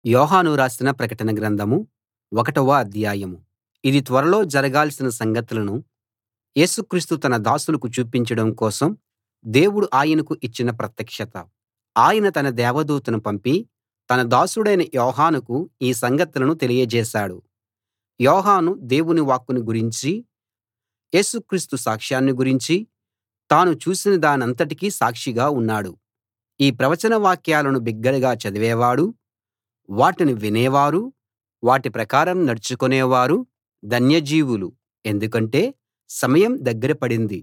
యోహాను రాసిన ప్రకటన గ్రంథం ఒకటవ అధ్యాయం ఇది త్వరలో జరగాల్సిన సంగతులను యేసు క్రీస్తు తన దాసులకు చూపించడం కోసం దేవుడు ఆయనకు ఇచ్చిన ప్రత్యక్షత ఆయన తన దేవదూతను పంపి తన దాసుడైన యోహానుకు ఈ సంగతులను తెలియజేశాడు యోహాను దేవుని వాక్కును గురించీ యేసు క్రీస్తు సాక్ష్యాన్ని గురించీ తాను చూసిన దానంతటికీ సాక్షిగా ఉన్నాడు ఈ ప్రవచన వాక్యాలను బిగ్గరగా చదివేవాడూ వాటిని వినేవారూ వాటి ప్రకారం నడుచుకునేవారు ధన్యజీవులు ఎందుకంటే సమయం దగ్గర పడింది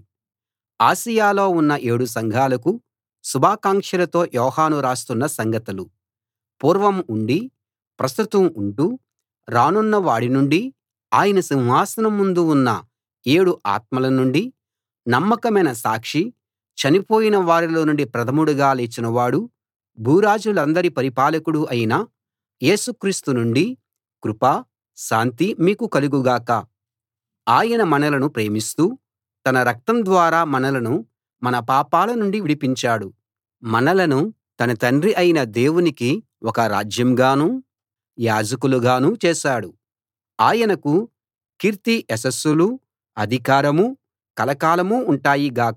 ఆసియలో ఉన్న ఏడు సంఘాలకు శుభాకాంక్షలతో యోహాను రాస్తున్న సంగతులు పూర్వం ఉండి ప్రస్తుతం ఉంటూ రానున్న వాడి నుండీ ఆయన సింహాసనం ముందు ఉన్న ఏడు ఆత్మల నుండీ నమ్మకమైన సాక్షి చనిపోయిన వారిలో నుండి ప్రథముడుగా లేచినవాడు భూరాజులందరి పరిపాలకుడు అయిన యేసు క్రీస్తు నుండీ కృప శాంతి మీకు కలుగు గాక ఆయన మనలను ప్రేమిస్తూ తన రక్తం ద్వారా మనలను మన పాపాల నుండి విడిపించాడు మనలను తన తండ్రి అయిన దేవునికి ఒక రాజ్యంగానూ యాజకులుగానూ చేశాడు ఆయనకు కీర్తి యశస్సులూ అధికారమూ కలకాలం ఉంటాయి గాక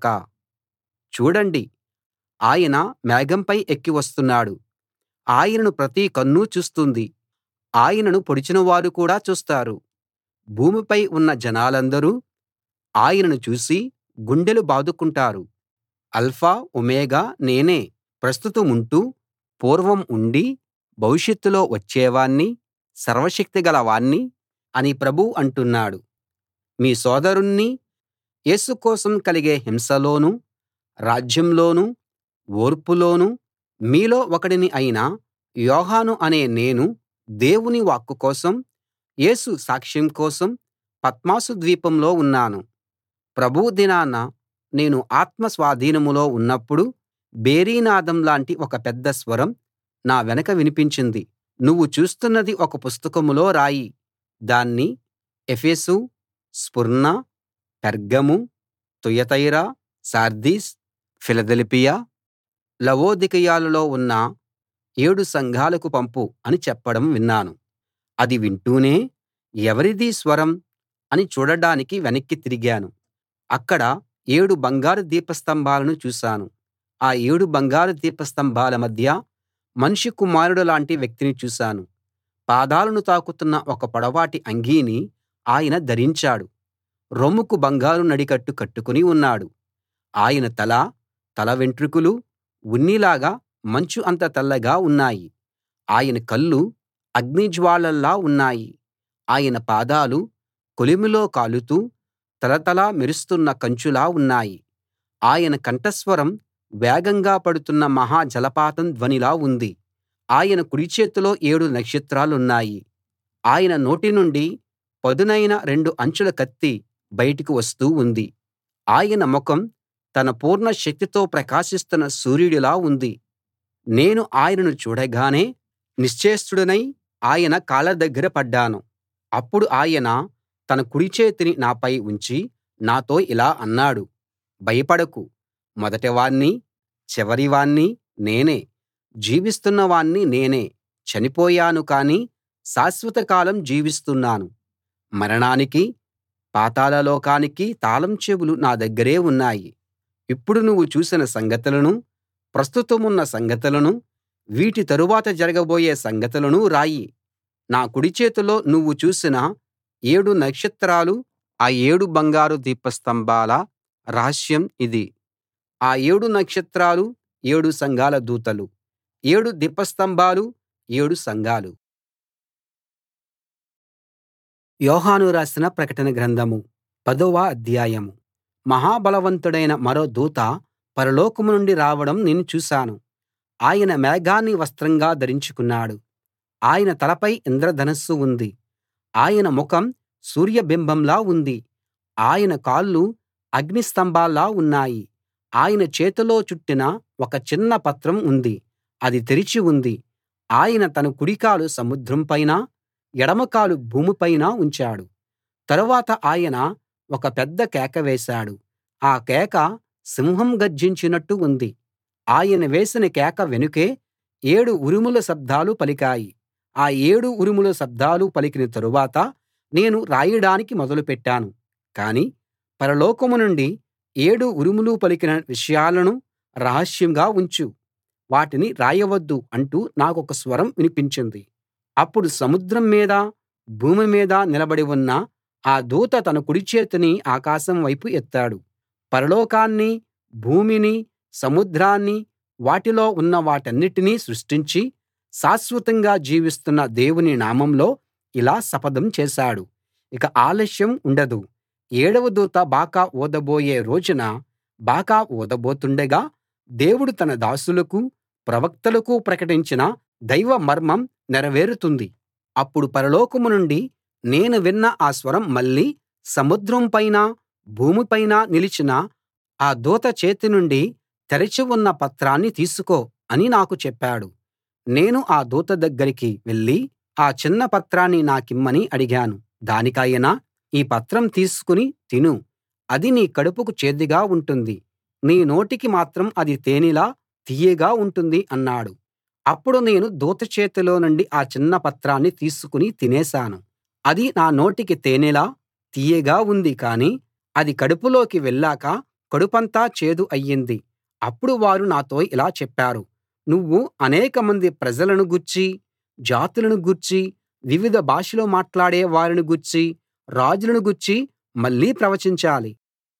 చూడండి ఆయన మేఘంపై ఎక్కి వస్తున్నాడు ఆయనను ప్రతి కన్ను చూస్తుంది ఆయనను పొడిచినవారు కూడా చూస్తారు భూమిపై ఉన్న జనాలందరూ ఆయనను చూసి గుండెలు బాదుకుంటారు ఆల్ఫా ఒమేగా నేనే ప్రస్తుతముంటూ పూర్వం ఉండి భవిష్యత్తులో వచ్చేవాణ్ణి సర్వశక్తిగల వాణ్ణి అని ప్రభువు అంటున్నాడు మీ సోదరుణ్ణి యేసు కోసం కలిగే హింసలోనూ రాజ్యంలోనూ ఓర్పులోనూ మీలో ఒకడిని అయిన యోహాను అనే నేను దేవుని వాక్కు కోసం యేసు సాక్ష్యం కోసం పత్మసు ద్వీపంలో ఉన్నాను ప్రభువు దినాన నేను ఆత్మ స్వాధీనంలో ఉన్నప్పుడు భేరీనాదం లాంటి ఒక పెద్ద స్వరం నా వెనక వినిపించింది నువ్వు చూస్తున్నది ఒక పుస్తకంలో రాయి దాన్ని Ephesus Smyrna Pergamum Thyatira Sardis Philadelphia లవొదికయలలో ఉన్న ఏడు సంఘాలకు పంపు అని చెప్పడం విన్నాను అది వింటూనే ఎవరిదీ స్వరం అని చూడడానికి వెనక్కి తిరిగాను అక్కడ ఏడు బంగారు దీపస్తంభాలను చూశాను ఆ ఏడు బంగారు దీపస్తంభాల మధ్య మనుష్య కుమారుడు లాంటి వ్యక్తిని చూశాను పాదాలను తాకుతున్న ఒక పొడవాటి అంగీని ఆయన ధరించాడు రొమ్ముకు బంగారు నడికట్టు కట్టుకుని ఉన్నాడు ఆయన తల తల వెంట్రుకలు ఉన్నిలాగా మంచు అంత తెల్లగా ఉన్నాయి ఆయన కళ్ళు అగ్నిజ్వాలల్లా ఉన్నాయి ఆయన పాదాలు కొలిమిలో కాలుతూ తళతళ మెరుస్తున్న కంచులా ఉన్నాయి ఆయన కంఠస్వరం వేగంగా పడుతున్న మహా జలపాతం ధ్వనిలా ఉంది ఆయన కుడి చేతిలో ఏడు నక్షత్రాలున్నాయి ఆయన నోటి నుండి పదునైన రెండు అంచుల కత్తి బయటికి వస్తూ ఉంది ఆయన ముఖం తన పూర్ణ శక్తితో ప్రకాశిస్తున్న సూర్యుడిలా ఉంది నేను ఆయనను చూడగానే నిశ్చేష్టుడనై ఆయన కాళ్ళ దగ్గర పడ్డాను అప్పుడు ఆయన తన కుడి చేతిని నాపై ఉంచి నాతో ఇలా అన్నాడు భయపడకు మొదటివాణ్ణి చివరివాణ్ణి నేనే జీవిస్తున్నవాణ్ణి నేనే చనిపోయాను కానీ శాశ్వత కాలం జీవిస్తున్నాను మరణానికీ పాతాళలోకానికీ తాళం చెవులు నా దగ్గరే ఉన్నాయి ఇప్పుడు నువ్వు చూసిన సంగతులనూ ప్రస్తుతమున్న సంగతులనూ వీటి తరువాత జరగబోయే సంగతులనూ రాయి నా కుడి చేతిలో నువ్వు చూసిన ఏడు నక్షత్రాలు ఆ ఏడు బంగారు దీపస్తంభాల రహస్యం ఇది ఆ ఏడు నక్షత్రాలు ఏడు సంఘాల దూతలు ఏడు దీపస్తంభాలు ఏడు సంఘాలు యోహాను రాసిన ప్రకటన గ్రంథం పదవ అధ్యాయం మహాబలవంతుడైన మరో దూత పరలోకం నుండి రావడం నేను చూశాను ఆయన మేఘాన్ని వస్త్రంగా ధరించుకున్నాడు ఆయన తలపై ఇంద్రధనుస్సు ఉంది ఆయన ముఖం సూర్యబింబంలా ఉంది ఆయన కాళ్ళు అగ్ని స్తంభాల్లా ఉన్నాయి ఆయన చేతిలో చుట్టిన ఒక చిన్న పత్రం ఉంది అది తెరిచి ఉంది ఆయన తన కుడికాలు సముద్రం పైన ఎడమ కాలు భూమిపైన ఉంచాడు తరువాత ఆయన ఒక పెద్ద కేక వేశాడు ఆ కేక సింహం గర్జించినట్టు ఉంది ఆయన వేసిన కేక వెనుకే ఏడు ఉరుముల శబ్దాలు పలికాయి ఆ ఏడు ఉరుముల శబ్దాలు పలికిన తరువాత నేను రాయడానికి మొదలుపెట్టాను కానీ పరలోకం నుండి ఏడు ఉరుములు పలికిన విషయాలను రహస్యంగా ఉంచు వాటిని రాయవద్దు అంటూ నాకొక స్వరం వినిపించింది అప్పుడు సముద్రం మీద భూమి మీద నిలబడి ఉన్న ఆ దూత తన కుడి చేతిని ఆకాశం వైపు ఎత్తాడు పరలోకాన్ని భూమిని సముద్రాన్ని వాటిలో ఉన్న వాటన్నిటినీ సృష్టించి శాశ్వతంగా జీవిస్తున్న దేవుని నామంలో ఇలా శపథం చేశాడు ఇక ఆలస్యం ఉండదు ఏడవ దూత బాకా ఊదబోయే రోజున బాకా ఊదబోతుండగా దేవుడు తన దాసులకు ప్రవక్తలకు ప్రకటించిన దైవ మర్మం నెరవేరుతుంది అప్పుడు పరలోకం నుండి నేను విన్న ఆ స్వరం మళ్ళీ సముద్రం పైన భూమి పైన నిలిచిన ఆ దూత చేతి నుండి తెరచి ఉన్న పత్రాన్ని తీసుకో అని నాకు చెప్పాడు నేను ఆ దూత దగ్గరికి వెళ్లి ఆ చిన్న పత్రాన్ని నాకిమ్మని అడిగాను దానికాయన ఈ పత్రం తీసుకుని తిను అది నీ కడుపుకు చేదుగా ఉంటుంది నీ నోటికి మాత్రం అది తేనెలా తియ్యగా ఉంటుంది అన్నాడు అప్పుడు నేను దూత చేతిలో నుండి ఆ చిన్న పత్రాన్ని తీసుకుని తినేశాను అది నా నోటికి తేనెలా తియ్యగా ఉంది కానీ అది కడుపులోకి వెళ్ళాక కడుపంతా చేదు అయ్యింది అప్పుడు వారు నాతో ఇలా చెప్పారు నువ్వు అనేకమంది ప్రజలను గూర్చీ జాతులను గూర్చీ వివిధ భాషలు మాట్లాడే వారిని గూర్చీ రాజులను గూర్చీ మళ్ళీ ప్రవచించాలి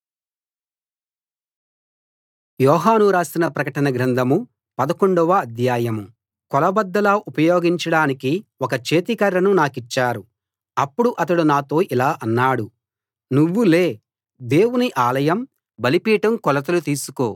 యోహాను రాసిన ప్రకటన గ్రంథం పదకొండవ అధ్యాయం కొలబద్దలా ఉపయోగించడానికి ఒక చేతికర్రను నాకిచ్చారు అప్పుడు అతడు నాతో ఇలా అన్నాడు నువ్వు లే దేవుని ఆలయం బలిపీఠం కొలతలు తీసుకో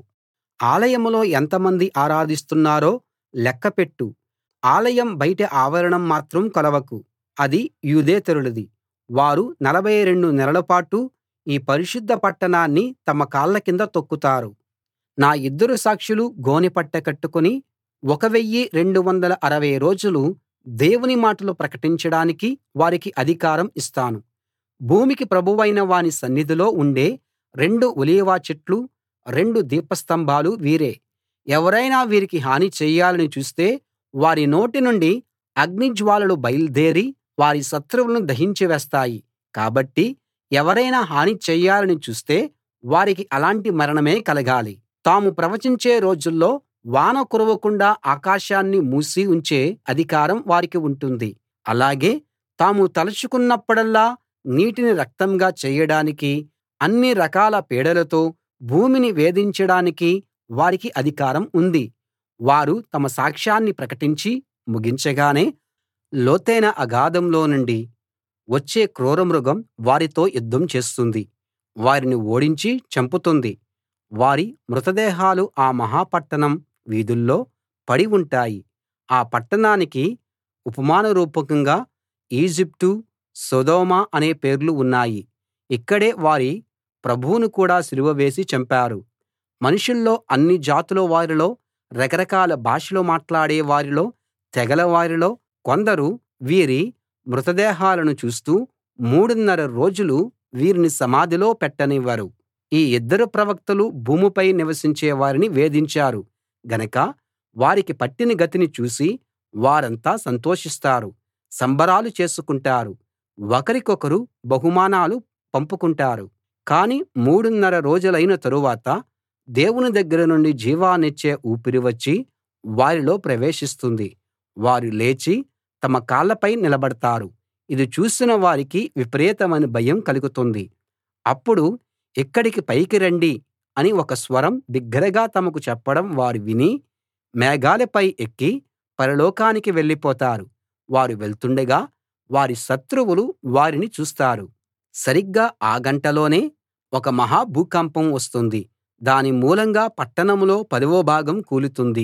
ఆలయంలో ఎంతమంది ఆరాధిస్తున్నారో లెక్క పెట్టు ఆలయం బయటి ఆవరణం మాత్రం కొలవకు అది యూదేతరులది వారు నలభై రెండు నెలల పాటు ఈ పరిశుద్ధ పట్టణాన్ని తమ కాళ్ళ కింద తొక్కుతారు నా ఇద్దరు సాక్షులు గోనెపట్ట కట్టుకుని ఒక వెయ్యి రెండు వందల అరవై రోజులు దేవుని మాటలు ప్రకటించడానికి వారికి అధికారం ఇస్తాను భూమికి ప్రభువైన వాని సన్నిధిలో ఉండే రెండు ఒలీవ చెట్లు రెండు దీపస్తంభాలు వీరే ఎవరైనా వీరికి హాని చెయ్యాలని చూస్తే వారి నోటి నుండి అగ్నిజ్వాలలు బయల్దేరి వారి శత్రువులను దహించి వేస్తాయి కాబట్టి ఎవరైనా హాని చెయ్యాలని చూస్తే వారికి అలాంటి మరణమే కలగాలి తాము ప్రవచించే రోజుల్లో వాన కురవకుండా ఆకాశాన్ని మూసి ఉంచే అధికారం వారికి ఉంటుంది అలాగే తాము తలచుకున్నప్పుడల్లా నీటిని రక్తంగా చేయడానికి అన్ని రకాల పీడలతో భూమిని వేధించడానికి వారికి అధికారం ఉంది వారు తమ సాక్ష్యాన్ని ప్రకటించి ముగించగానే లోతైన అగాధంలో నుండి వచ్చే క్రూరమృగం వారితో యుద్ధం చేస్తుంది వారిని ఓడించి చంపుతుంది వారి మృతదేహాలు ఆ మహా పట్టణం వీధుల్లో పడి ఉంటాయి ఆ పట్టణానికి ఉపమాన రూపకంగా ఈజిప్టు సొదొమ అనే పేర్లు ఉన్నాయి ఇక్కడే వారి ప్రభువును కూడా సిలువ వేసి చంపారు మనుషుల్లో అన్ని జాతుల వారిలో రకరకాల భాషలు మాట్లాడే వారిలో తెగల వారిలో కొందరు వీరి మృతదేహాలను చూస్తూ మూడున్నర రోజులు వీరిని సమాధిలో పెట్టనివ్వరు ఈ ఇద్దరు ప్రవక్తలు భూమిపై నివసించే వారిని వేధించారు గనక వారికి పట్టిన గతిని చూసి వారంతా సంతోషిస్తారు సంబరాలు చేసుకుంటారు ఒకరికొకరు బహుమానాలు పంపుకుంటారు కాని మూడున్నర రోజులైన తరువాత దేవుని దగ్గర నుండి జీవాన్నిచ్చే ఊపిరి వచ్చి వారిలో ప్రవేశిస్తుంది వారు లేచి తమ కాళ్ళపై నిలబడతారు ఇది చూసిన వారికి విపరీతమైన భయం కలుగుతుంది అప్పుడు ఇక్కడికి పైకి రండి అని ఒక స్వరం బిగ్గరగా తమకు చెప్పడం వారు విని మేఘాలపై ఎక్కి పరలోకానికి వెళ్ళిపోతారు వారు వెళ్తుండగా వారి శత్రువులు వారిని చూస్తారు సరిగ్గా ఆ గంటలోనే ఒక మహా భూకంపం వస్తుంది దాని మూలంగా పట్టణంలో పదవ భాగం కూలుతుంది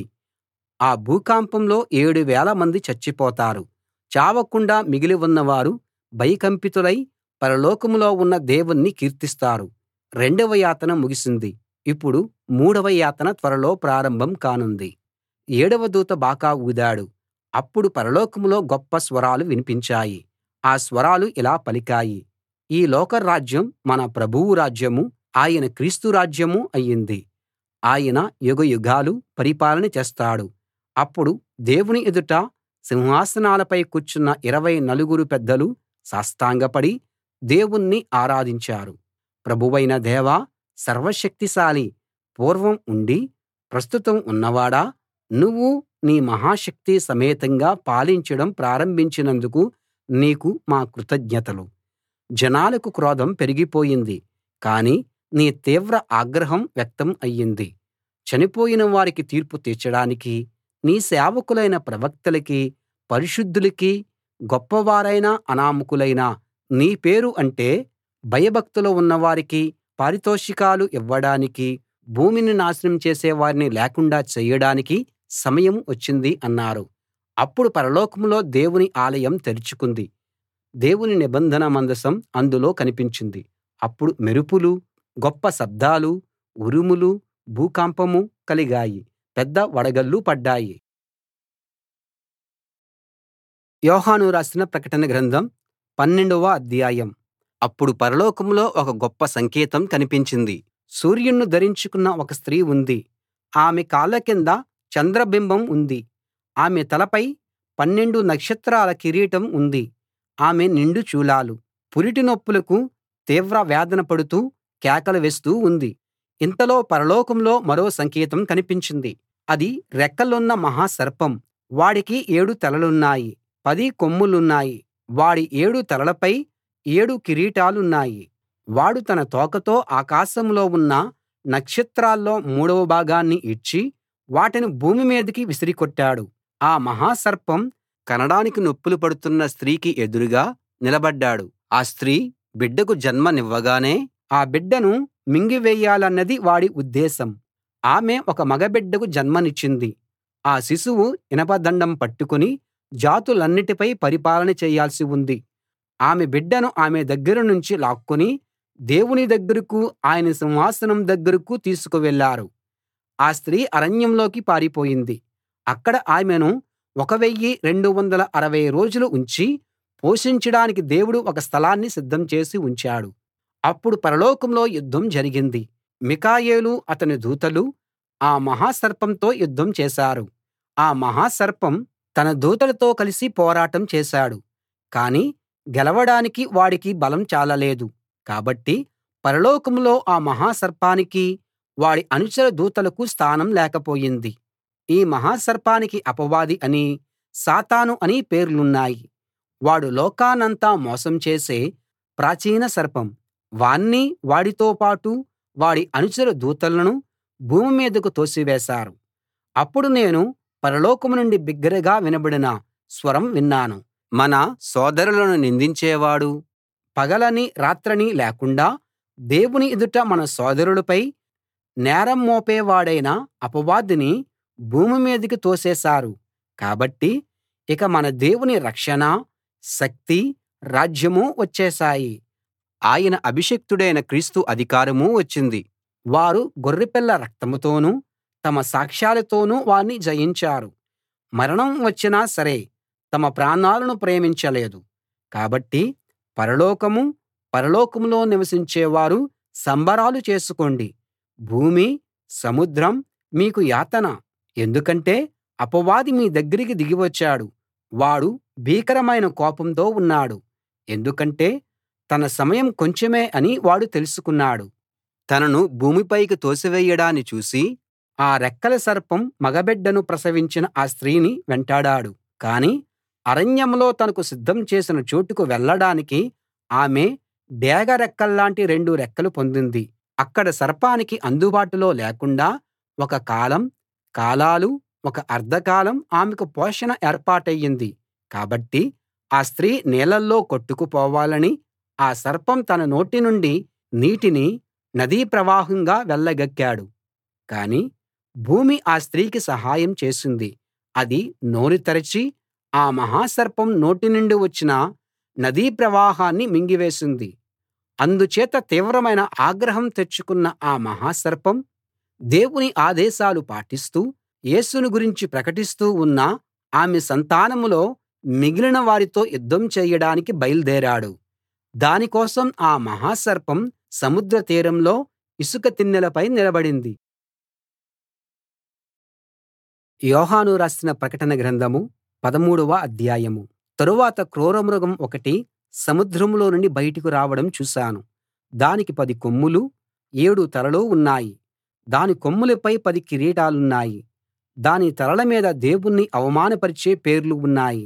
ఆ భూకంపంలో ఏడు వేలమంది చచ్చిపోతారు చావకుండా మిగిలి ఉన్నవారు భయకంపితులై పరలోకంలో ఉన్న దేవుణ్ణి కీర్తిస్తారు రెండవ యాతన ముగిసింది ఇప్పుడు మూడవ యాతన త్వరలో ప్రారంభం కానుంది ఏడవ దూత బాకా ఊదాడు అప్పుడు పరలోకంలో గొప్ప స్వరాలు వినిపించాయి ఆ స్వరాలు ఇలా పలికాయి ఈ లోక రాజ్యం మన ప్రభువు రాజ్యమూ ఆయన క్రీస్తు రాజ్యమూ అయింది ఆయన యుగయుగాలు పరిపాలన చేస్తాడు అప్పుడు దేవుని ఎదుట సింహాసనాలపై కూర్చున్న ఇరవై నలుగురు పెద్దలు సాష్టాంగపడి దేవుణ్ణి ఆరాధించారు ప్రభువైన దేవా సర్వశక్తిశాలి పూర్వం ఉండి ప్రస్తుతం ఉన్నవాడా నువ్వు నీ మహాశక్తి సమేతంగా పాలించడం ప్రారంభించినందుకు నీకు మా కృతజ్ఞతలు జనాలకు క్రోధం పెరిగిపోయింది కానీ నీ తీవ్ర ఆగ్రహం వ్యక్తం అయ్యింది చనిపోయిన వారికి తీర్పు తీర్చడానికి నీ సేవకులైన ప్రవక్తలకి పరిశుద్ధులకి గొప్పవారైన అనామకులైన నీ పేరు అంటే భయభక్తులు ఉన్నవారికి పారితోషికాలు ఇవ్వడానికి భూమిని నాశనం చేసే వారిని లేకుండా చెయ్యడానికి సమయం వచ్చింది అన్నారు అప్పుడు పరలోకంలో దేవుని ఆలయం తెరుచుకుంది దేవుని నిబంధన మందసం అందులో కనిపించింది అప్పుడు మెరుపులు గొప్ప శబ్దాలు ఉరుములు భూకంపము కలిగాయి పెద్ద వడగళ్ళు పడ్డాయి యోహాను రాసిన ప్రకటన గ్రంథం పన్నెండవ అధ్యాయం అప్పుడు పరలోకంలో ఒక గొప్ప సంకేతం కనిపించింది సూర్యుణ్ణి ధరించుకున్న ఒక స్త్రీ ఉంది ఆమె కాళ్ళ కింద చంద్రబింబం ఉంది ఆమె తలపై పన్నెండు నక్షత్రాల కిరీటం ఉంది ఆమె నిండు చూలాలు పురిటి నొప్పులకు తీవ్ర వేదన పడుతూ కేకలు వేస్తూ ఉంది ఇంతలో పరలోకంలో మరో సంకేతం కనిపించింది అది రెక్కలున్న మహా సర్పం వాడికి ఏడు తలలున్నాయి పది కొమ్ములున్నాయి వాడి ఏడు తలలపై ఏడు కిరీటాలున్నాయి వాడు తన తోకతో ఆకాశంలో ఉన్న నక్షత్రాల్లో మూడవ భాగాన్ని ఈడ్చి వాటిని భూమి మీదికి విసిరికొట్టాడు ఆ మహా సర్పం కనడానికి నొప్పులు పడుతున్న స్త్రీకి ఎదురుగా నిలబడ్డాడు ఆ స్త్రీ బిడ్డకు జన్మనివ్వగానే ఆ బిడ్డను మింగివేయాలన్నది వాడి ఉద్దేశం ఆమె ఒక మగబిడ్డకు జన్మనిచ్చింది ఆ శిశువు ఇనపదండం పట్టుకుని జాతులన్నిటిపై పరిపాలన చేయాల్సి ఉంది ఆమె బిడ్డను ఆమె దగ్గర నుంచి లాక్కుని దేవుని దగ్గరకు ఆయన సింహాసనం దగ్గరకు తీసుకువెళ్ళారు ఆ స్త్రీ అరణ్యంలోకి పారిపోయింది అక్కడ ఆమెను 1 260 రోజులు ఉంచి పోషించడానికి దేవుడు ఒక స్థలాన్ని సిద్ధం చేసి ఉంచాడు అప్పుడు పరలోకంలో యుద్ధం జరిగింది మిఖాయేలు అతని దూతలు ఆ మహా సర్పంతో యుద్ధం చేశారు ఆ మహా సర్పం తన దూతలతో కలిసి పోరాటం చేశాడు కానీ గెలవడానికి వాడికి బలం చాలలేదు కాబట్టి పరలోకంలో ఆ మహా సర్పానికీ వాడి అనుచర దూతలకు స్థానం లేకపోయింది ఈ మహా సర్పానికి అపవాది అనీ సాతాను అనీ పేర్లున్నాయి వాడు లోకాన్నంతా మోసం చేసే ప్రాచీన సర్పం వాణ్ణి వాడితో పాటు వాడి అనుచర దూతలను భూమి మీదకు తోసివేశారు అప్పుడు నేను పరలోకం నుండి బిగ్గరగా వినబడిన స్వరం విన్నాను మన సోదరులను నిందించేవాడు పగలనీ రాత్రనీ లేకుండా దేవుని ఎదుట మన సోదరులపై నేరం మోపేవాడైన అపవాదిని భూమి మీదికి తోసేశారు కాబట్టి ఇక మన దేవుని రక్షణ శక్తి రాజ్యమూ వచ్చేశాయి ఆయన అభిషిక్తుడైన క్రీస్తు అధికారమూ వచ్చింది వారు గొర్రెపిల్ల రక్తంతోనూ తమ సాక్ష్యాలతోనూ వాణ్ణి జయించారు మరణం వచ్చినా సరే తమ ప్రాణాలను ప్రేమించలేదు కాబట్టి పరలోకమూ పరలోకంలో నివసించేవారు సంబరాలు చేసుకోండి భూమీ సముద్రం మీకు యాతన ఎందుకంటే అపవాది మీ దగ్గరికి దిగి వచ్చాడు వాడు భీకరమైన కోపంతో ఉన్నాడు ఎందుకంటే తన సమయం కొంచెమే అని వాడు తెలుసుకున్నాడు తనను భూమిపైకి తోసివేయడాన్ని చూసి ఆ రెక్కల సర్పం మగబిడ్డను ప్రసవించిన ఆ స్త్రీని వెంటాడాడు కాని అరణ్యంలో తనకు సిద్ధం చేసిన చోటుకు వెళ్ళడానికి ఆమె డేగ రెక్కల్లాంటి రెండు రెక్కలు పొందింది అక్కడ సర్పానికి అందుబాటులో లేకుండా ఒక కాలం కాలాలు ఒక అర్థకాలం ఆమెకు పోషణ ఏర్పాటయింది కాబట్టి ఆ స్త్రీ నీళ్ళల్లో కొట్టుకుపోవాలని ఆ సర్పం తన నోటి నుండి నీటిని నదీ ప్రవాహంగా వెళ్ళగక్కాడు కాని భూమి ఆ స్త్రీకి సహాయం చేసింది అది నోరు తెరచి ఆ మహాసర్పం నోటి నుండి వచ్చిన నదీ ప్రవాహాన్ని మింగివేసింది అందుచేత తీవ్రమైన ఆగ్రహం తెచ్చుకున్న ఆ మహాసర్పం దేవుని ఆదేశాలు పాటిస్తూ యేసును గురించి ప్రకటిస్తూ ఉన్న ఆమె సంతానంలో మిగిలిన వారితో యుద్ధం చేయడానికి బయల్దేరాడు దాని కోసం ఆ మహాసర్పం సముద్ర తీరంలో ఇసుక తిన్నెలపై నిలబడింది యోహాను రాసిన ప్రకటన గ్రంథం పదమూడవ అధ్యాయం తరువాత క్రూరమృగం ఒకటి సముద్రంలో నుండి బయటకు రావడం చూశాను దానికి పది కొమ్ములూ ఏడు తలలూ ఉన్నాయి దాని కొమ్ములపై పది కిరీటాలున్నాయి దాని తలల మీద దేవుణ్ణి అవమానపరిచే పేర్లు ఉన్నాయి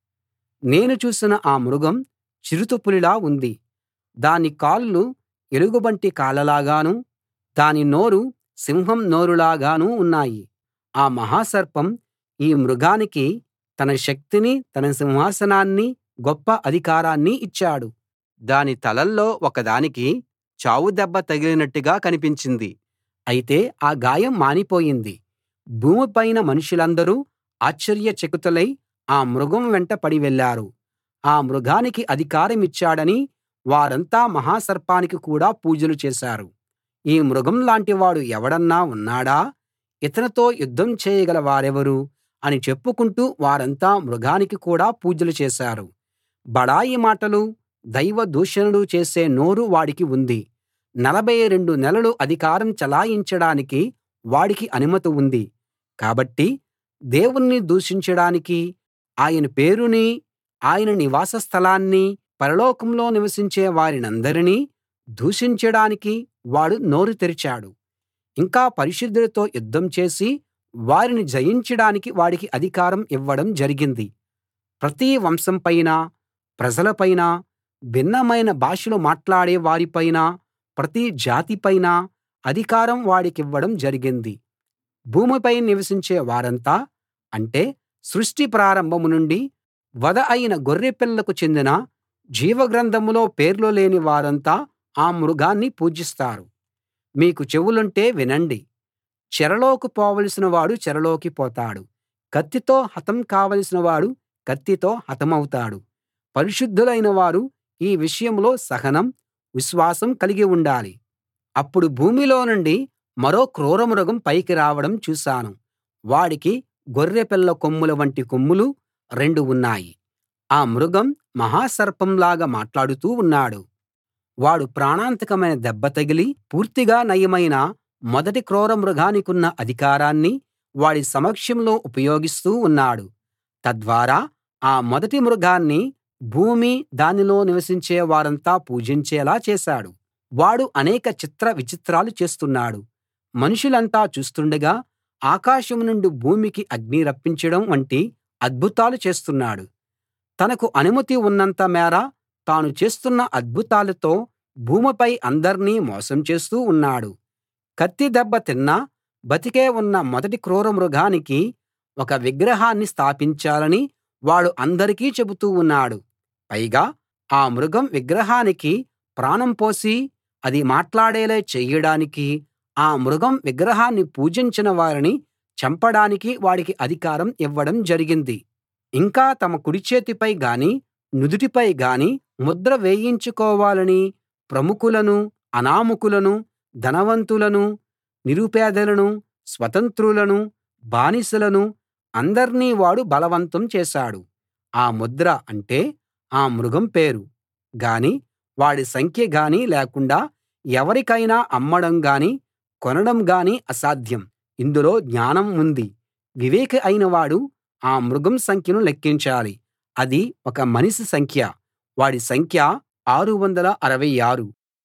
నేను చూసిన ఆ మృగం చిరుతపులిలా ఉంది దాని కాళ్ళు ఎలుగుబంటి కాళ్ళలాగానూ దాని నోరు సింహం నోరులాగానూ ఉన్నాయి ఆ మహాసర్పం ఈ మృగానికి తన శక్తిని తన సింహాసనాన్ని గొప్ప అధికారాన్ని ఇచ్చాడు దాని తలల్లో ఒకదానికి చావు దెబ్బ తగిలినట్టుగా కనిపించింది అయితే ఆ గాయం మానిపోయింది భూమి పైన మనుషులందరూ ఆశ్చర్యచకితులై ఆ మృగం వెంట పడి వెళ్ళారు ఆ మృగానికి అధికారమిచ్చాడని వారంతా మహాసర్పానికి కూడా పూజలు చేశారు ఈ మృగం లాంటివాడు ఎవడన్నా ఉన్నాడా ఇతనితో యుద్ధం చేయగల వారెవరు అని చెప్పుకుంటూ వారంతా మృగానికి కూడా పూజలు చేశారు బడాయి మాటలు దైవ దూషణలు చేసే నోరు వాడికి ఉంది నలభై రెండు నెలలు అధికారం చలాయించడానికి వాడికి అనుమతి ఉంది కాబట్టి దేవుణ్ణి దూషించడానికీ ఆయన పేరునీ ఆయన నివాస స్థలాన్నీ పరలోకంలో నివసించే వారినందరినీ దూషించడానికి వాడు నోరు తెరిచాడు ఇంకా పరిశుద్ధులతో యుద్ధం చేసి వారిని జయించడానికి వాడికి అధికారం ఇవ్వడం జరిగింది ప్రతి వంశం పైనా ప్రజల పైనా భిన్నమైన భాషలు మాట్లాడే వారిపైనా ప్రతి జాతి పైనా అధికారం వాడికివ్వడం జరిగింది భూమిపై నివసించే వారంతా అంటే సృష్టి ప్రారంభం నుండి వధ అయిన గొర్రెపిల్లకు చెందిన జీవగ్రంథంలో పేర్లు లేని వారంతా ఆ మృగాన్ని పూజిస్తారు మీకు చెవులుంటే వినండి చెరలోకి పోవలసిన వాడు చెరలోకి పోతాడు కత్తితో హతం కావలసిన వాడు కత్తితో హతమౌతాడు పరిశుద్ధులైన వారు ఈ విషయంలో సహనం విశ్వాసం కలిగి ఉండాలి అప్పుడు భూమిలో నుండి మరో క్రూరమృగం పైకి రావడం చూశాను వాడికి గొర్రెపిల్ల కొమ్ముల వంటి కొమ్ములు రెండు ఉన్నాయి ఆ మృగం మహాసర్పంలాగా మాట్లాడుతూ ఉన్నాడు వాడు ప్రాణాంతకమైన దెబ్బ తగిలి పూర్తిగా నయమైన మొదటి క్రూర మృగానికున్న అధికారాన్ని వాడి సమక్షంలో ఉపయోగిస్తూ ఉన్నాడు తద్వారా ఆ మొదటి మృగాన్ని భూమి దానిలో నివసించే వారంతా పూజించేలా చేశాడు వాడు అనేక చిత్ర విచిత్రాలు చేస్తున్నాడు మనుషులంతా చూస్తుండగా ఆకాశం నుండి భూమికి అగ్ని రప్పించడం వంటి అద్భుతాలు చేస్తున్నాడు తనకు అనుమతి ఉన్నంత మేర తాను చేస్తున్న అద్భుతాలతో భూమిపై అందర్నీ మోసం చేస్తూ ఉన్నాడు కత్తి దెబ్బ తిన్నా బతికే ఉన్న మొదటి క్రూర మృగానికి ఒక విగ్రహాన్ని స్థాపించాలని వాడు అందరికీ చెబుతూ ఉన్నాడు పైగా ఆ మృగం విగ్రహానికి ప్రాణం పోసి అది మాట్లాడేలా చెయ్యడానికి ఆ మృగం విగ్రహాన్ని పూజించిన వారిని చంపడానికి వాడికి అధికారం ఇవ్వడం జరిగింది ఇంకా తమ కుడి చేతిపై గానీ నుదుటిపై గానీ ముద్ర వేయించుకోవాలని ప్రముఖులను అనామకులను ధనవంతులను నిరుపేదలను స్వతంత్రులను బానిసలను అందర్నీ వాడు బలవంతం చేశాడు ఆ ముద్ర అంటే ఆ మృగం పేరు గానీ వాడి సంఖ్య గానీ లేకుండా ఎవరికైనా అమ్మడం గానీ కొనడం గానీ అసాధ్యం ఇందులో జ్ఞానం ఉంది వివేకి అయిన వాడు ఆ మృగం సంఖ్యను లెక్కించాలి అది ఒక మనిషి సంఖ్య వాడి సంఖ్య 666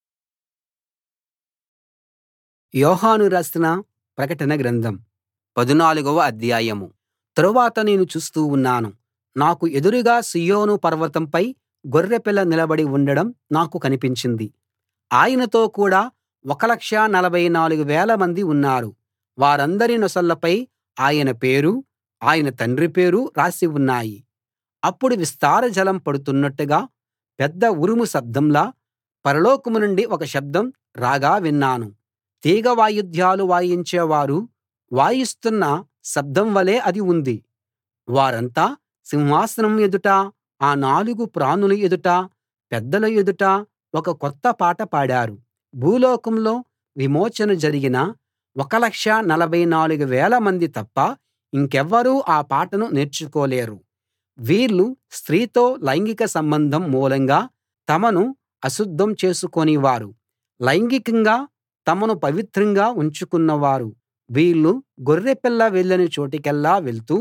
యోహాను రాసిన ప్రకటన గ్రంథం పదునాలుగవ అధ్యాయం తరువాత నేను చూస్తూ ఉన్నాను నాకు ఎదురుగా సీయోను పర్వతంపై గొర్రెపిల్ల నిలబడి ఉండడం నాకు కనిపించింది ఆయనతో కూడా 1 44 వేల మంది ఉన్నారు వారందరి నొసళ్ళపై ఆయన పేరూ ఆయన తండ్రి పేరూ రాసి ఉన్నాయి అప్పుడు విస్తార జలం పడుతున్నట్టుగా పెద్ద ఉరుము శబ్దంలా పరలోకం నుండి ఒక శబ్దం రాగా విన్నాను తీగ వాయిద్యాలు వాయించేవారు వాయిస్తున్న శబ్దం వలే అది ఉంది వారంతా సింహాసనం ఎదుట ఆ నాలుగు ప్రాణుల ఎదుట పెద్దల ఎదుట ఒక కొత్త పాట పాడారు భూలోకంలో విమోచన జరిగిన 1 44 వేల మంది తప్ప ఇంకెవ్వరూ ఆ పాటను నేర్చుకోలేరు వీళ్ళు స్త్రీతో లైంగిక సంబంధం మూలంగా తమను అశుద్ధం చేసుకుని వారు లైంగికంగా తమను పవిత్రంగా ఉంచుకున్నవారు వీళ్ళు గొర్రెపిల్ల వెళ్ళిన చోటికెల్లా వెళ్తూ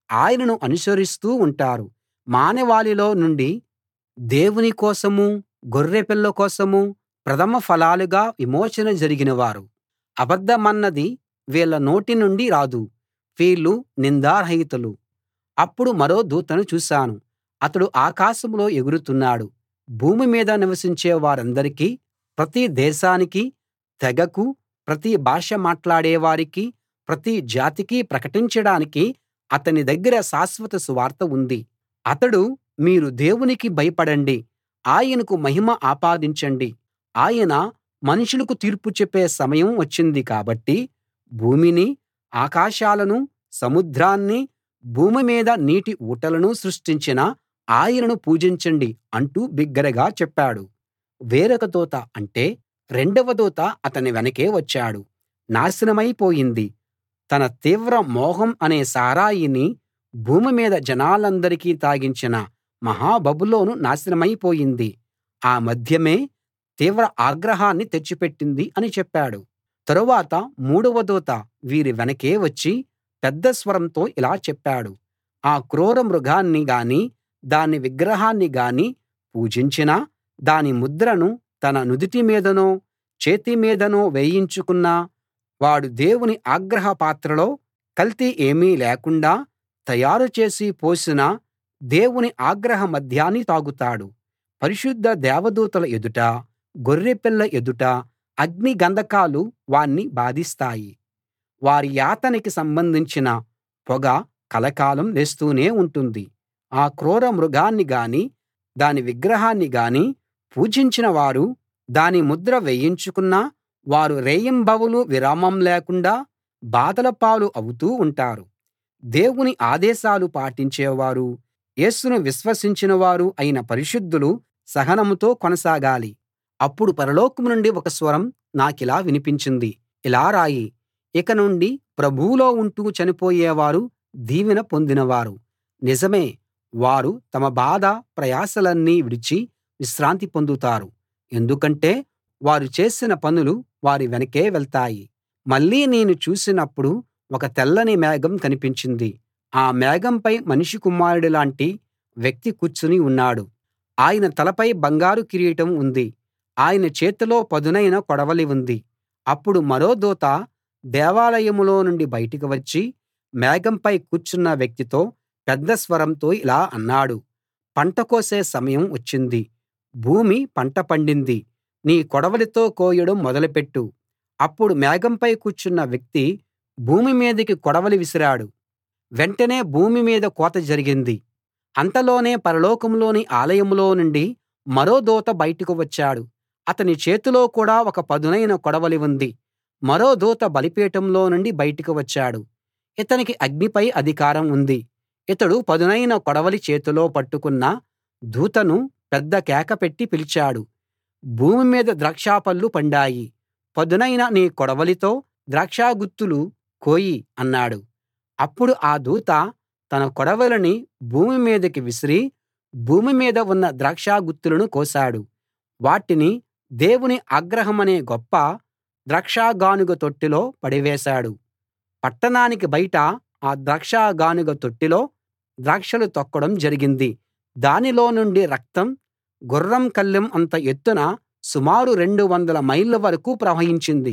ఆయనను అనుసరిస్తూ ఉంటారు మానవాళిలో నుండి దేవుని కోసమూ గొర్రెపిల్ల కోసమూ ప్రథమ ఫలాలుగా విమోచన జరిగిన వారు అబద్ధమన్నది వీళ్ళ నోటి నుండి రాదు వీళ్ళు నిందారహితులు అప్పుడు మరో దూతను చూశాను అతడు ఆకాశంలో ఎగురుతున్నాడు భూమి మీద నివసించే వారందరికీ ప్రతి దేశానికీ తెగకు ప్రతి భాష మాట్లాడేవారికీ ప్రతి జాతికీ ప్రకటించడానికి అతని దగ్గర శాశ్వత సువార్త ఉంది అతడు మీరు దేవునికి భయపడండి ఆయనకు మహిమ ఆపాదించండి ఆయన మనుషులకు తీర్పు చెప్పే సమయం వచ్చింది కాబట్టి భూమినీ ఆకాశాలనూ సముద్రాన్నీ భూమి మీద నీటి ఊటలను సృష్టించిన ఆయనను పూజించండి అంటూ బిగ్గరగా చెప్పాడు వేరొక దూత అంటే రెండవ దూత అతని వెనకే వచ్చాడు నాశనమై పోయింది తన తీవ్ర మోహం అనే సారాయిని భూమి మీద జనాలందరికీ తాగించిన మహా బబులోను నాశనమై పోయింది ఆ మద్యమే తీవ్ర ఆగ్రహాన్ని తెచ్చిపెట్టింది అని చెప్పాడు తరువాత మూడవ దూత వీరి వెనకే వచ్చి పెద్ద స్వరంతో ఇలా చెప్పాడు ఆ క్రూర మృగాన్ని గానీ దాని విగ్రహాన్ని గానీ పూజించినా దాని ముద్రను తన నుదిటి మీదనో చేతి మీదనో వేయించుకున్నా వాడు దేవుని ఆగ్రహ పాత్రలో కల్తీ ఏమీ లేకుండా తయారు చేసి పోసిన దేవుని ఆగ్రహ మద్యాన్ని తాగుతాడు పరిశుద్ధ దేవదూతల ఎదుట గొర్రెపిల్ల ఎదుట అగ్ని గంధకాలు వాణ్ణి బాధిస్తాయి వారి యాతనకి సంబంధించిన పొగ కలకాలం లేస్తూనే ఉంటుంది ఆ క్రూర మృగాన్ని గానీ దాని విగ్రహాన్ని గానీ పూజించిన వారు దాని ముద్ర వేయించుకున్నా వారు రేయింబవలు విరామం లేకుండా బాధల పాలు అవుతూ ఉంటారు దేవుని ఆదేశాలు పాటించేవారు యేసును విశ్వసించిన వారు అయిన పరిశుద్ధులు సహనంతో కొనసాగాలి అప్పుడు పరలోకం నుండి ఒక స్వరం నాకిలా వినిపించింది ఇలా రాయి ఇక నుండి ప్రభువులో ఉంటూ చనిపోయేవారు దీవెన పొందినవారు నిజమే వారు తమ బాధ ప్రయాసలన్నీ విడిచి విశ్రాంతి పొందుతారు ఎందుకంటే వారు చేసిన పనులు వారి వెనకే వెళ్తాయి మళ్ళీ నేను చూసినప్పుడు ఒక తెల్లని మేఘం కనిపించింది ఆ మేఘంపై మనిషి కుమారుడిలాంటి వ్యక్తి కూర్చుని ఉన్నాడు ఆయన తలపై బంగారు కిరీటం ఉంది ఆయన చేతిలో పదునైన కొడవలి ఉంది అప్పుడు మరో దూత దేవాలయంలో నుండి బయటికి వచ్చి మేఘంపై కూర్చున్న వ్యక్తితో పెద్ద స్వరంతో ఇలా అన్నాడు పంట కోసే సమయం వచ్చింది భూమి పంట పండింది నీ కొడవలితో కోయడం మొదలుపెట్టు అప్పుడు మేఘంపై కూర్చున్న వ్యక్తి భూమి మీదికి కొడవలి విసిరాడు వెంటనే భూమి మీద కోత జరిగింది అంతలోనే పరలోకంలోని ఆలయంలో నుండి మరో దూత బయటకు వచ్చాడు అతని చేతిలో కూడా ఒక పదునైన కొడవలి ఉంది మరో దూత బలిపీఠంలో నుండి బయటకు వచ్చాడు ఇతనికి అగ్నిపై అధికారం ఉంది ఇతడు పదునైన కొడవలి చేతిలో పట్టుకున్న దూతను పెద్ద కేక పెట్టి పిలిచాడు భూమి మీద ద్రాక్షపళ్ళు పండాయి పదునైన నీ కొడవలితో ద్రాక్షగుత్తులు కోయి అన్నాడు అప్పుడు ఆ దూత తన కొడవలిని భూమి మీదికి విసిరి భూమి మీద ఉన్న ద్రాక్షగుత్తులను కోశాడు వాటిని దేవుని ఆగ్రహమనే గొప్ప ద్రాక్షగానుగ తొట్టిలో పడివేశాడు పట్టణానికి బయట ఆ ద్రాక్షగానుగ తొట్టిలో ద్రాక్షలు తొక్కడం జరిగింది దానిలో నుండి రక్తం గుర్రం కళ్ళెం అంత ఎత్తున సుమారు రెండు వందల మైళ్ళ వరకూ ప్రవహించింది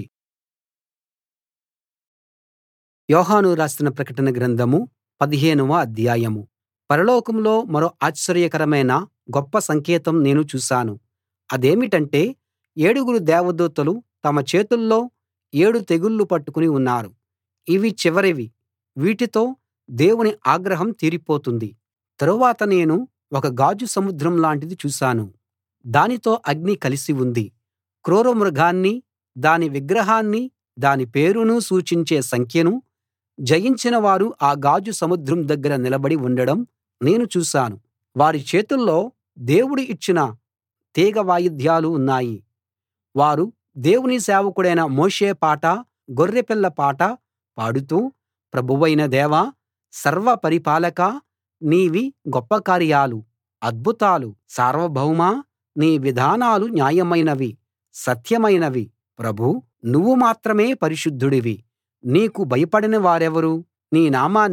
యోహాను రాసిన ప్రకటన గ్రంథం పదిహేనవ అధ్యాయం పరలోకంలో మరో ఆశ్చర్యకరమైన గొప్ప సంకేతం నేను చూశాను అదేమిటంటే ఏడుగురు దేవదూతలు తమ చేతుల్లో ఏడు తెగుళ్ళు పట్టుకుని ఉన్నారు ఇవి చివరివి వీటితో దేవుని ఆగ్రహం తీరిపోతుంది తరువాత నేను ఒక గాజు సముద్రం లాంటిది చూశాను దానితో అగ్ని కలిసి ఉంది క్రూర మృగాన్ని దాని విగ్రహాన్ని దాని పేరును సూచించే సంఖ్యను జయించిన వారు ఆ గాజు సముద్రం దగ్గర నిలబడి ఉండడం నేను చూశాను వారి చేతుల్లో దేవుడు ఇచ్చిన తీగ వాయిద్యాలు ఉన్నాయి వారు దేవుని సేవకుడైన మోషే పాట గొర్రెపిల్ల పాట పాడుతూ ప్రభువైన దేవా సర్వ పరిపాలకా నీవి గొప్ప కార్యాలు అద్భుతాలు సార్వభౌమా నీ విధానాలు న్యాయమైనవి సత్యమైనవి ప్రభూ నువ్వు మాత్రమే పరిశుద్ధుడివి నీకు భయపడని వారెవరు నీ నామాన్ని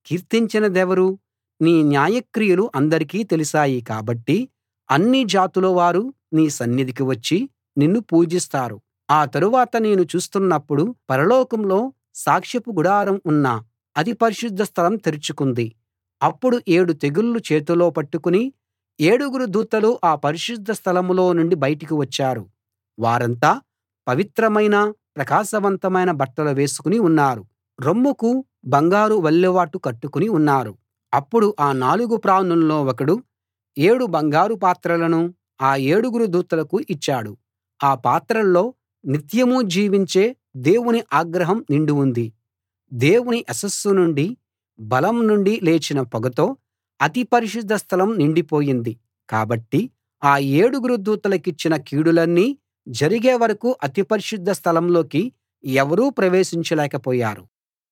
కీర్తించినదెవరు నీ న్యాయక్రియలు అందరికీ తెలిశాయి కాబట్టి అన్ని జాతుల వారు నీ సన్నిధికి వచ్చి నిన్ను పూజిస్తారు ఆ తరువాత నేను చూస్తున్నప్పుడు పరలోకంలో సాక్ష్యపు గుడారం ఉన్న అతి పరిశుద్ధ స్థలం తెరుచుకుంది అప్పుడు ఏడు తెగుళ్ళు చేతిలో పట్టుకుని ఏడుగురు దూతలు ఆ పరిశుద్ధ స్థలంలో నుండి బయటికి వచ్చారు వారంతా పవిత్రమైన ప్రకాశవంతమైన బట్టలు వేసుకుని ఉన్నారు రొమ్ముకు బంగారు వల్లెవాటు కట్టుకుని ఉన్నారు అప్పుడు ఆ నాలుగు ప్రాణుల్లో ఒకడు ఏడు బంగారు పాత్రలను ఆ ఏడుగురు దూతలకు ఇచ్చాడు ఆ పాత్రల్లో నిత్యం జీవించే దేవుని ఆగ్రహం నిండి ఉంది దేవుని యశస్సు నుండి బలం నుండి లేచిన పొగతో అతి పరిశుద్ధ స్థలం నిండిపోయింది కాబట్టి ఆ ఏడుగురు దూతలకిచ్చిన కీడులన్నీ జరిగే వరకూ అతి పరిశుద్ధ స్థలంలోకి ఎవరూ ప్రవేశించలేకపోయారు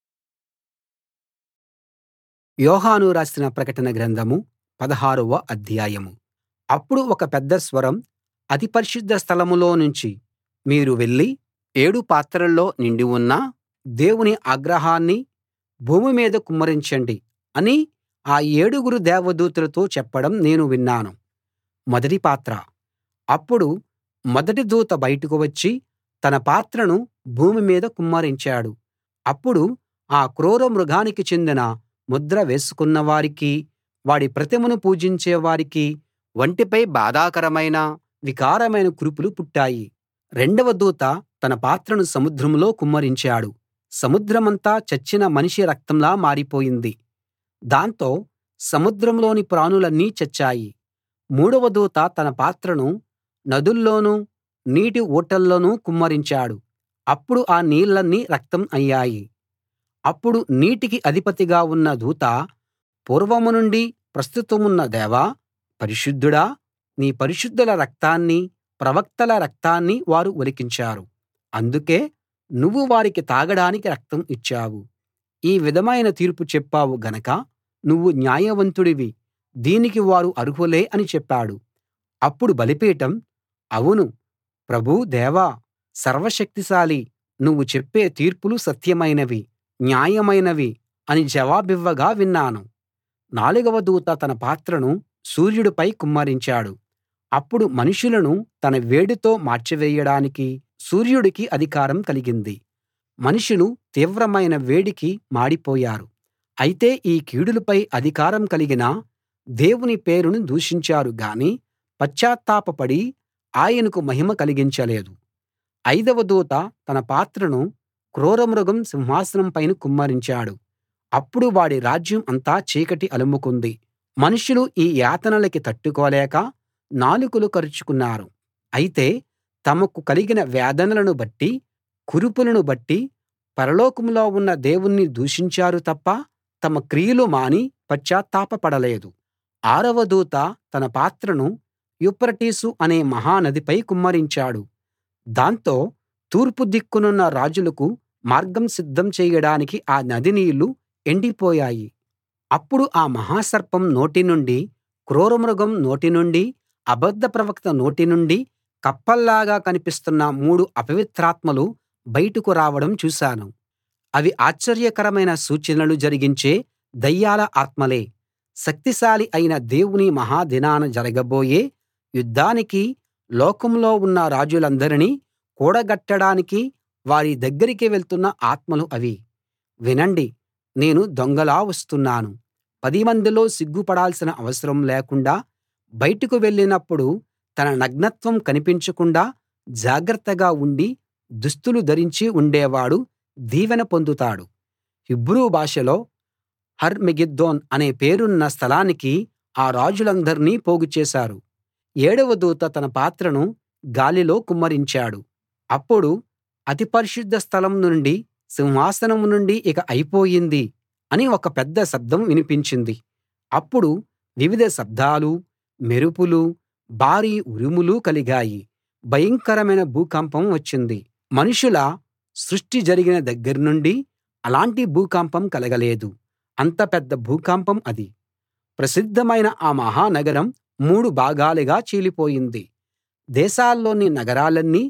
యోహాను రాసిన ప్రకటన గ్రంథం పదహారవ అధ్యాయం అప్పుడు ఒక పెద్ద స్వరం అతి పరిశుద్ధ స్థలంలో నుంచి మీరు వెళ్ళి ఏడు పాత్రల్లో నిండి ఉన్న దేవుని ఆగ్రహాన్ని భూమి మీద కుమ్మరించండి అని ఆ ఏడుగురు దేవదూతలతో చెప్పడం నేను విన్నాను మొదటి పాత్ర అప్పుడు మొదటి దూత బయటకు వచ్చి తన పాత్రను భూమి మీద కుమ్మరించాడు అప్పుడు ఆ క్రూర మృగానికి చెందిన ముద్ర వేసుకున్న వారికీ వాడి ప్రతిమను పూజించే వారికీ ఒంటిపై బాధాకరమైన వికారమైన కురుపులు పుట్టాయి రెండవ దూత తన పాత్రను సముద్రంలో కుమ్మరించాడు సముద్రమంతా చచ్చిన మనిషి రక్తంలా మారిపోయింది దాంతో సముద్రంలోని ప్రాణులన్నీ చచ్చాయి మూడవ దూత తన పాత్రను నదుల్లోనూ నీటి ఊటల్లోనూ కుమ్మరించాడు అప్పుడు ఆ నీళ్లన్నీ రక్తం అయ్యాయి అప్పుడు నీటికి అధిపతిగా ఉన్న దూత పూర్వం నుండి ప్రస్తుతమున్న దేవా పరిశుద్ధుడా నీ పరిశుద్ధుల రక్తాన్నీ ప్రవక్తల రక్తాన్నీ వారు ఒలికించారు అందుకే నువ్వు వారికి తాగడానికి రక్తం ఇచ్చావు ఈ విధమైన తీర్పు చెప్పావు గనక నువ్వు న్యాయవంతుడివి దీనికి వారు అర్హులే అని చెప్పాడు అప్పుడు బలిపీఠం అవును ప్రభూ దేవా సర్వశక్తిశాలీ నువ్వు చెప్పే తీర్పులు సత్యమైనవి న్యాయమైనవి అని జవాబివ్వగా విన్నాను నాలుగవ దూత తన పాత్రను సూర్యుడిపై కుమ్మరించాడు అప్పుడు మనుషులను తన వేడితో మార్చివేయడానికి సూర్యుడికి అధికారం కలిగింది మనుషులు తీవ్రమైన వేడికి మాడిపోయారు అయితే ఈ కీడులపై అధికారం కలిగిన దేవుని పేరును దూషించారు గాని పశ్చాత్తాపపడి ఆయనకు మహిమ కలిగించలేదు ఐదవ దూత తన పాత్రను క్రూరమృగం సింహాసనం పైన కుమ్మరించాడు అప్పుడు వాడి రాజ్యం అంతా చీకటి అలుముకుంది మనుషులు ఈ యాతనలకి తట్టుకోలేక నాలుకలు కరుచుకున్నారు అయితే తమకు కలిగిన వేదనలను బట్టి కురుపులను బట్టి పరలోకంలో ఉన్న దేవుణ్ణి దూషించారు తప్ప తమ క్రియలు మాని పశ్చాత్తాపపడలేదు ఆరవ దూత తన పాత్రను యూఫ్రటీసు అనే మహానదిపై కుమ్మరించాడు దాంతో తూర్పు దిక్కునున్న రాజులకు మార్గం సిద్ధం చేయడానికి ఆ నది నీళ్లు ఎండిపోయాయి అప్పుడు ఆ మహాసర్పం నోటి నుండి క్రూరమృగం నోటి నుండి అబద్ధ ప్రవక్త నోటి నుండి కప్పల్లాగా కనిపిస్తున్న మూడు అపవిత్రాత్మలు బయటకు రావడం చూశాను అవి ఆశ్చర్యకరమైన సూచనలు జరిగించే దయ్యాల ఆత్మలే శక్తిశాలి అయిన దేవుని మహా దినాన జరగబోయే యుద్ధానికి లోకంలో ఉన్న రాజులందరినీ కూడగట్టడానికి వారి దగ్గరికి వెళ్తున్న ఆత్మలు అవి వినండి నేను దొంగలా వస్తున్నాను పదిమందిలో సిగ్గుపడాల్సిన అవసరం లేకుండా బయటకు వెళ్ళినప్పుడు తన నగ్నత్వం కనిపించకుండా జాగ్రత్తగా ఉండి దుస్తులు ధరించి ఉండేవాడు దీవెన పొందుతాడు హీబ్రూ భాషలో హర్ మెగిద్దోన్ అనే పేరున్న స్థలానికి ఆ రాజులందర్నీ పోగు చేశారు ఏడవ దూత తన పాత్రను గాలిలో కుమ్మరించాడు అప్పుడు అతి పరిశుద్ధ స్థలం నుండి సింహాసనం నుండి ఇక అయిపోయింది అని ఒక పెద్ద శబ్దం వినిపించింది అప్పుడు వివిధ శబ్దాలూ మెరుపులూ భారీ ఉరుములూ కలిగాయి భయంకరమైన భూకంపం వచ్చింది మనుషుల సృష్టి జరిగిన దగ్గర్నుండి అలాంటి భూకంపం కలగలేదు అంత పెద్ద భూకంపం అది ప్రసిద్ధమైన ఆ మహా నగరం మూడు భాగాలుగా చీలిపోయింది దేశాల్లోని నగరాలన్నీ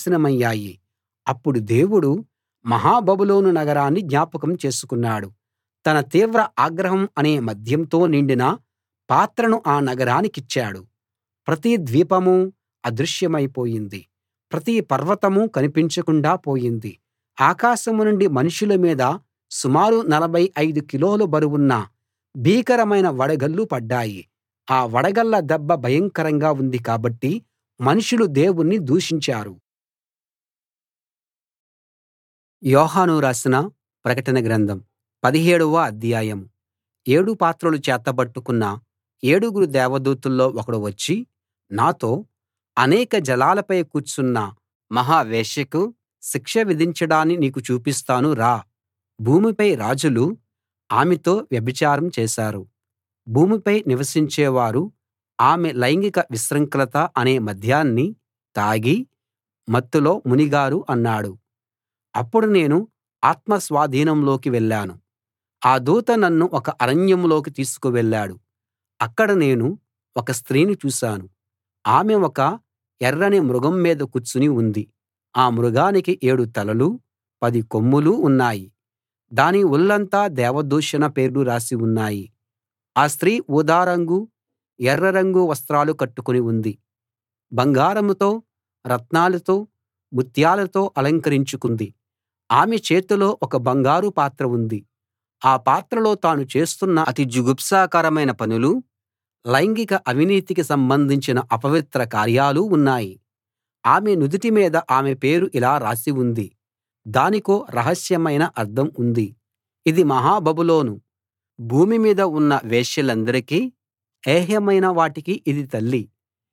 నాశనమయ్యాయి అప్పుడు దేవుడు మహా బబులోను నగరాన్ని జ్ఞాపకం చేసుకున్నాడు తన తీవ్ర ఆగ్రహం అనే మద్యంతో నిండిన పాత్రను ఆ నగరానికిచ్చాడు ప్రతి ద్వీపమూ అదృశ్యమైపోయింది ప్రతి పర్వతమూ కనిపించకుండా పోయింది ఆకాశం నుండి మనుషుల మీద సుమారు నలభై ఐదు కిలోల బరువున్న భీకరమైన వడగళ్ళు పడ్డాయి ఆ వడగళ్ళ దెబ్బ భయంకరంగా ఉంది కాబట్టి మనుషులు దేవుణ్ణి దూషించారు యోహాను రాసిన ప్రకటన గ్రంథం పదిహేడవ అధ్యాయం ఏడు పాత్రలు చేతబట్టుకున్న ఏడుగురు దేవదూతల్లో ఒకడు వచ్చి నాతో అనేక జలాలపై కూర్చున్న మహా వేశ్యకు శిక్ష విధించడాన్ని నీకు చూపిస్తాను రా భూమిపై రాజులు ఆమెతో వ్యభిచారం చేశారు భూమిపై నివసించేవారు ఆమె లైంగిక విశృంఖలత అనే మద్యాన్ని తాగి మత్తులో మునిగారు అన్నాడు అప్పుడు నేను ఆత్మ స్వాధీనంలోకి వెళ్ళాను ఆ దూత నన్ను ఒక అరణ్యంలోకి తీసుకువెళ్ళాడు అక్కడ నేను ఒక స్త్రీని చూశాను ఆమె ఒక ఎర్రని మృగం మీద కూర్చుని ఉంది ఆ మృగానికి ఏడు తలలూ పది కొమ్ములూ ఉన్నాయి దాని ఒళ్ళంతా దేవదూషణ పేర్లు రాసి ఉన్నాయి ఆ స్త్రీ ఊదా రంగు ఎర్ర రంగు వస్త్రాలు కట్టుకుని ఉంది బంగారంతో రత్నాలతో ముత్యాలతో అలంకరించుకుంది ఆమె చేతిలో ఒక బంగారు పాత్ర ఉంది ఆ పాత్రలో తాను చేస్తున్న అతి జుగుప్సాకరమైన పనులూ లైంగిక అవినీతికి సంబంధించిన అపవిత్ర కార్యాలూ ఉన్నాయి ఆమె నుదిటి మీద ఆమె పేరు ఇలా రాసి ఉంది దానికో రహస్యమైన అర్థం ఉంది ఇది మహా బబులోను భూమి మీద ఉన్న వేశ్యలందరికీ ఏహ్యమైన వాటికి ఇది తల్లి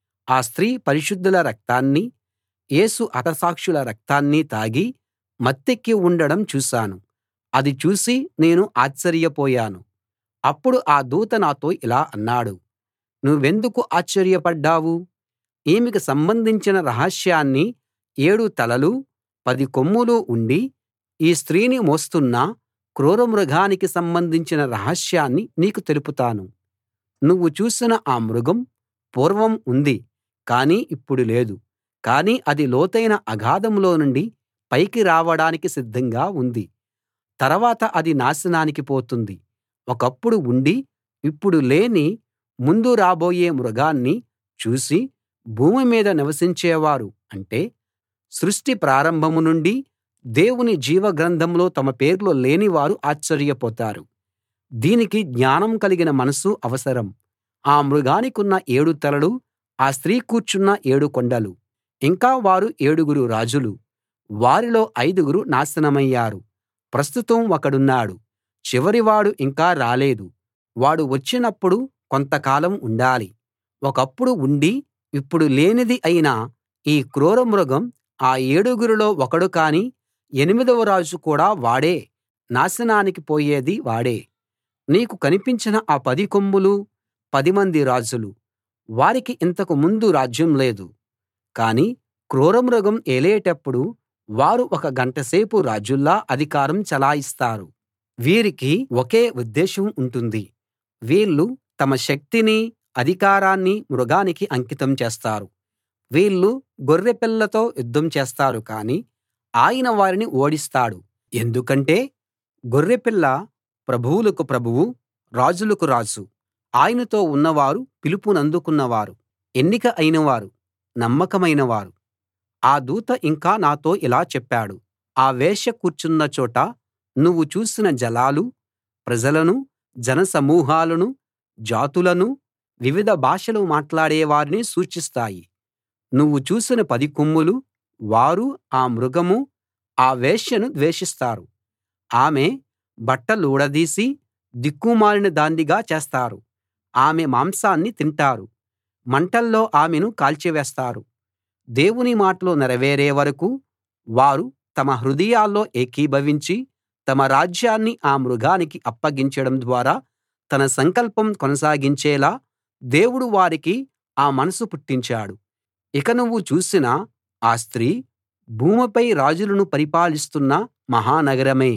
ఆ స్త్రీ పరిశుద్ధుల రక్తాన్నీ యేసు హతసాక్షుల రక్తాన్నీ తాగి మత్తెక్కి ఉండడం చూశాను అది చూసి నేను ఆశ్చర్యపోయాను అప్పుడు ఆ దూత నాతో ఇలా అన్నాడు నువ్వెందుకు ఆశ్చర్యపడ్డావు ఈమెకు సంబంధించిన రహస్యాన్ని ఏడు తలలూ పది కొమ్ములూ ఉండి ఈ స్త్రీని మోస్తున్న క్రూరమృగానికి సంబంధించిన రహస్యాన్ని నీకు తెలుపుతాను నువ్వు చూసిన ఆ మృగం పూర్వం ఉంది కానీ ఇప్పుడు లేదు కానీ అది లోతైన అగాధంలో నుండి పైకి రావడానికి సిద్ధంగా ఉంది తర్వాత అది నాశనానికి పోతుంది ఒకప్పుడు ఉండి ఇప్పుడు లేని ముందు రాబోయే మృగాన్ని చూసి భూమి మీద నివసించేవారు అంటే సృష్టి ప్రారంభం నుండి దేవుని జీవ గ్రంథంలో తమ పేర్లు లేనివారు ఆశ్చర్యపోతారు దీనికి జ్ఞానం కలిగిన మనసు అవసరం ఆ మృగానికున్న ఏడు తలలు ఆ స్త్రీ కూర్చున్న ఏడు కొండలు ఇంకా వారు ఏడుగురు రాజులు వారిలో ఐదుగురు నాశనమయ్యారు ప్రస్తుతం ఒకడున్నాడు చివరివాడు ఇంకా రాలేదు వాడు వచ్చినప్పుడు కొంతకాలం ఉండాలి ఒకప్పుడు ఉండి ఇప్పుడు లేనిది అయిన ఈ క్రూర మృగం ఆ ఏడుగురిలో ఒకడు కాని ఎనిమిదవ రాజు కూడా వాడే నాశనానికి పోయేది వాడే నీకు కనిపించిన ఆ పది కొమ్ములూ పదిమంది రాజులు వారికి ఇంతకు ముందు రాజ్యం లేదు కానీ క్రూరమృగం ఏలేటప్పుడు వారు ఒక గంటసేపు రాజుల్లా అధికారం చలాయిస్తారు వీరికి ఒకే ఉద్దేశం ఉంటుంది వీళ్ళు తమ శక్తిని అధికారాన్ని మృగానికి అంకితం చేస్తారు వీళ్ళు గొర్రెపిల్లతో యుద్ధం చేస్తారు కానీ ఆయన వారిని ఓడిస్తాడు ఎందుకంటే గొర్రెపిల్ల ప్రభువులకు ప్రభువు రాజులకు రాజు ఆయనతో ఉన్నవారు పిలుపునందుకున్నవారు ఎన్నిక అయినవారు నమ్మకమైనవారు ఆ దూత ఇంకా నాతో ఇలా చెప్పాడు ఆ వేశ్య కూర్చున్న చోట నువ్వు చూసిన జలాలు ప్రజలను జనసమూహాలను జాతులను వివిధ భాషలు మాట్లాడే వారిని సూచిస్తాయి నువ్వు చూసిన పది కొమ్ములు వారు ఆ మృగము ఆ వేశ్యను ద్వేషిస్తారు ఆమె బట్టలూడదీసి దిక్కుమాలిన దాన్నిగా చేస్తారు ఆమె మాంసాన్ని తింటారు మంటల్లో ఆమెను కాల్చివేస్తారు దేవుని మాటలు నెరవేరే వరకూ వారు తమ హృదయాల్లో ఏకీభవించి తమ రాజ్యాన్ని ఆ మృగానికి అప్పగించడం ద్వారా తన సంకల్పం కొనసాగించేలా దేవుడు వారికి ఆ మనసు పుట్టించాడు ఇక నువ్వు చూసిన ఆ స్త్రీ భూమిపై రాజులను పరిపాలిస్తున్న మహానగరమే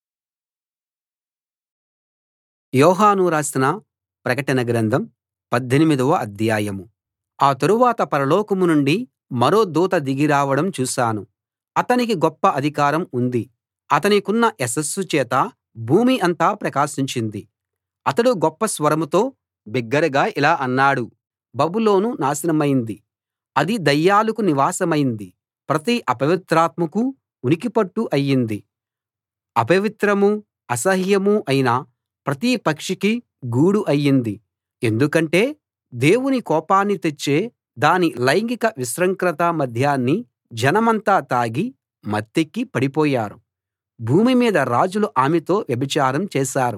యోహాను రాసిన ప్రకటన గ్రంథం పద్దెనిమిదవ అధ్యాయం ఆ తరువాత పరలోకం నుండి మరో దూత దిగి రావడం చూశాను అతనికి గొప్ప అధికారం ఉంది అతనికున్న యశస్సు చేత భూమి అంతా ప్రకాశించింది అతడు గొప్ప స్వరంతో బిగ్గరగా ఇలా అన్నాడు బబులోను నాశనమైంది అది దయ్యాలకు నివాసమైంది ప్రతి అపవిత్రాత్మకు ఉనికిపట్టు అయ్యింది అపవిత్రమూ అసహ్యమూ అయిన ప్రతి పక్షికి గూడు అయ్యింది ఎందుకంటే దేవుని కోపాన్ని తెచ్చే దాని లైంగిక విశృంఖలత మద్యాన్ని జనమంతా తాగి మత్తెక్కి పడిపోయారు భూమి మీద రాజులు ఆమెతో వ్యభిచారం చేశారు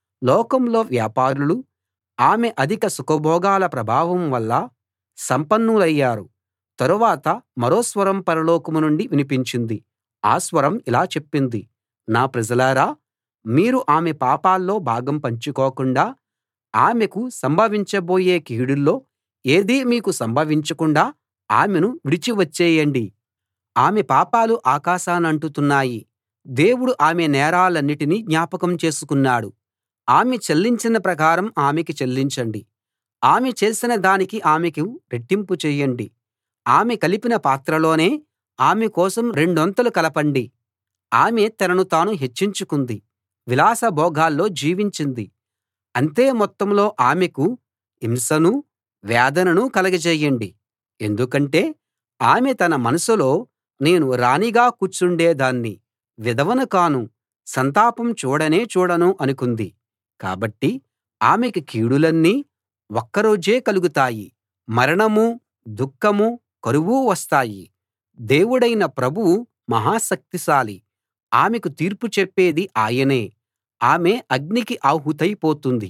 లోకంలో వ్యాపారులు ఆమె అధిక సుఖభోగాల ప్రభావం వల్ల సంపన్నులయ్యారు తరువాత మరో స్వరం పరలోకం నుండి వినిపించింది ఆ స్వరం ఇలా చెప్పింది నా ప్రజలారా మీరు ఆమె పాపాల్లో భాగం పంచుకోకుండా ఆమెకు సంభవించబోయే కీడుల్లో ఏదీ మీకు సంభవించకుండా ఆమెను విడిచి వచ్చేయండి ఆమె పాపాలు ఆకాశానంటుతున్నాయి దేవుడు ఆమె నేరాలన్నిటినీ జ్ఞాపకం చేసుకున్నాడు ఆమె చెల్లించిన ప్రకారం ఆమెకి చెల్లించండి ఆమె చేసిన దానికి ఆమెకు రెట్టింపు చెయ్యండి ఆమె కలిపిన పాత్రలోనే ఆమె కోసం రెండొంతులు కలపండి ఆమె తనను తాను హెచ్చించుకుంది విలాస భోగాల్లో జీవించింది అంతే మొత్తంలో ఆమెకు హింసనూ వేదననూ కలగజేయండి ఎందుకంటే ఆమె తన మనసులో నేను రాణిగా కూర్చుండేదాన్ని విధవను కాను సంతాపం చూడనే చూడను అనుకుంది కాబట్టి ఆమెకు కీడులన్నీ ఒక్కరోజే కలుగుతాయి మరణమూ దుఃఖమూ కరువూ వస్తాయి దేవుడైన ప్రభువు మహాశక్తిశాలి ఆమెకు తీర్పు చెప్పేది ఆయనే ఆమె అగ్నికి ఆహుతైపోతుంది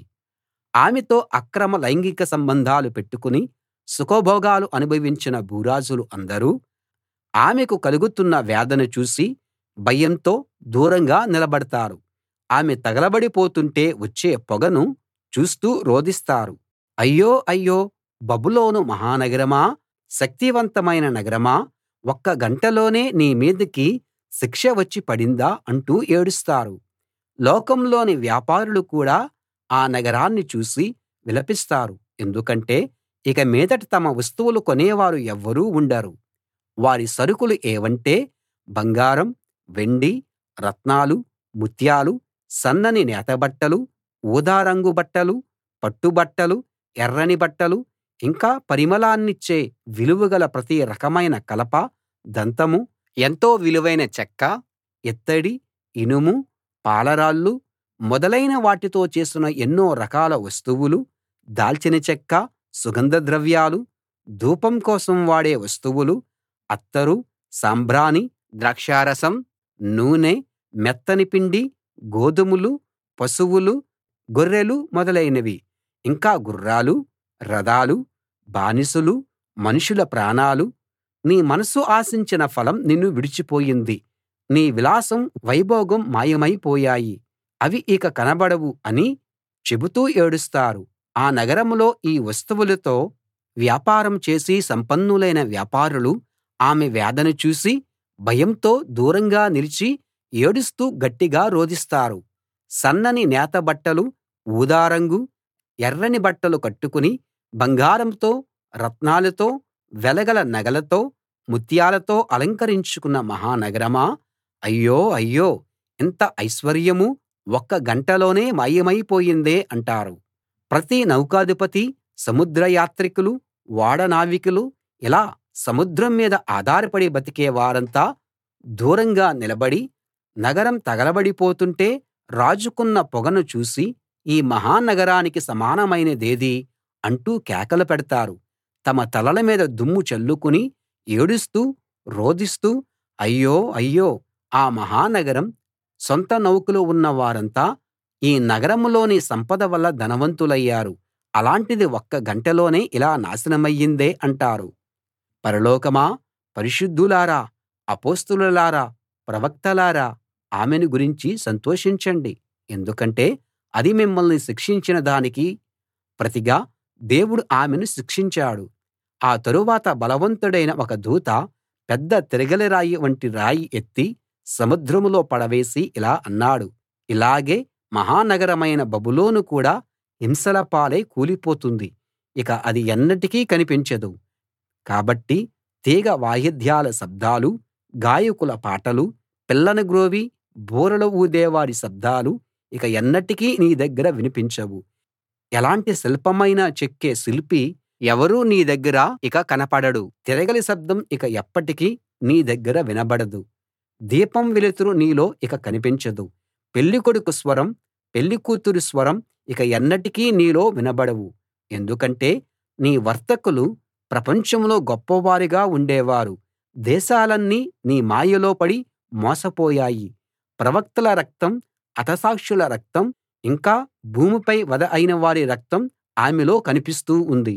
ఆమెతో అక్రమ లైంగిక సంబంధాలు పెట్టుకుని సుఖభోగాలు అనుభవించిన భూరాజులు అందరూ ఆమెకు కలుగుతున్న వేదన చూసి భయంతో దూరంగా నిలబడతారు ఆమె తగలబడిపోతుంటే వచ్చే పొగను చూస్తూ రోదిస్తారు అయ్యో అయ్యో బబులోను మహానగరమా శక్తివంతమైన నగరమా ఒక్క గంటలోనే నీ మీదికి శిక్ష వచ్చి పడిందా అంటూ ఏడుస్తారు లోకంలోని వ్యాపారులు కూడా ఆ నగరాన్ని చూసి విలపిస్తారు ఎందుకంటే ఇక మీదట తమ వస్తువులు కొనేవారు ఎవ్వరూ ఉండరు వారి సరుకులు ఏవంటే బంగారం వెండి రత్నాలు ముత్యాలు సన్నని నేతబట్టలు ఊదా రంగు బట్టలు పట్టు బట్టలు ఎర్రని బట్టలు ఇంకా పరిమళాన్నిచ్చే విలువగల ప్రతి రకమైన కలప దంతం ఎంతో విలువైన చెక్క ఇత్తడి ఇనుము పాలరాళ్ళు మొదలైన వాటితో చేసిన ఎన్నో రకాల వస్తువులు దాల్చిన చెక్క సుగంధ ద్రవ్యాలు ధూపం కోసం వాడే వస్తువులు అత్తరు సాంబ్రాణి ద్రాక్షారసం నూనె మెత్తని పిండి గోధుమలు పశువులు గొర్రెలు మొదలైనవి ఇంకా గుర్రాలు రథాలు బానిసలు మనుషుల ప్రాణాలు నీ మనసు ఆశించిన ఫలం నిన్ను విడిచిపోయింది నీ విలాసం వైభోగం మాయమైపోయాయి అవి ఇక కనబడవు అని చెబుతూ ఏడుస్తారు ఆ నగరంలో ఈ వస్తువులతో వ్యాపారం చేసి సంపన్నులైన వ్యాపారులు ఆమె వేదన చూసి భయంతో దూరంగా నిలిచి ఏడుస్తూ గట్టిగా రోదిస్తారు సన్నని నేత బట్టలు ఊదా రంగు ఎర్రని బట్టలు కట్టుకుని బంగారంతో రత్నాలతో వెలగల నగలతో ముత్యాలతో అలంకరించుకున్న మహానగరమా అయ్యో అయ్యో ఇంత ఐశ్వర్యమూ ఒక్క గంటలోనే మాయమైపోయిందే అంటారు ప్రతి నౌకాధిపతి సముద్ర యాత్రికులు ఓడ నావికులు ఇలా సముద్రం మీద ఆధారపడి బతికే వారంతా దూరంగా నిలబడి నగరం తగలబడిపోతుంటే రాజుకున్న పొగను చూసి ఈ మహానగరానికి సమానమైనదేది అంటూ కేకలు పెడతారు తమ తలల మీద దుమ్ము చల్లుకుని ఏడుస్తూ రోదిస్తూ అయ్యో అయ్యో ఆ మహానగరం సొంత నౌకలు ఉన్న వారంతా ఈ నగరంలోని సంపద వల్ల ధనవంతులయ్యారు అలాంటిది ఒక్క గంటలోనే ఇలా నాశనమయ్యిందే అంటారు పరలోకమా పరిశుద్ధులారా అపొస్తలులారా ప్రవక్తలారా ఆమెను గురించి సంతోషించండి ఎందుకంటే అది మిమ్మల్ని శిక్షించిన దానికి ప్రతిగా దేవుడు ఆమెను శిక్షించాడు ఆ తరువాత బలవంతుడైన ఒక దూత పెద్ద తిరగలి రాయి వంటి రాయి ఎత్తి సముద్రంలో పడవేసి ఇలా అన్నాడు ఇలాగే మహానగరమైన బబులోను కూడా హింసల పాలై కూలిపోతుంది ఇక అది ఎన్నటికీ కనిపించదు కాబట్టి తీగ వాయిద్యాల శబ్దాలు గాయకుల పాటలు పిల్లన గ్రోవి బూరలు ఊదేవారి శబ్దాలు ఇక ఎన్నటికీ నీ దగ్గర వినిపించవు ఎలాంటి శిల్పమైనా చెక్కే శిల్పి ఎవరూ నీ దగ్గర ఇక కనపడడు తిరగలి శబ్దం ఇక ఎప్పటికీ నీ దగ్గర వినబడదు దీపం వెలుతురు నీలో ఇక కనిపించదు పెళ్ళికొడుకు స్వరం పెళ్లికూతురు స్వరం ఇక ఎన్నటికీ నీలో వినబడవు ఎందుకంటే నీ వర్తకులు ప్రపంచంలో గొప్పవారుగా ఉండేవారు దేశాలన్నీ నీ మాయలో పడి మోసపోయాయి ప్రవక్తల రక్తం హతసాక్షుల రక్తం ఇంకా భూమిపై వధ అయిన వారి రక్తం ఆమెలో కనిపిస్తూ ఉంది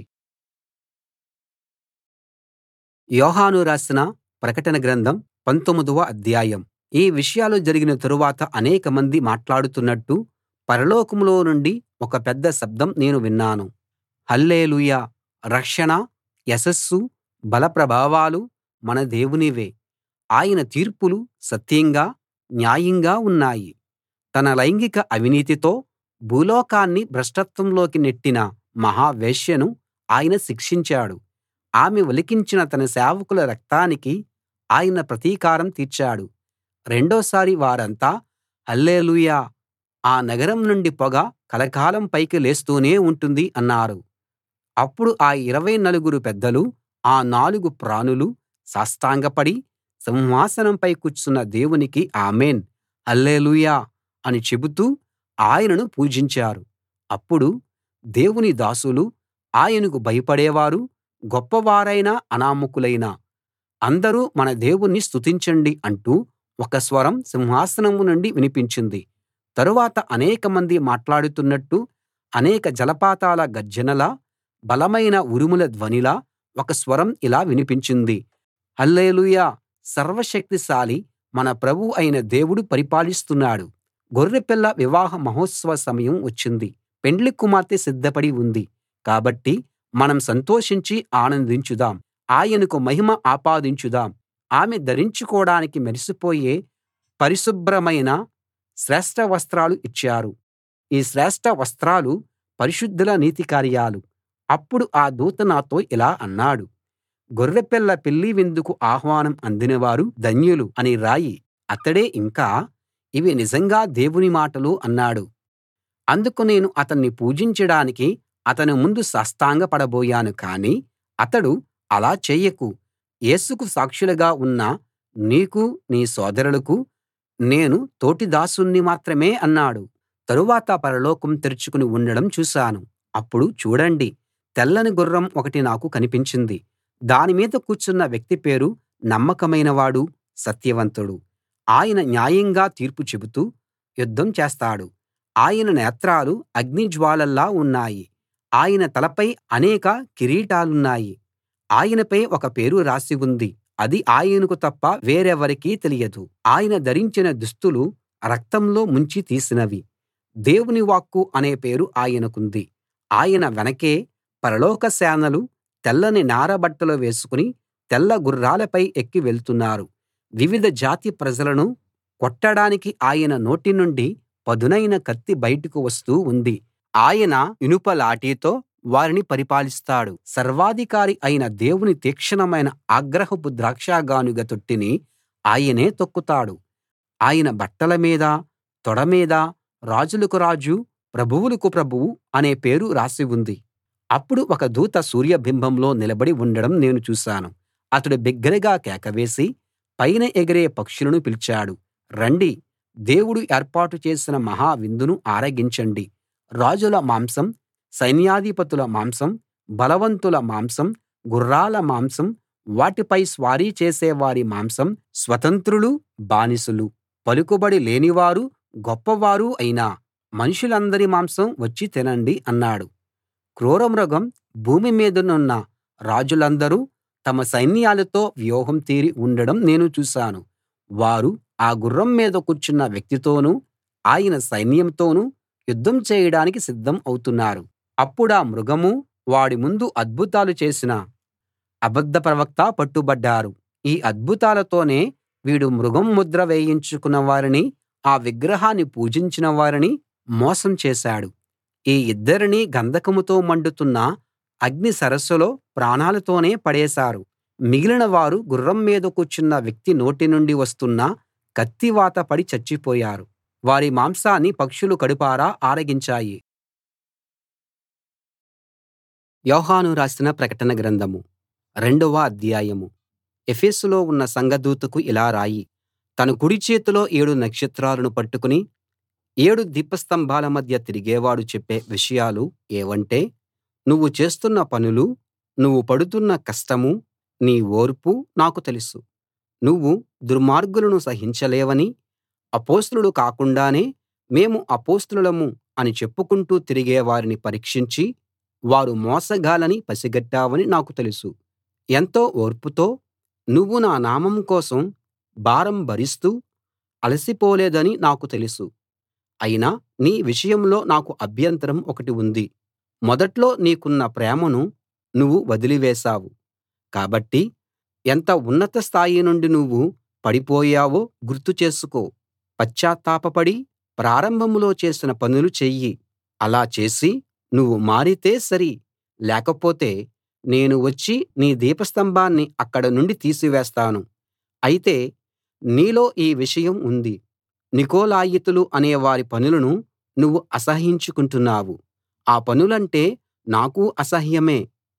యోహాను రాసిన ప్రకటన గ్రంథం పంతొమ్మిదవ అధ్యాయం ఈ విషయాలు జరిగిన తరువాత అనేకమంది మాట్లాడుతున్నట్టు పరలోకంలో నుండి ఒక పెద్ద శబ్దం నేను విన్నాను హల్లెలూయా రక్షణ యశస్సు బల ప్రభావాలు మన దేవునివే ఆయన తీర్పులు సత్యంగా న్యాయంగా ఉన్నాయి తన లైంగిక అవినీతితో భూలోకాన్ని భ్రష్టత్వంలోకి నెట్టిన మహా వేశ్యను ఆయన శిక్షించాడు ఆమె ఒలికించిన తన సేవకుల రక్తానికి ఆయన ప్రతీకారం తీర్చాడు రెండోసారి వారంతా హల్లెలూయా ఆ నగరం నుండి పొగ కలకాలం పైకి లేస్తూనే ఉంటుంది అన్నారు అప్పుడు ఆ ఇరవై నలుగురు పెద్దలు ఆ నాలుగు ప్రాణులు సాష్టాంగపడి సింహాసనంపై కూర్చున్న దేవునికి ఆమేన్ హల్లెలూయా అని చెబుతూ ఆయనను పూజించారు అప్పుడు దేవుని దాసులు ఆయనకు భయపడేవారు గొప్పవారైన అనామకులైన అందరూ మన దేవుణ్ణి స్తుతించండి అంటూ ఒక స్వరం సింహాసనం నుండి వినిపించింది తరువాత అనేకమంది మాట్లాడుతున్నట్టు అనేక జలపాతాల గర్జనలా బలమైన ఉరుముల ధ్వనిలా ఒక స్వరం ఇలా వినిపించింది హల్లెలూయా సర్వశక్తిశాలి మన ప్రభువు అయిన దేవుడు పరిపాలిస్తున్నాడు గొర్రెపిల్ల వివాహ మహోత్సవ సమయం వచ్చింది పెండ్లి కుమార్తె సిద్ధపడి ఉంది కాబట్టి మనం సంతోషించి ఆనందించుదాం ఆయనకు మహిమ ఆపాదించుదాం ఆమె ధరించుకోడానికి మెరిసిపోయే పరిశుభ్రమైన శ్రేష్ఠ వస్త్రాలు ఇచ్చారు ఈ శ్రేష్ఠ వస్త్రాలు పరిశుద్ధుల నీతి కార్యాలు అప్పుడు ఆ దూత నాతో ఇలా అన్నాడు గొర్రెపిల్ల పెళ్లి విందుకు ఆహ్వానం అందినవారు ధన్యులు అని రాయి అతడే ఇంకా ఇవి నిజంగా దేవుని మాటలు అన్నాడు అందుకు నేను అతన్ని పూజించడానికి అతని ముందు సాష్టాంగపడబోయాను కానీ అతడు అలా చేయకు యేసుకు సాక్షులుగా ఉన్న నీకూ నీ సోదరులకూ నేను తోటి దాసుణ్ణి మాత్రమే అన్నాడు తరువాత పరలోకం తెరుచుకుని ఉండడం చూశాను అప్పుడు చూడండి తెల్లని గుర్రం ఒకటి నాకు కనిపించింది దాని మీద కూర్చున్న వ్యక్తి పేరు నమ్మకమైనవాడు సత్యవంతుడు ఆయన న్యాయంగా తీర్పు చెబుతూ యుద్ధం చేస్తాడు ఆయన నేత్రాలు అగ్నిజ్వాలల్లా ఉన్నాయి ఆయన తలపై అనేక కిరీటాలున్నాయి ఆయనపై ఒక పేరు రాసి ఉంది అది ఆయనకు తప్ప వేరెవరికీ తెలియదు ఆయన ధరించిన దుస్తులు రక్తంలో ముంచి తీసినవి దేవుని వాక్కు అనే పేరు ఆయనకుంది ఆయన వెనకే పరలోక సేనలు తెల్లని నార బట్టలు వేసుకుని తెల్ల గుర్రాలపై ఎక్కి వెళ్తున్నారు వివిధ జాతి ప్రజలను కొట్టడానికి ఆయన నోటి నుండి పదునైన కత్తి బయటకు వస్తూ ఉంది ఆయన ఇనుప లాఠీతో వారిని పరిపాలిస్తాడు సర్వాధికారి అయిన దేవుని తీక్షణమైన ఆగ్రహపు ద్రాక్షగానుగ తొట్టిని ఆయనే తొక్కుతాడు ఆయన బట్టల మీద తొడ మీద రాజులకు రాజు ప్రభువులకు ప్రభువు అనే పేరు రాసి ఉంది అప్పుడు ఒక దూత సూర్యబింబంలో నిలబడి ఉండడం నేను చూశాను అతడు బిగ్గరగా కేక వేసి పైన ఎగిరే పక్షులను పిలిచాడు రండి దేవుడు ఏర్పాటు చేసిన మహా విందును ఆరగించండి రాజుల మాంసం సైన్యాధిపతుల మాంసం బలవంతుల మాంసం గుర్రాల మాంసం వాటిపై స్వారీ చేసేవారి మాంసం స్వతంత్రులు బానిసలు పలుకుబడి లేనివారు గొప్పవారు అయిన మనుషులందరి మాంసం వచ్చి తినండి అన్నాడు క్రూరమృగం భూమి మీదనున్న రాజులందరూ తమ సైన్యాలతో వ్యూహం తీరి ఉండడం నేను చూశాను వారు ఆ గుర్రం మీద కూర్చున్న వ్యక్తితోనూ ఆయన సైన్యంతోనూ యుద్ధం చేయడానికి సిద్ధం అవుతున్నారు అప్పుడా మృగమూ వాడి ముందు అద్భుతాలు చేసిన అబద్ధ ప్రవక్త పట్టుబడ్డారు ఈ అద్భుతాలతోనే వీడు మృగం ముద్ర వేయించుకున్న వారిని ఆ విగ్రహాన్ని పూజించిన వారిని మోసం చేశాడు ఈ ఇద్దరినీ గంధకంతో మండుతున్న అగ్ని సరస్సులో ప్రాణాలతోనే పడేశారు మిగిలిన వారు గుర్రం మీద కూర్చున్న వ్యక్తి నోటి నుండి వస్తున్న కత్తివాత పడి చచ్చిపోయారు వారి మాంసాన్ని పక్షులు కడుపారా ఆరగించాయి యోహాను రాసిన ప్రకటన గ్రంథం రెండవ అధ్యాయం ఎఫెసులో ఉన్న సంఘదూతకు ఇలా రాయి తన కుడి చేతిలో ఏడు నక్షత్రాలను పట్టుకుని ఏడు దీపస్తంభాల మధ్య తిరిగేవాడు చెప్పే విషయాలు ఏవంటే నువ్వు చేస్తున్న పనులూ నువ్వు పడుతున్న కష్టమూ నీ ఓర్పూ నాకు తెలుసు నువ్వు దుర్మార్గులను సహించలేవనీ అపొస్తలులు కాకుండానే మేము అపొస్తలులం అని చెప్పుకుంటూ తిరిగే వారిని పరీక్షించి వారు మోసగాళ్ళని పసిగట్టావని నాకు తెలుసు ఎంతో ఓర్పుతో నువ్వు నా నామం కోసం భారం భరిస్తూ అలసిపోలేదని నాకు తెలుసు అయినా నీ విషయంలో నాకు అభ్యంతరం ఒకటి ఉంది మొదట్లో నీకున్న ప్రేమను నువ్వు వదిలివేశావు కాబట్టి ఎంత ఉన్నత స్థాయి నుండి నువ్వు పడిపోయావో గుర్తు చేసుకో పశ్చాత్తాపపడి ప్రారంభంలో చేసిన పనులు చెయ్యి అలా చేసి నువ్వు మారితే సరి లేకపోతే నేను వచ్చి నీ దీపస్తంభాన్ని అక్కడ నుండి తీసివేస్తాను అయితే నీలో ఈ విషయం ఉంది నికొలాయితులు అనే వారి పనులను నువ్వు అసహ్యించుకుంటున్నావు ఆ పనులంటే నాకూ అసహ్యమే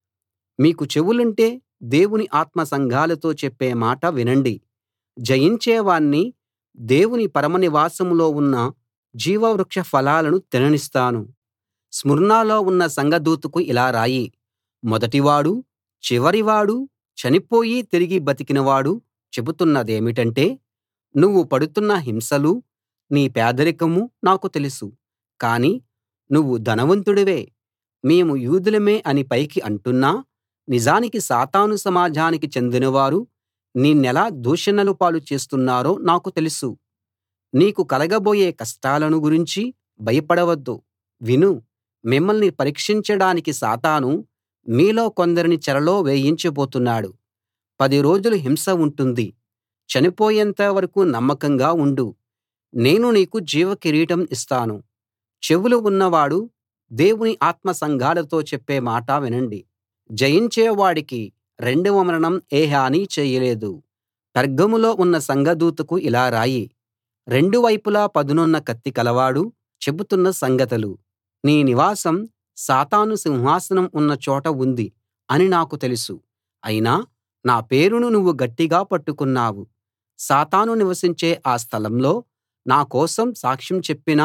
మీకు చెవులుంటే దేవుని ఆత్మ సంఘాలతో చెప్పే మాట వినండి జయించేవాణ్ణి దేవుని పరమ నివాసంలో ఉన్న జీవవృక్ష ఫలాలను తిననిస్తాను స్ముర్నలో ఉన్న సంఘదూతకు ఇలా రాయి మొదటివాడూ చివరివాడూ చనిపోయి తిరిగి బతికినవాడు చెబుతున్నదేమిటంటే నువ్వు పడుతున్న హింసలూ నీ పేదరికమూ నాకు తెలుసు కానీ నువ్వు ధనవంతుడివే మేము యూదులమే అని పైకి అంటున్నా నిజానికి సాతాను సమాజానికి చెందినవారు నిన్నెలా దూషణల పాలు చేస్తున్నారో నాకు తెలుసు నీకు కలగబోయే కష్టాలను గురించి భయపడవద్దు విను మిమ్మల్ని పరీక్షించడానికి సాతాను మీలో కొందరిని చెరలో వేయించబోతున్నాడు పది రోజులు హింస ఉంటుంది చనిపోయేంత వరకూ నమ్మకంగా ఉండు నేను నీకు జీవ కిరీటం ఇస్తాను చెవులు ఉన్నవాడు దేవుని ఆత్మ సంఘాలతో చెప్పే మాట వినండి జయించేవాడికి రెండవ మరణం ఏ హానీ చేయలేదు పెర్గములో ఉన్న సంఘదూతకు ఇలా రాయి రెండు వైపులా పదునున్న కత్తి కలవాడు చెబుతున్న సంగతులు నీ నివాసం సాతాను సింహాసనం ఉన్న చోట ఉంది అని నాకు తెలుసు అయినా నా పేరును నువ్వు గట్టిగా పట్టుకున్నావు సాతాను నివసించే ఆ స్థలంలో నా కోసం సాక్ష్యం చెప్పిన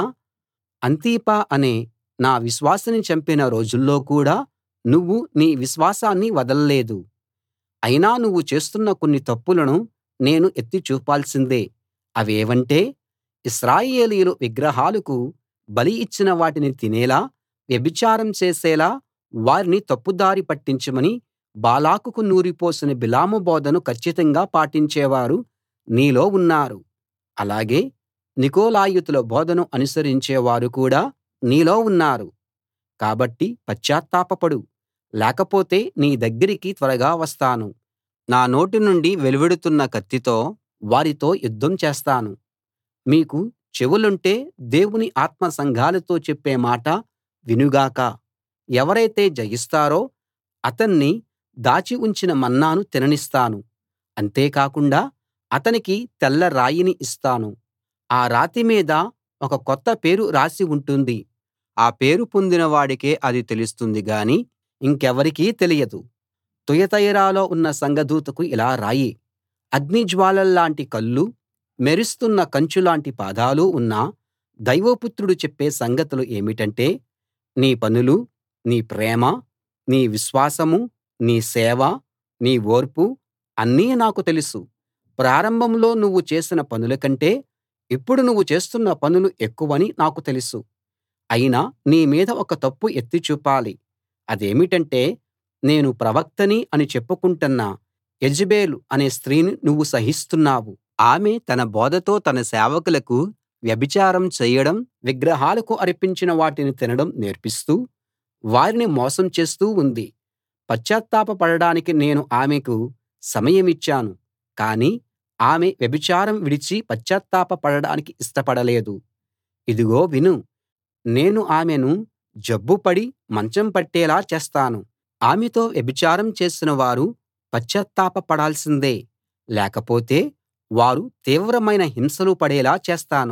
అంతిప అనే నా విశ్వాసిని చంపిన రోజుల్లో కూడా నువ్వు నీ విశ్వాసాన్ని వదల్లేదు అయినా నువ్వు చేస్తున్న కొన్ని తప్పులను నేను ఎత్తి చూపాల్సిందే అవేవంటే ఇశ్రాయేలీయులు విగ్రహాలకు బలి ఇచ్చిన వాటిని తినేలా వ్యభిచారం చేసేలా వారిని తప్పుదారి పట్టించమని బాలాకుకు నూరిపోసిన బిలాము బోధను కచ్చితంగా పాటించేవారు నీలో ఉన్నారు అలాగే నికొలాయితుల బోధను అనుసరించే వారు కూడా నీలో ఉన్నారు కాబట్టి పశ్చాత్తాపపడు లేకపోతే నీ దగ్గరికి త్వరగా వస్తాను నా నోటి నుండి వెలువడుతున్న కత్తితో వారితో యుద్ధం చేస్తాను మీకు చెవులుంటే దేవుని ఆత్మ సంఘాలతో చెప్పే మాట వినుగాక ఎవరైతే జయిస్తారో అతన్ని దాచి ఉంచిన మన్నాను తిననిస్తాను అంతేకాకుండా అతనికి తెల్ల రాయిని ఇస్తాను ఆ రాతి మీద ఒక కొత్త పేరు రాసి ఉంటుంది ఆ పేరు పొందిన వాడికే అది తెలుస్తుంది గాని ఇంకెవరికీ తెలియదు తుయతైరలో ఉన్న సంఘదూతకు ఇలా రాయి అగ్నిజ్వాలల్లాంటి కళ్ళు మెరుస్తున్న కంచులాంటి పాదాలు ఉన్న దైవపుత్రుడు చెప్పే సంగతులు ఏమిటంటే నీ పనులు నీ ప్రేమ నీ విశ్వాసం నీ సేవ నీ ఓర్పు అన్నీ నాకు తెలుసు ప్రారంభంలో నువ్వు చేసిన పనుల కంటే ఇప్పుడు నువ్వు చేస్తున్న పనులు ఎక్కువని నాకు తెలుసు అయినా నీ మీద ఒక తప్పు ఎత్తి చూపాలి అదేమిటంటే నేను ప్రవక్తని అని చెప్పుకుంటున్న యెజెబెలు అనే స్త్రీని నువ్వు సహిస్తున్నావు ఆమె తన బోధతో తన సేవకులకు వ్యభిచారం చేయడం విగ్రహాలకు అర్పించిన వాటిని తినడం నేర్పిస్తూ వారిని మోసం చేస్తూ ఉంది పశ్చాత్తాప పడడానికి నేను ఆమెకు సమయమిచ్చాను కానీ ఆమె వ్యభిచారం విడిచి పశ్చాత్తాప పడడానికి ఇష్టపడలేదు ఇదిగో విను నేను ఆమెను జబ్బుపడి మంచం పట్టేలా చేస్తాను ఆమెతో వ్యభిచారం చేసిన వారు పశ్చాత్తాప పడాల్సిందే లేకపోతే వారు తీవ్రమైన హింసలు పడేలా చేస్తాను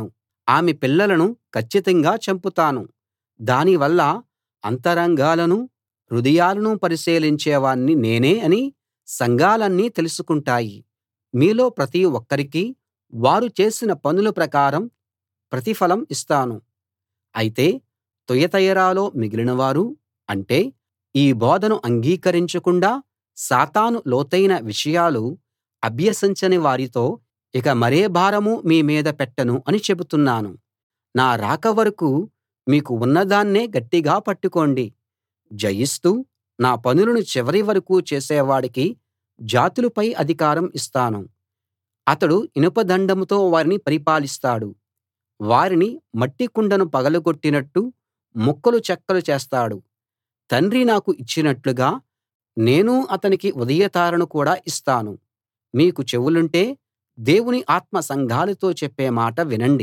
ఆమె పిల్లలను కచ్చితంగా చంపుతాను దానివల్ల అంతరంగాలనూ హృదయాలనూ పరిశీలించేవాణ్ణి నేనే అని సంఘాలన్నీ తెలుసుకుంటాయి మీలో ప్రతి ఒక్కరికీ వారు చేసిన పనుల ప్రకారం ప్రతిఫలం ఇస్తాను అయితే తుయతైరలో మిగిలినవారు అంటే ఈ బోధను అంగీకరించకుండా సాతాను లోతైన విషయాలు అభ్యసించని వారితో ఇక మరే భారం మీ మీద పెట్టను అని చెబుతున్నాను నా రాక వరకూ మీకు ఉన్నదాన్నే గట్టిగా పట్టుకోండి జయిస్తూ నా పనులను చివరి వరకూ చేసేవాడికి జాతులపై అధికారం ఇస్తాను అతడు ఇనుప దండంతో వారిని పరిపాలిస్తాడు వారిని మట్టి కుండను పగలగొట్టినట్టు ముక్కలు చెక్కలు చేస్తాడు తండ్రి నాకు ఇచ్చినట్లుగా నేను అతనికి ఉదయతారను కూడా ఇస్తాను మీకు చెవులుంటే దేవుని ఆత్మ సంఘాలతో చెప్పే మాట వినండి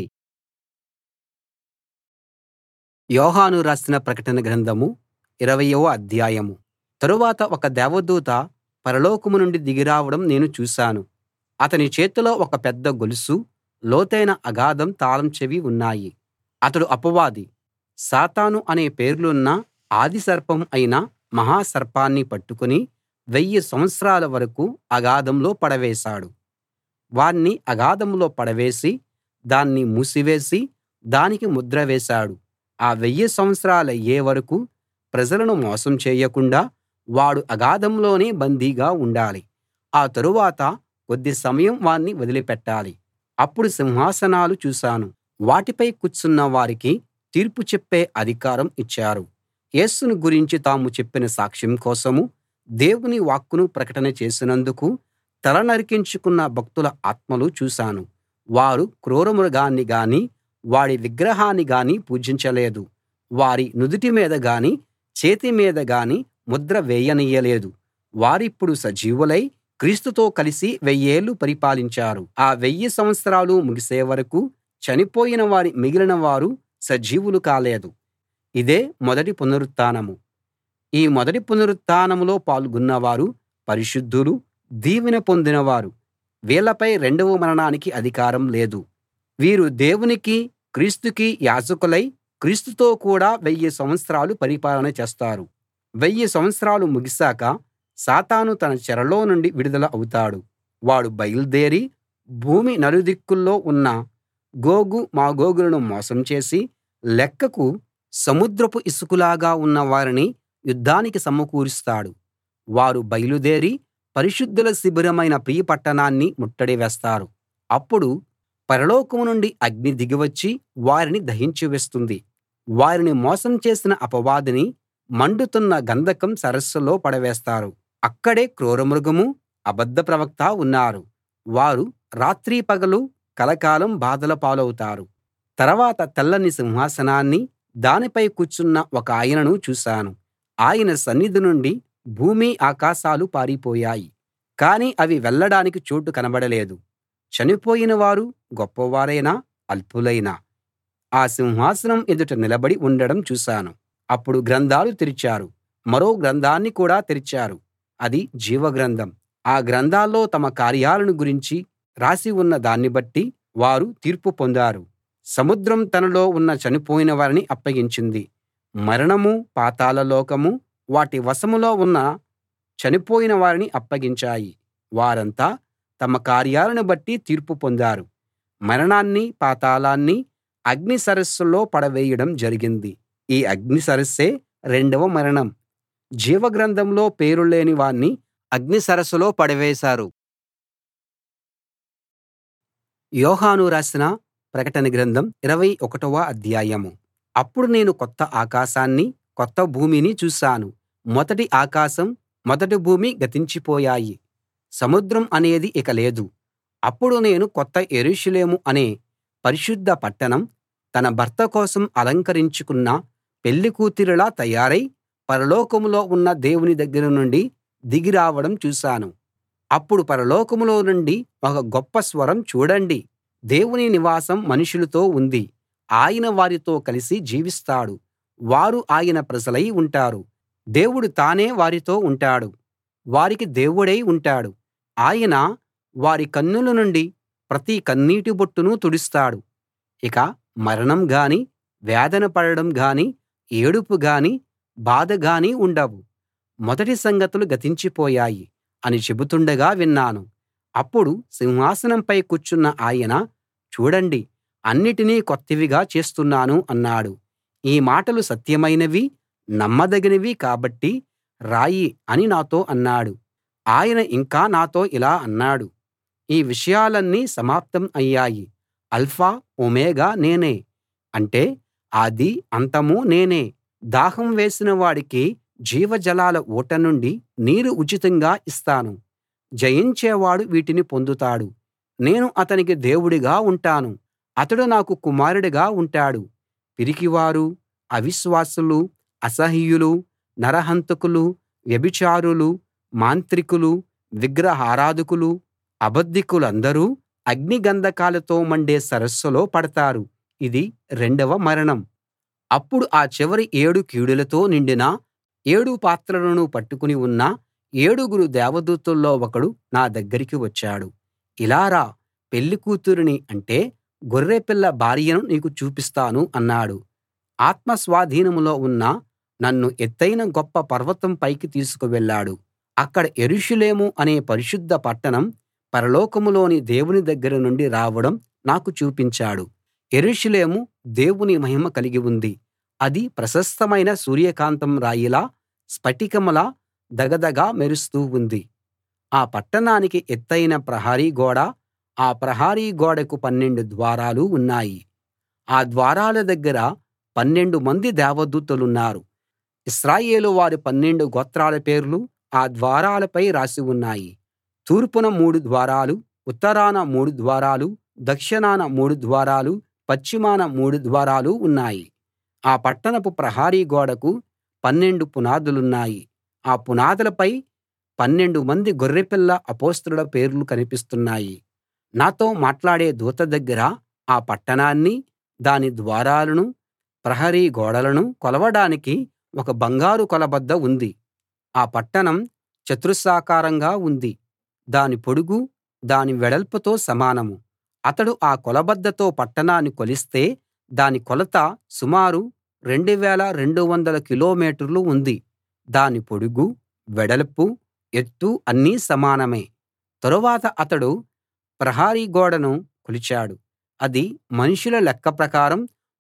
యోహాను రాసిన ప్రకటన గ్రంథం ఇరవయవ అధ్యాయం తరువాత ఒక దేవదూత పరలోకం నుండి దిగి రావడం నేను చూశాను అతని చేతిలో ఒక పెద్ద గొలుసు లోతైన అగాధం తాళం చెవి ఉన్నాయి అతడు అపవాది సాతాను అనే పేర్లున్న ఆది సర్పం అయిన మహా సర్పాన్ని పట్టుకుని వెయ్యి సంవత్సరాల వరకూ అగాధంలో పడవేశాడు వాణ్ణి అగాధంలో పడవేసి దాన్ని మూసివేసి దానికి ముద్ర వేశాడు ఆ వెయ్యి సంవత్సరాలయ్యే వరకూ ప్రజలను మోసం చేయకుండా వాడు అగాధంలోనే బందీగా ఉండాలి ఆ తరువాత కొద్ది సమయం వాణ్ణి వదిలిపెట్టాలి అప్పుడు సింహాసనాలు చూశాను వాటిపై కూర్చున్న వారికి తీర్పు చెప్పే అధికారం ఇచ్చారు యేసును గురించి తాము చెప్పిన సాక్ష్యం కోసం దేవుని వాక్కును ప్రకటన చేసినందుకు తల నరికించుకున్న భక్తుల ఆత్మలు చూశాను వారు క్రూరమృగాన్ని గానీ వాడి విగ్రహాన్ని గానీ పూజించలేదు వారి నుదుటి మీద గానీ చేతి మీద గానీ ముద్ర వేయనియ్యలేదు వారిప్పుడు సజీవులై క్రీస్తుతో కలిసి వెయ్యేళ్ళు పరిపాలించారు ఆ వెయ్యి సంవత్సరాలు ముగిసే వరకూ చనిపోయిన వారి మిగిలిన వారు సజీవులు కాలేదు ఇదే మొదటి పునరుత్థానం ఈ మొదటి పునరుత్థానంలో పాల్గొన్నవారు పరిశుద్ధులు దీవెన పొందినవారు వీళ్ళపై రెండవ మరణానికి అధికారం లేదు వీరు దేవునికి క్రీస్తుకి యాజకులై క్రీస్తుతో కూడా వెయ్యి సంవత్సరాలు పరిపాలన చేస్తారు వెయ్యి సంవత్సరాలు ముగిశాక సాతాను తన చెరలో నుండి విడుదల అవుతాడు వాడు బయల్దేరి భూమి నలుదిక్కుల్లో ఉన్న గోగు మాగోగులను మోసం చేసి లెక్కకు సముద్రపు ఇసుకలాగా ఉన్న వారిని యుద్ధానికి సమకూరుస్తాడు వారు బయలుదేరి పరిశుద్ధుల శిబిరమైన ప్రియ పట్టణాన్ని ముట్టడి వేస్తారు అప్పుడు పరలోకం నుండి అగ్ని దిగివచ్చి వారిని దహించి వేస్తుంది వారిని మోసం చేసిన అపవాదిని మండుతున్న గంధకం సరస్సులో పడవేస్తారు అక్కడే క్రూరమృగమూ అబద్ధ ప్రవక్త ఉన్నారు వారు రాత్రీ పగలు కలకాలం బాధల పాలవుతారు తర్వాత తెల్లని సింహాసనాన్ని దానిపై కూర్చున్న ఒకాయనను చూశాను ఆయన సన్నిధి నుండి భూమి ఆకాశాలు పారిపోయాయి కానీ అవి వెళ్ళడానికి చోటు కనబడలేదు చనిపోయిన వారు గొప్పవారైనా అల్పులైనా ఆ సింహాసనం ఎదుట నిలబడి ఉండడం చూశాను అప్పుడు గ్రంథాలు తెరిచారు మరో గ్రంథాన్ని కూడా తెరిచారు అది జీవగ్రంథం ఆ గ్రంథాల్లో తమ కార్యాలను గురించి రాసి ఉన్న దాన్ని బట్టి వారు తీర్పు పొందారు సముద్రం తనలో ఉన్న చనిపోయిన వారిని అప్పగించింది మరణమూ పాతాళ లోకమూ వాటి వశంలో ఉన్న చనిపోయిన వారిని అప్పగించాయి వారంతా తమ కార్యాలను బట్టి తీర్పు పొందారు మరణాన్ని పాతాళాన్ని అగ్ని సరస్సులో పడవేయడం జరిగింది ఈ అగ్ని సరస్సే రెండవ మరణం జీవగ్రంథంలో పేరు లేని వాణ్ణి అగ్ని సరస్సులో పడవేశారు యోహాను రాసిన ప్రకటన గ్రంథం ఇరవై ఒకటవ అధ్యాయం అప్పుడు నేను కొత్త ఆకాశాన్ని కొత్త భూమిని చూశాను మొదటి ఆకాశం మొదటి భూమి గతించిపోయాయి సముద్రం అనేది ఇక లేదు అప్పుడు నేను కొత్త యెరూషలేము అనే పరిశుద్ధ పట్టణం తన భర్త కోసం అలంకరించుకున్న పెళ్లికూతురులా తయారై పరలోకంలో ఉన్న దేవుని దగ్గర నుండి దిగి రావడం చూశాను అప్పుడు పరలోకంలో నుండి ఒక గొప్ప స్వరం చూడండి దేవుని నివాసం మనుషులతో ఉంది ఆయన వారితో కలిసి జీవిస్తాడు వారు ఆయన ప్రజలై ఉంటారు దేవుడు తానే వారితో ఉంటాడు వారికి దేవుడై ఉంటాడు ఆయన వారి కన్నుల నుండి ప్రతి కన్నీటి బొట్టును తుడుస్తాడు ఇక మరణం గాని వేదన పడడం గాని ఏడుపు గాని బాధ గాని ఉండవు మొదటి సంగతులు గతించిపోయాయి అని చెబుతుండగా విన్నాను అప్పుడు సింహాసనంపై కూర్చున్న ఆయన చూడండి అన్నిటినీ కొత్తవిగా చేస్తున్నాను అన్నాడు ఈ మాటలు సత్యమైనవి నమ్మదగినవి కాబట్టి రాయి అని నాతో అన్నాడు ఆయన ఇంకా నాతో ఇలా అన్నాడు ఈ విషయాలన్నీ సమాప్తం అయ్యాయి ఆల్ఫా ఒమేగా నేనే అంటే ఆదీ అంతమూ నేనే దాహం వేసిన వాడికి జీవజలాల ఊట నుండి నీరు ఉచితంగా ఇస్తాను జయించేవాడు వీటిని పొందుతాడు నేను అతనికి దేవుడిగా ఉంటాను అతడు నాకు కుమారుడిగా ఉంటాడు పిరికివారు అవిశ్వాసులు అసహ్యులు నరహంతకులు వ్యభిచారులు మాంత్రికులు విగ్రహారాధకులు అబద్ధికులందరూ అగ్నిగంధకాలతో మండే సరస్సులో పడతారు ఇది రెండవ మరణం అప్పుడు ఆ చివరి ఏడు కీడులతో నిండిన ఏడు పాత్రలను పట్టుకుని ఉన్న ఏడుగురు దేవదూతల్లో ఒకడు నా దగ్గరికి వచ్చాడు ఇలా రా పెళ్లి కూతురిని అంటే గొర్రెపిల్ల భార్యను నీకు చూపిస్తాను అన్నాడు ఆత్మ స్వాధీనంలో ఉన్న నన్ను ఎత్తయిన గొప్ప పర్వతం పైకి తీసుకు వెళ్ళాడు అక్కడ యెరూషలేము అనే పరిశుద్ధ పట్టణం పరలోకంలోని దేవుని దగ్గర నుండి రావడం నాకు చూపించాడు యెరూషలేము దేవుని మహిమ కలిగి ఉంది అది ప్రశస్తమైన సూర్యకాంతం రాయిలా స్ఫటికంలా ధగధగా మెరుస్తూ ఉంది ఆ పట్టణానికి ఎత్తయిన ప్రహరీ గోడ ఆ ప్రహరీ గోడకు పన్నెండు ద్వారాలు ఉన్నాయి ఆ ద్వారాల దగ్గర పన్నెండు మంది దేవదూతలున్నారు ఇశ్రాయేలు వారి పన్నెండు గోత్రాల పేర్లు ఆ ద్వారాలపై రాసి ఉన్నాయి తూర్పున మూడు ద్వారాలు ఉత్తరాన మూడు ద్వారాలు దక్షిణాన మూడు ద్వారాలు పశ్చిమాన మూడు ద్వారాలు ఉన్నాయి ఆ పట్టణపు ప్రహరీ గోడకు పన్నెండు పునాదులున్నాయి ఆ పునాదులపై పన్నెండు మంది గొర్రెపిల్ల అపొస్తలుల పేర్లు కనిపిస్తున్నాయి నాతో మాట్లాడే దూత దగ్గర ఆ పట్టణాన్నీ దాని ద్వారాలనూ ప్రహరీ గోడలను కొలవడానికి ఒక బంగారు కొలబద్ద ఉంది ఆ పట్టణం చతురస్రాకారంగా ఉంది దాని పొడుగు దాని వెడల్పుతో సమానం అతడు ఆ కొలబద్దతో పట్టణాన్ని కొలిస్తే దాని కొలత సుమారు 2200 కిలోమీటర్లు ఉంది దాని పొడుగు వెడల్పు ఎత్తు అన్నీ సమానమే తరువాత అతడు ప్రహరీ గోడను కొలిచాడు అది మనుషుల లెక్క ప్రకారం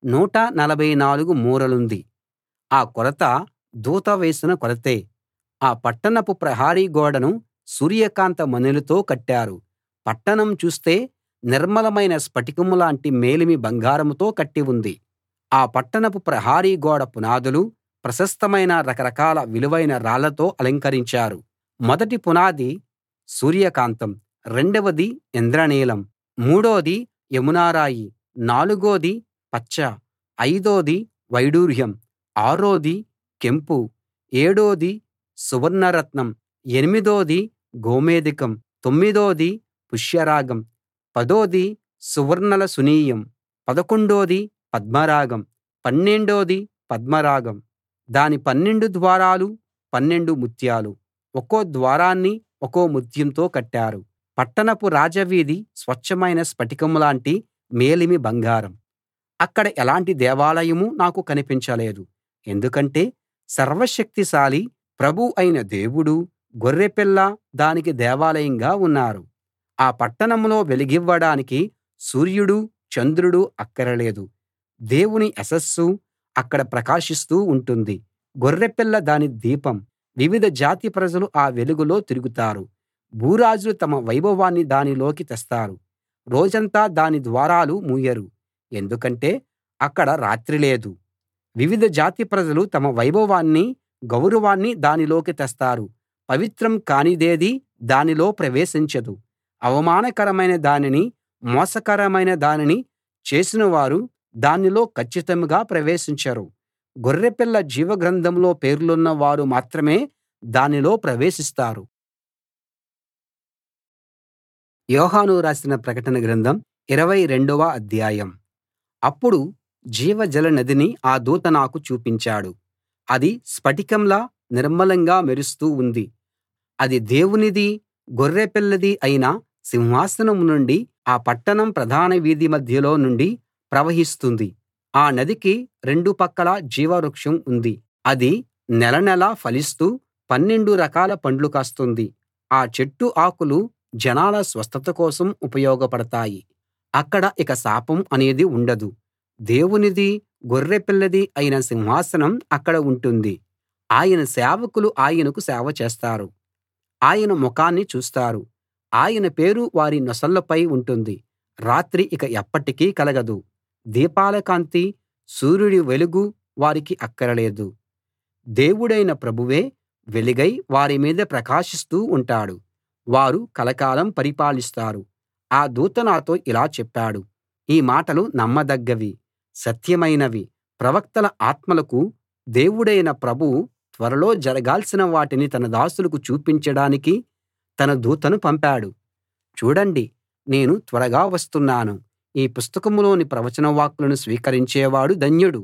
144 మూరలుంది ఆ కొలత దూత వేసిన కొలతే ఆ పట్టణపు ప్రహరీ గోడను సూర్యకాంత మణులతో కట్టారు పట్టణం చూస్తే నిర్మలమైన స్ఫటికం లాంటి మేలిమి బంగారంతో కట్టి ఉంది ఆ పట్టణపు ప్రహరీ గోడ పునాదులు ప్రశస్తమైన రకరకాల విలువైన రాళ్లతో అలంకరించారు మొదటి పునాది సూర్యకాంతం రెండవది ఇంద్రనీలం మూడోది యమునారాయి నాలుగోది పచ్చ ఐదోది వైడూర్యం ఆరోది కెంపు ఏడోది సువర్ణరత్నం ఎనిమిదోది గోమేధికం తొమ్మిదోది పుష్యరాగం పదోది సువర్ణలశునీయం పదకొండోది పద్మరాగం పన్నెండోది పద్మరాగం దాని పన్నెండు ద్వారాలు పన్నెండు ముత్యాలు ఒక్కో ద్వారాన్ని ఒక్కో ముత్యంతో కట్టారు పట్టణపు రాజవీధి స్వచ్ఛమైన స్ఫటికం లాంటి మేలిమి బంగారం అక్కడ ఎలాంటి దేవాలయమూ నాకు కనిపించలేదు ఎందుకంటే సర్వశక్తిశాలి ప్రభువు అయిన దేవుడూ గొర్రెపిల్ల దానికి దేవాలయంగా ఉన్నారు ఆ పట్టణంలో వెలుగివ్వడానికి సూర్యుడు చంద్రుడు అక్కరలేదు దేవుని యశస్సు అక్కడ ప్రకాశిస్తూ ఉంటుంది గొర్రెపిల్ల దాని దీపం వివిధ జాతి ప్రజలు ఆ వెలుగులో తిరుగుతారు భూరాజులు తమ వైభవాన్ని దానిలోకి తెస్తారు రోజంతా దాని ద్వారాలు మూయరు ఎందుకంటే అక్కడ రాత్రి లేదు వివిధ జాతి ప్రజలు తమ వైభవాన్ని గౌరవాన్ని దానిలోకి తెస్తారు పవిత్రం కానిదేదీ దానిలో ప్రవేశించదు అవమానకరమైన దానిని మోసకరమైన దానిని చేసినవారు దానిలో కచ్చితంగా ప్రవేశించరు గొర్రెపిల్ల జీవగ్రంథంలో పేర్లున్న వారు మాత్రమే దానిలో ప్రవేశిస్తారు యోహాను రాసిన ప్రకటన గ్రంథం ఇరవై రెండవ అధ్యాయం అప్పుడు జీవజల నదిని ఆ దూత నాకు చూపించాడు అది స్ఫటికంలా నిర్మలంగా మెరుస్తూ ఉంది అది దేవునిదీ గొర్రెపిల్లదీ అయిన సింహాసనం నుండి ఆ పట్టణం ప్రధాన వీధి మధ్యలో నుండి ప్రవహిస్తుంది ఆ నదికి రెండు పక్కలా జీవవృక్షం ఉంది అది నెల నెలా ఫలిస్తూ పన్నెండు రకాల పండ్లు కాస్తుంది ఆ చెట్టు ఆకులు జనాల స్వస్థత కోసం ఉపయోగపడతాయి అక్కడ ఇక శాపం అనేది ఉండదు దేవునిదీ గొర్రెపిల్లదీ అయిన సింహాసనం అక్కడ ఉంటుంది ఆయన సేవకులు ఆయనకు సేవ చేస్తారు ఆయన ముఖాన్ని చూస్తారు ఆయన పేరు వారి నొసళ్ళపై ఉంటుంది రాత్రి ఇక ఎప్పటికీ కలగదు దీపాల కాంతి సూర్యుడి వెలుగు వారికి అక్కరలేదు దేవుడైన ప్రభువే వెలుగై వారి మీద ప్రకాశిస్తూ ఉంటాడు వారు కలకాలం పరిపాలిస్తారు ఆ దూత నాతో ఇలా చెప్పాడు ఈ మాటలు నమ్మదగ్గవి సత్యమైనవి ప్రవక్తల ఆత్మలకు దేవుడైన ప్రభువు త్వరలో జరగాల్సిన వాటిని తన దాసులకు చూపించడానికి తన దూతను పంపాడు చూడండి నేను త్వరగా వస్తున్నాను ఈ పుస్తకంలోని ప్రవచన వాక్కులను స్వీకరించేవాడు ధన్యుడు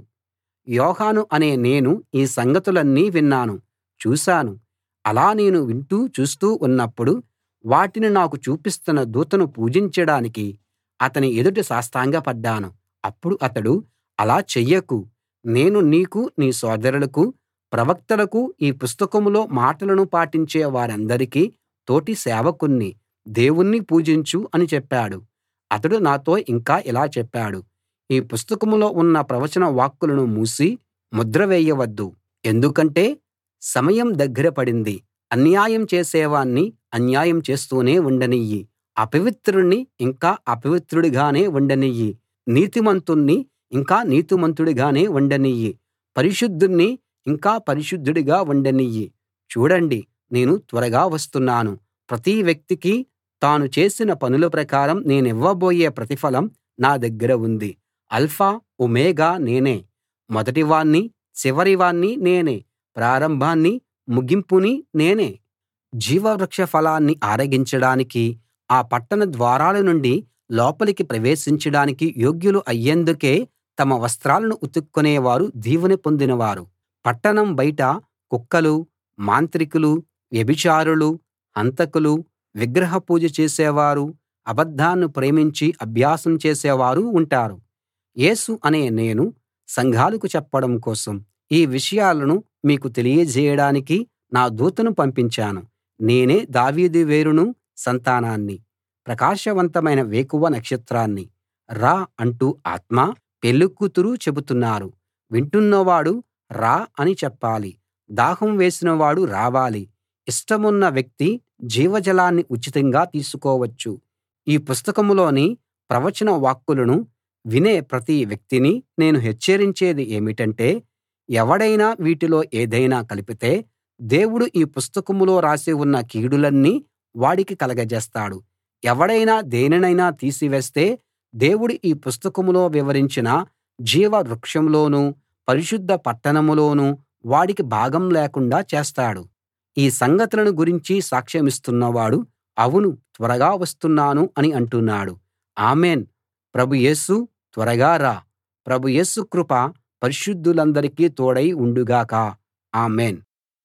యోహాను అనే నేను ఈ సంగతులన్నీ విన్నాను చూశాను అలా నేను వింటూ చూస్తూ ఉన్నప్పుడు వాటిని నాకు చూపిస్తున్న దూతను పూజించడానికి అతని ఎదుట సాష్టాంగపడ్డాను అప్పుడు అతడు అలా చెయ్యకు నేను నీకు నీ సోదరులకు ప్రవక్తలకు ఈ పుస్తకంలో మాటలను పాటించే వారందరికీ తోటి సేవకుణ్ణి దేవుణ్ణి పూజించు అని చెప్పాడు అతడు నాతో ఇంకా ఇలా చెప్పాడు ఈ పుస్తకంలో ఉన్న ప్రవచన వాక్కులను మూసి ముద్ర వేయవద్దు ఎందుకంటే సమయం దగ్గర పడింది అన్యాయం చేసేవాణ్ణి అన్యాయం చేస్తూనే ఉండనియ్యి అపవిత్రుణ్ణి ఇంకా అపవిత్రుడిగానే ఉండనియ్యి నీతిమంతుణ్ణి ఇంకా నీతిమంతుడిగానే ఉండనియ్యి పరిశుద్ధుణ్ణి ఇంకా పరిశుద్ధుడిగా ఉండనియ్యి చూడండి నేను త్వరగా వస్తున్నాను ప్రతి వ్యక్తికి తాను చేసిన పనుల ప్రకారం నేనివ్వబోయే ప్రతిఫలం నా దగ్గర ఉంది ఆల్ఫా ఒమేగా నేనే మొదటివాణ్ణి చివరివాణ్ణి నేనే ప్రారంభాన్ని ముగింపుని నేనే జీవవృక్ష ఫలాన్ని ఆరగించడానికి ఆ పట్టణ ద్వారాల నుండి లోపలికి ప్రవేశించడానికి యోగ్యులు అయ్యేందుకే తమ వస్త్రాలను ఉతుక్కునేవారు దీవెన పొందినవారు పట్టణం బయట కుక్కలు మాంత్రికులు వ్యభిచారులు హంతకులు విగ్రహ పూజ చేసేవారు అబద్ధాన్ని ప్రేమించి అభ్యాసం చేసేవారు ఉంటారు యేసు అనే నేను సంఘాలకు చెప్పడం కోసం ఈ విషయాలను మీకు తెలియజేయడానికి నా దూతను పంపించాను నేనే దావీదు వేరును సంతానాన్ని ప్రకాశవంతమైన వేకువ నక్షత్రాన్ని రా అంటూ ఆత్మ పెళ్ళికూతురు చెబుతున్నారు వింటున్నవాడు రా అని చెప్పాలి దాహం వేసినవాడు రావాలి ఇష్టమున్న వ్యక్తి జీవజలాన్ని ఉచితంగా తీసుకోవచ్చు ఈ పుస్తకంలోని ప్రవచన వాక్కులను వినే ప్రతి వ్యక్తిని నేను హెచ్చరించేది ఏమిటంటే ఎవడైనా వీటిలో ఏదైనా కలిపితే దేవుడు ఈ పుస్తకంలో రాసి ఉన్న కీడులన్నీ వాడికి కలగజేస్తాడు ఎవడైనా దేనినైనా తీసివేస్తే దేవుడు ఈ పుస్తకంలో వివరించిన జీవ వృక్షంలోనూ పరిశుద్ధ పట్టణంలోనూ వాడికి భాగం లేకుండా చేస్తాడు ఈ సంగతులను గురించి సాక్ష్యమిస్తున్నవాడు అవును త్వరగా వస్తున్నాను అని అంటున్నాడు ఆమేన్ ప్రభు యేసు త్వరగా రా ప్రభు యేసు కృప పరిశుద్ధులందరికీ తోడై ఉండుగాక ఆమేన్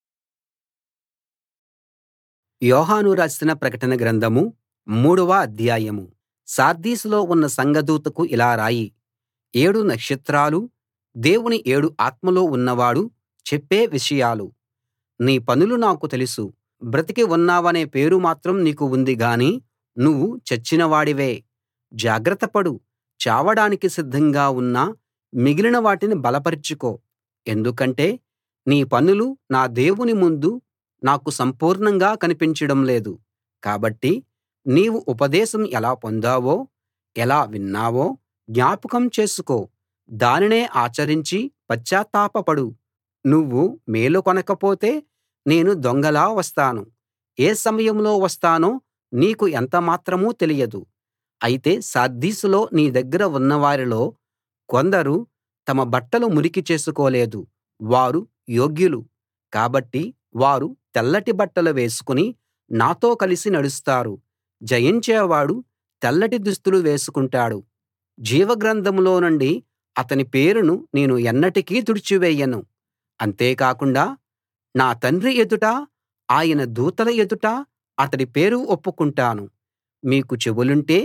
యోహాను రాసిన ప్రకటన గ్రంథం మూడవ అధ్యాయం సార్దీసులో ఉన్న సంఘదూతకు ఇలా రాయి ఏడు నక్షత్రాలు దేవుని ఏడు ఆత్మలో ఉన్నవాడు చెప్పే విషయాలు నీ పనులు నాకు తెలుసు బ్రతికి ఉన్నావనే పేరు మాత్రం నీకు ఉంది గాని నువ్వు చచ్చిన వాడివే జాగ్రత్తపడు చావడానికి సిద్ధంగా ఉన్న మిగిలిన వాటిని బలపరచుకో ఎందుకంటే నీ పనులు నా దేవుని ముందు నాకు సంపూర్ణంగా కనిపించడం లేదు కాబట్టి నీవు ఉపదేశం ఎలా పొందావో ఎలా విన్నావో జ్ఞాపకం చేసుకో దానినే ఆచరించి పశ్చాత్తాపపడు నువ్వు మేలుకొనకపోతే నేను దొంగలా వస్తాను ఏ సమయంలో వస్తానో నీకు ఎంత మాత్రమూ తెలియదు అయితే సార్దీసులో నీ దగ్గర ఉన్నవారిలో కొందరు తమ బట్టలు మురికి చేసుకోలేదు వారు యోగ్యులు కాబట్టి వారు తెల్లటి బట్టలు వేసుకుని నాతో కలిసి నడుస్తారు జయించేవాడు తెల్లటి దుస్తులు వేసుకుంటాడు జీవగ్రంథంలో నుండి అతని పేరును నేను ఎన్నటికీ తుడిచివేయను అంతేకాకుండా నా తండ్రి ఎదుట ఆయన దూతల ఎదుట అతడి పేరు ఒప్పుకుంటాను మీకు చెవులుంటే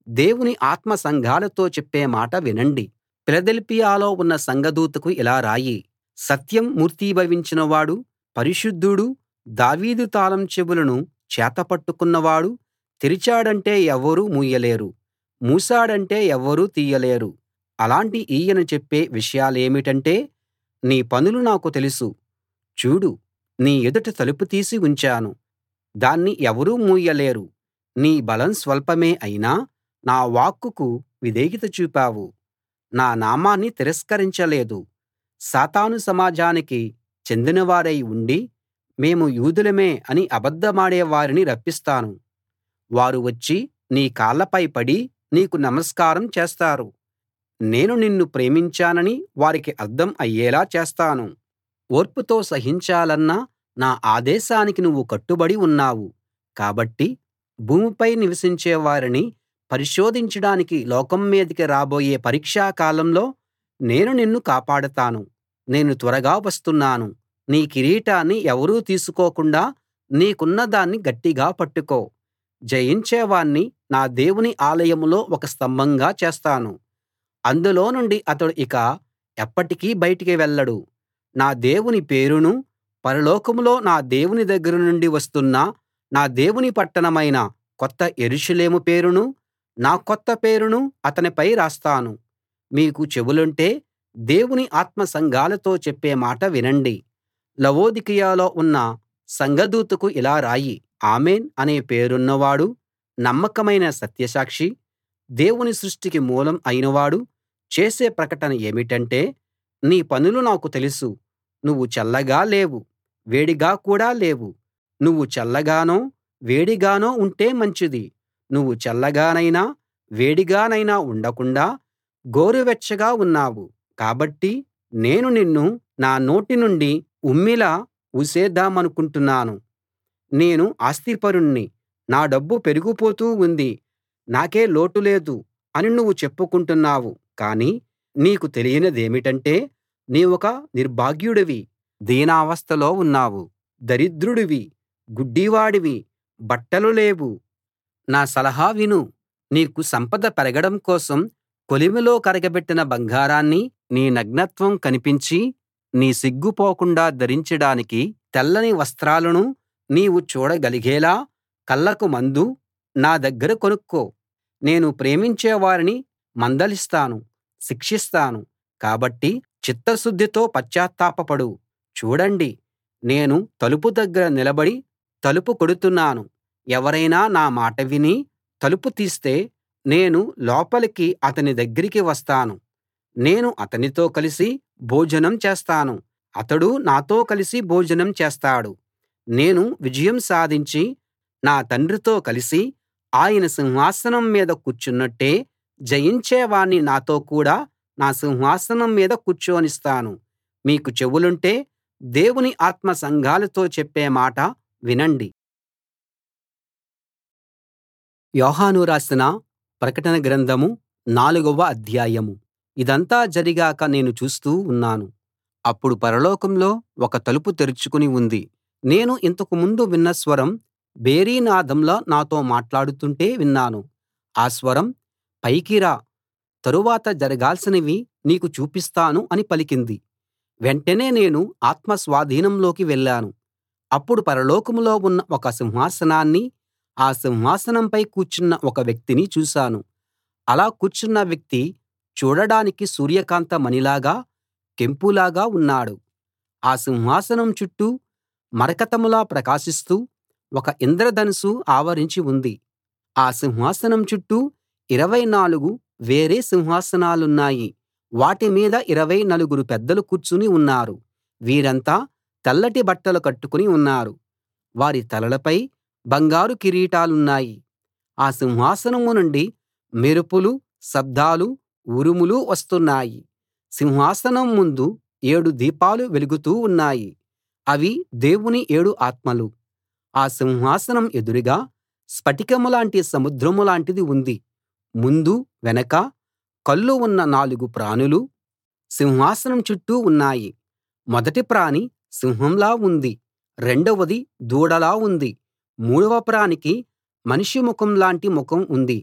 దేవుని ఆత్మ సంఘాలతో చెప్పే మాట వినండి ఫిలదెల్ఫియలో ఉన్న సంఘదూతకు ఇలా రాయి సత్యం మూర్తీభవించిన వాడు పరిశుద్ధుడు దావీదు తాళం చెవులను చేతపట్టుకున్నవాడు తెరిచాడంటే ఎవరూ మూయలేరు మూశాడంటే ఎవ్వరూ తీయలేరు అలాంటి ఈయన చెప్పే విషయాలేమిటంటే నీ పనులు నాకు తెలుసు చూడు నీ ఎదుట తలుపు తీసి ఉంచాను దాన్ని ఎవరూ మూయలేరు నీ బలం స్వల్పమే అయినా నా వాక్కుకు విధేయత చూపావు నా నామాన్ని తిరస్కరించలేదు సాతాను సమాజానికి చెందినవారై ఉండి మేము యూదులమే అని అబద్ధమాడే వారిని రప్పిస్తాను వారు వచ్చి నీ కాళ్ళపై పడి నీకు నమస్కారం చేస్తారు నేను నిన్ను ప్రేమించానని వారికి అర్థం అయ్యేలా చేస్తాను ఓర్పుతో సహించాలన్న నా ఆదేశానికి నువ్వు కట్టుబడి ఉన్నావు కాబట్టి భూమిపై నివసించే వారిని పరిశోధించడానికి లోకం మీదికి రాబోయే పరీక్షా కాలంలో నేను నిన్ను కాపాడతాను నేను త్వరగా వస్తున్నాను నీ కిరీటాన్ని ఎవరూ తీసుకోకుండా నీకున్న దాన్ని గట్టిగా పట్టుకో జయించేవాణ్ణి నా దేవుని ఆలయంలో ఒక స్తంభంగా చేస్తాను అందులో నుండి అతడు ఇక ఎప్పటికీ బయటికి వెళ్ళడు నా దేవుని పేరునూ పరలోకంలో నా దేవుని దగ్గర నుండి వస్తున్న నా దేవుని పట్టణమైన కొత్త యెరూషలేము పేరునూ నా కొత్త పేరునూ అతనిపై రాస్తాను మీకు చెవులుంటే దేవుని ఆత్మ సంఘాలతో చెప్పే మాట వినండి లవొదికయలో ఉన్న సంఘదూతకు ఇలా రాయి ఆమేన్ అనే పేరున్నవాడు నమ్మకమైన సత్యసాక్షి దేవుని సృష్టికి మూలం అయినవాడు చేసే ప్రకటన ఏమిటంటే నీ పనులు నాకు తెలుసు నువ్వు చల్లగా లేవు వేడిగా కూడా లేవు నువ్వు చల్లగానో వేడిగానో ఉంటే మంచిది నువ్వు చల్లగానైనా వేడిగానైనా ఉండకుండా గోరువెచ్చగా ఉన్నావు కాబట్టి నేను నిన్ను నా నోటి నుండి ఉమ్మిలా ఊసేద్దామనుకుంటున్నాను నేను ఆస్తిపరుణ్ణి నా డబ్బు పెరిగిపోతూ ఉంది నాకే లోటు లేదు అని నువ్వు చెప్పుకుంటున్నావు కానీ నీకు తెలియనిదేమిటంటే నీవొక నిర్భాగ్యుడివి దీనావస్థలో ఉన్నావు దరిద్రుడివి గుడ్డివాడివి బట్టలు లేవు నా సలహా విను నీకు సంపద పెరగడం కోసం కొలిమిలో కరగబెట్టిన బంగారాన్ని నీ నగ్నత్వం కనిపించి నీ సిగ్గు పోకుండా ధరించడానికి తెల్లని వస్త్రాలను నీవు చూడగలిగేలా కళ్ళకు మందు నా దగ్గర కొనుక్కో నేను ప్రేమించే వారిని మందలిస్తాను శిక్షిస్తాను కాబట్టి చిత్తశుద్ధితో పశ్చాత్తాపపడు చూడండి నేను తలుపు దగ్గర నిలబడి తలుపు కొడుతున్నాను ఎవరైనా నా మాట విని తలుపు తీస్తే నేను లోపలికి అతని దగ్గరికి వస్తాను నేను అతనితో కలిసి భోజనం చేస్తాను అతడు నాతో కలిసి భోజనం చేస్తాడు నేను విజయం సాధించి నా తండ్రితో కలిసి ఆయన సింహాసనం మీద కూర్చున్నట్టే జయించేవాణ్ణి నాతో కూడా నా సింహాసనం మీద కూర్చోనిస్తాను మీకు చెవులుంటే దేవుని ఆత్మ సంఘాలతో చెప్పే మాట వినండి యోహాను రాసిన ప్రకటన గ్రంథం నాలుగవ అధ్యాయం ఇదంతా జరిగాక నేను చూస్తూ ఉన్నాను అప్పుడు పరలోకంలో ఒక తలుపు తెరుచుకుని ఉంది నేను ఇంతకు ముందు విన్న స్వరం భేరీ నాదంలా నాతో మాట్లాడుతుంటే విన్నాను ఆ స్వరం పైకి రా తరువాత జరగాల్సినవి నీకు చూపిస్తాను అని పలికింది వెంటనే నేను ఆత్మ స్వాధీనంలోకి వెళ్ళాను అప్పుడు పరలోకంలో ఉన్న ఒక సింహాసనాన్ని ఆ సింహాసనంపై కూర్చున్న ఒక వ్యక్తిని చూశాను అలా కూర్చున్న వ్యక్తి చూడడానికి సూర్యకాంత మణిలాగా కెంపులాగా ఉన్నాడు ఆ సింహాసనం చుట్టూ మరకతంలా ప్రకాశిస్తూ ఒక ఇంద్రధనుస్సు ఆవరించి ఉంది ఆ సింహాసనం చుట్టూ ఇరవై నాలుగు వేరే సింహాసనాలున్నాయి వాటి మీద ఇరవై నలుగురు పెద్దలు కూర్చుని ఉన్నారు వీరంతా తెల్లటి బట్టలు కట్టుకుని ఉన్నారు వారి తలలపై బంగారు కిరీటాలున్నాయి ఆ సింహాసనం నుండి మెరుపులు శబ్దాలు ఉరుములు వస్తున్నాయి సింహాసనం ముందు ఏడు దీపాలు వెలుగుతూ ఉన్నాయి అవి దేవుని ఏడు ఆత్మలు ఆ సింహాసనం ఎదురుగా స్ఫటికం లాంటి సముద్రం లాంటిది ఉంది ముందు వెనక కళ్ళు ఉన్న నాలుగు ప్రాణులు సింహాసనం చుట్టూ ఉన్నాయి మొదటి ప్రాణి సింహంలా ఉంది రెండవది దూడలా ఉంది మూడవ ప్రాణికి మనిషి ముఖం లాంటి ముఖం ఉంది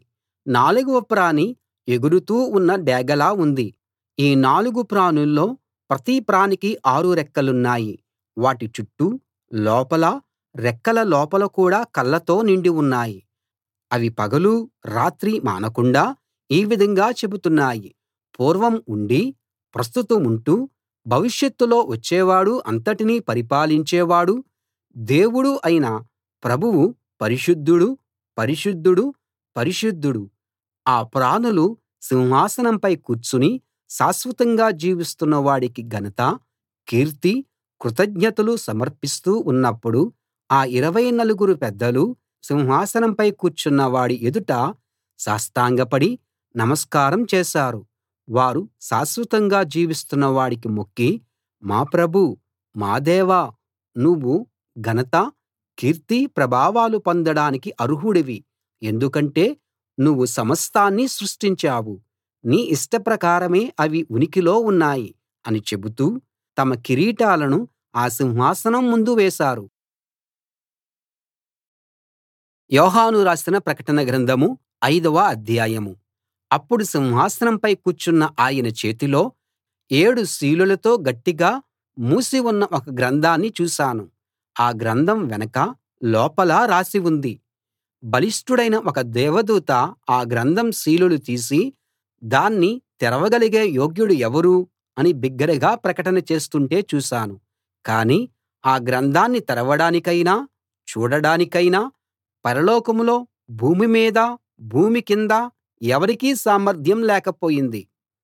నాలుగవ ప్రాణి ఎగురుతూ ఉన్న డేగలా ఉంది ఈ నాలుగు ప్రాణుల్లో ప్రతి ప్రాణికి ఆరు రెక్కలున్నాయి వాటి చుట్టూ లోపల రెక్కల లోపల కూడా కళ్ళతో నిండి ఉన్నాయి అవి పగలూ రాత్రీ మానకుండా ఈ విధంగా చెబుతున్నాయి పూర్వం ఉండి ప్రస్తుతముంటూ భవిష్యత్తులో వచ్చేవాడు అంతటినీ పరిపాలించేవాడు దేవుడు అయిన ప్రభువు పరిశుద్ధుడు పరిశుద్ధుడు పరిశుద్ధుడు ఆ ప్రాణులు సింహాసనంపై కూర్చుని శాశ్వతంగా జీవిస్తున్న వాడికి ఘనత కీర్తి కృతజ్ఞతలు సమర్పిస్తూ ఉన్నప్పుడు ఆ ఇరవై నలుగురు పెద్దలు సింహాసనంపై కూర్చున్న వాడి ఎదుట సాష్టాంగపడి నమస్కారం చేశారు వారు శాశ్వతంగా జీవిస్తున్న వాడికి మొక్కి మా ప్రభూ మా దేవా నువ్వు ఘనత కీర్తి ప్రభావాలు పొందడానికి అర్హుడివి ఎందుకంటే నువ్వు సమస్తాన్నీ సృష్టించావు నీ ఇష్టప్రకారమే అవి ఉనికిలో ఉన్నాయి అని చెబుతూ తమ కిరీటాలను ఆ సింహాసనం ముందు వేశారు యోహాను రాసిన ప్రకటన గ్రంథం ఐదవ అధ్యాయం అప్పుడు సింహాసనంపై కూర్చున్న ఆయన చేతిలో ఏడు సీలులతో గట్టిగా మూసి ఉన్న ఒక గ్రంథాన్ని చూశాను ఆ గ్రంథం వెనక లోపల రాసి ఉంది బలిష్ఠుడైన ఒక దేవదూత ఆ గ్రంథం సీలులు తీసి దాన్ని తెరవగలిగే యోగ్యుడు ఎవరు అని బిగ్గరగా ప్రకటన చేస్తుంటే చూశాను కానీ ఆ గ్రంథాన్ని తెరవడానికైనా చూడడానికైనా పరలోకంలో భూమి మీద భూమి కింద ఎవరికీ సామర్థ్యం లేకపోయింది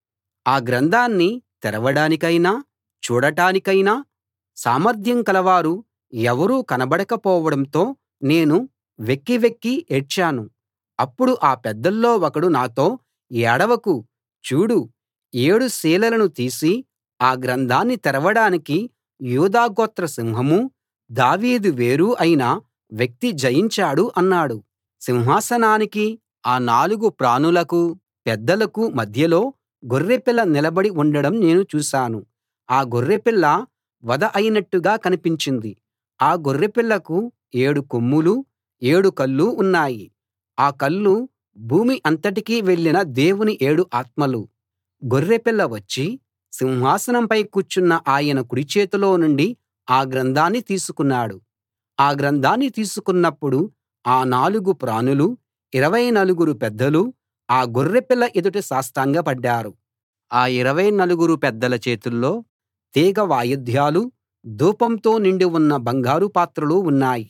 ఆ గ్రంథాన్ని తెరవడానికైనా చూడటానికైనా సామర్థ్యం కలవారు ఎవరూ కనబడకపోవడంతో నేను వెక్కి వెక్కి ఏడ్చాను అప్పుడు ఆ పెద్దల్లో ఒకడు నాతో ఏడవకు చూడు ఏడు సీలులను తీసి ఆ గ్రంథాన్ని తెరవడానికి యూదా గోత్ర సింహమూ దావీదు వేరు అయిన వ్యక్తి జయించాడు అన్నాడు సింహాసనానికీ ఆ నాలుగు ప్రాణులకూ పెద్దలకూ మధ్యలో గొర్రెపిల్ల నిలబడి ఉండడం నేను చూశాను ఆ గొర్రెపిల్ల వధ అయినట్టుగా కనిపించింది ఆ గొర్రెపిల్లకు ఏడు కొమ్ములూ ఏడు కళ్ళు ఉన్నాయి ఆ కళ్ళు భూమి అంతటికీ వెళ్ళిన దేవుని ఏడు ఆత్మలు గొర్రెపిల్ల వచ్చి సింహాసనంపై కూర్చున్న ఆయన కుడి చేతిలో నుండి ఆ గ్రంథాన్ని తీసుకున్నాడు ఆ గ్రంథాన్ని తీసుకున్నప్పుడు ఆ నాలుగు ప్రాణులూ ఇరవై నలుగురు పెద్దలూ ఆ గొర్రెపిల్ల ఎదుట సాష్టాంగపడ్డారు ఆ ఇరవై నలుగురు పెద్దల చేతుల్లో తీగ వాయిద్యాలూ ధూపంతో నిండి ఉన్న బంగారు పాత్రలు ఉన్నాయి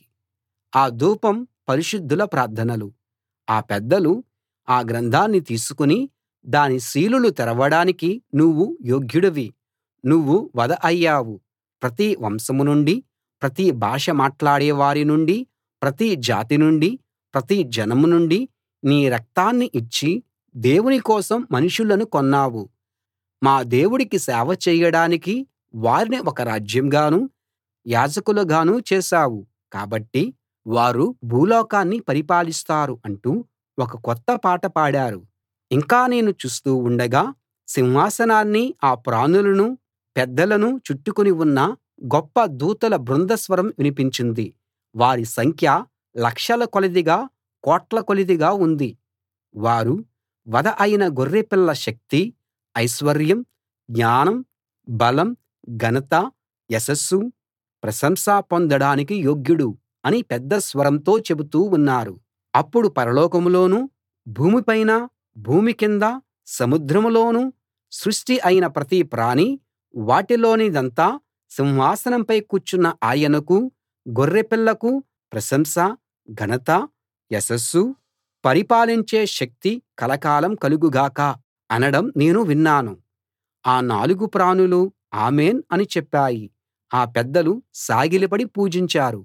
ఆ ధూపం పరిశుద్ధుల ప్రార్థనలు ఆ పెద్దలు ఆ గ్రంథాన్ని తీసుకుని దాని సీలులు తెరవడానికి నువ్వు యోగ్యుడివి నువ్వు వధ అయ్యావు ప్రతి వంశం నుండి ప్రతి భాష మాట్లాడే వారి నుండి ప్రతి జాతి నుండి ప్రతి జనం నుండి నీ రక్తాన్ని ఇచ్చి దేవుని కోసం మనుషులను కొన్నావు మా దేవుడికి సేవ చేయడానికి వారిని ఒక రాజ్యంగానూ యాజకులుగానూ చేశావు కాబట్టి వారు భూలోకాన్ని పరిపాలిస్తారు అంటూ ఒక కొత్త పాట పాడారు ఇంకా నేను చూస్తూ ఉండగా సింహాసనాన్నీ ఆ ప్రాణులనూ పెద్దలనూ చుట్టుకుని ఉన్న గొప్ప దూతల బృంద స్వరం వినిపించింది వారి సంఖ్య లక్షల కొలదిగా కోట్ల కొలదిగా ఉంది వారు వధ అయిన గొర్రెపిల్ల శక్తి ఐశ్వర్యం జ్ఞానం బలం ఘనత యశస్సు ప్రశంస పొందడానికి యోగ్యుడు అని పెద్ద స్వరంతో చెబుతూ ఉన్నారు అప్పుడు పరలోకంలోనూ భూమిపైనా భూమి కింద సముద్రంలోనూ సృష్టి అయిన ప్రతి ప్రాణీ వాటిలోనిదంతా సింహాసనంపై కూర్చున్న ఆయనకూ గొర్రెపిల్లకు ప్రశంస ఘనత యశస్సు పరిపాలించే శక్తి కలకాలం కలుగు గాక అనడం నేను విన్నాను ఆ నాలుగు ప్రాణులూ ఆమేన్ అని చెప్పాయి ఆ పెద్దలు సాగిలపడి పూజించారు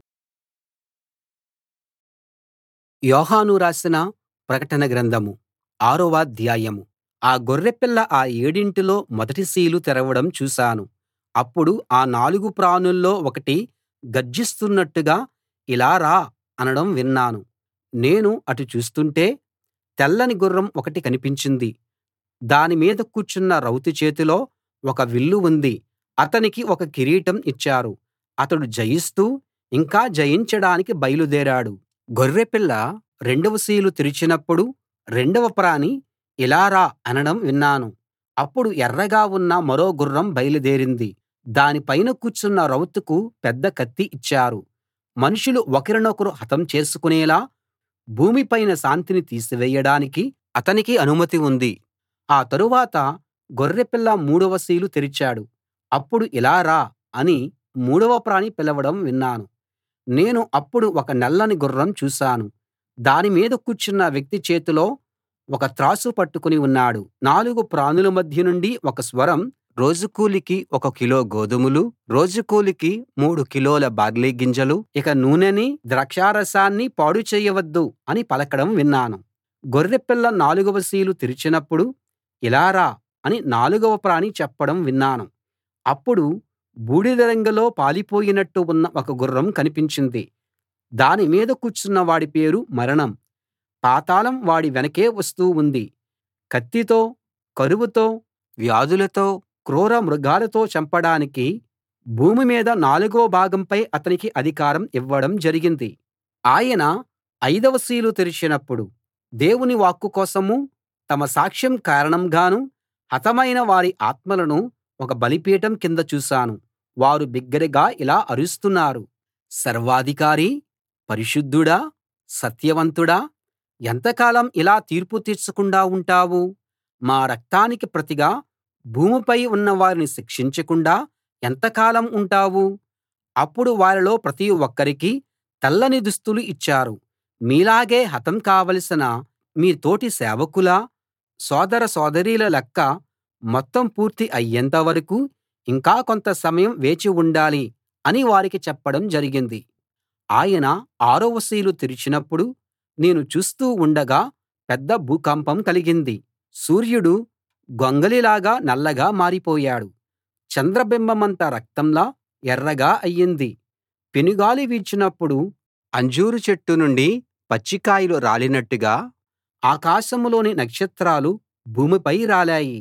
యోహాను రాసిన ప్రకటన గ్రంథం ఆరవ అధ్యాయం ఆ గొర్రెపిల్ల ఆ ఏడింటిలో మొదటి సీలు తెరవడం చూశాను అప్పుడు ఆ నాలుగు ప్రాణుల్లో ఒకటి గర్జిస్తున్నట్టుగా ఇలా రా అనడం విన్నాను నేను అటు చూస్తుంటే తెల్లని గుర్రం ఒకటి కనిపించింది దాని మీద కూర్చున్న రౌతు చేతిలో ఒక విల్లు ఉంది అతనికి ఒక కిరీటం ఇచ్చారు అతడు జయిస్తూ ఇంకా జయించడానికి బయలుదేరాడు గొర్రెపిల్ల రెండవ సీలు తెరిచినప్పుడు రెండవ ప్రాణి ఇలా రా అనడం విన్నాను అప్పుడు ఎర్రగా ఉన్న మరో గుర్రం బయలుదేరింది దాని పైన కూర్చున్న రౌతుకు పెద్ద కత్తి ఇచ్చారు మనుషులు ఒకరినొకరు హతం చేసుకునేలా భూమి పైన శాంతిని తీసివేయడానికి అతనికి అనుమతి ఉంది ఆ తరువాత గొర్రెపిల్ల మూడవ సీలు తెరిచాడు అప్పుడు ఇలా రా అని మూడవ ప్రాణి పిలవడం విన్నాను నేను అప్పుడు ఒక నల్లని గుర్రం చూశాను దాని మీద కూర్చున్న వ్యక్తి చేతిలో ఒక త్రాసు పట్టుకుని ఉన్నాడు నాలుగు ప్రాణుల మధ్య నుండి ఒక స్వరం రోజు కూలికి ఒక కిలో గోధుమలు రోజు కూలికి మూడు కిలోల బార్లీ గింజలు ఇక నూనెని ద్రాక్షారసాన్ని పాడు చేయవద్దు అని పలకడం విన్నాను గొర్రెపిల్ల నాలుగవ సీలు తెరిచినప్పుడు ఇలా రా అని నాలుగవ ప్రాణి చెప్పడం విన్నాను అప్పుడు బూడిద రంగులో పాలిపోయినట్టు ఉన్న ఒక గుర్రం కనిపించింది దాని మీద కూర్చున్న వాడి పేరు మరణం పాతాళం వాడి వెనకే వస్తూ ఉంది కత్తితో కరువుతో వ్యాధులతో క్రూర మృగాలతో చంపడానికి భూమి మీద నాలుగో భాగంపై అతనికి అధికారం ఇవ్వడం జరిగింది ఆయన ఐదవ సీలు తెరిచినప్పుడు దేవుని వాక్కు కోసమూ తమ సాక్ష్యం కారణంగానూ హతమైన వారి ఆత్మలను ఒక బలిపీఠం కింద చూశాను వారు బిగ్గరగా ఇలా అరుస్తున్నారు సర్వాధికారీ పరిశుద్ధుడా సత్యవంతుడా ఎంతకాలం ఇలా తీర్పు తీర్చకుండా ఉంటావు మా రక్తానికి ప్రతిగా భూమిపై ఉన్న వారిని శిక్షించకుండా ఎంతకాలం ఉంటావు అప్పుడు వారిలో ప్రతి ఒక్కరికీ తెల్లని దుస్తులు ఇచ్చారు మీలాగే హతం కావలసిన మీ తోటి సేవకుల సోదర సోదరీల లెక్క మొత్తం పూర్తి అయ్యేంత వరకూ ఇంకా కొంత సమయం వేచి ఉండాలి అని వారికి చెప్పడం జరిగింది ఆయన ఆరవ సీలు తెరిచినప్పుడు నేను చూస్తూ ఉండగా పెద్ద భూకంపం కలిగింది సూర్యుడు గొంగళిలాగా నల్లగా మారిపోయాడు చంద్రబింబమంత రక్తంలా ఎర్రగా అయింది పెనుగాలి వీచినప్పుడు అంజూరు చెట్టు నుండి పచ్చికాయలు రాలినట్టుగా ఆకాశంలోని నక్షత్రాలు భూమిపై రాలాయి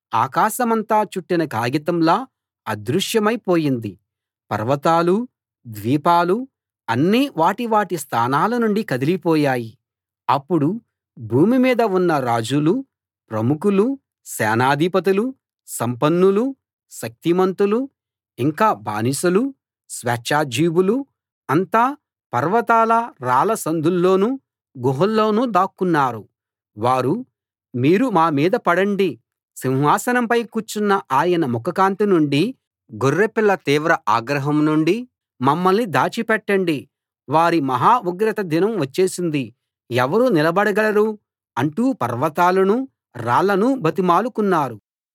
ఆకాశమంతా చుట్టిన కాగితంలా అదృశ్యమై పోయింది పర్వతాలూ ద్వీపాలూ అన్నీ వాటి వాటి స్థానాల నుండి కదిలిపోయాయి అప్పుడు భూమి మీద ఉన్న రాజులూ ప్రముఖులూ సేనాధిపతులూ సంపన్నులూ శక్తిమంతులూ ఇంకా బానిసలూ స్వేచ్ఛాజీవులూ అంతా పర్వతాల రాళ్ళ సందుల్లోనూ గుహల్లోనూ దాక్కున్నారు వారు మీరు మా మీద పడండి సింహాసనంపై కూర్చున్న ఆయన ముఖకాంతి నుండి గొర్రెపిల్ల తీవ్ర ఆగ్రహం నుండి మమ్మల్ని దాచిపెట్టండి వారి మహా ఉగ్రత దినం వచ్చేసింది ఎవరు నిలబడగలరు అంటూ పర్వతాలనూ రాళ్లనూ బతిమాలుకున్నారు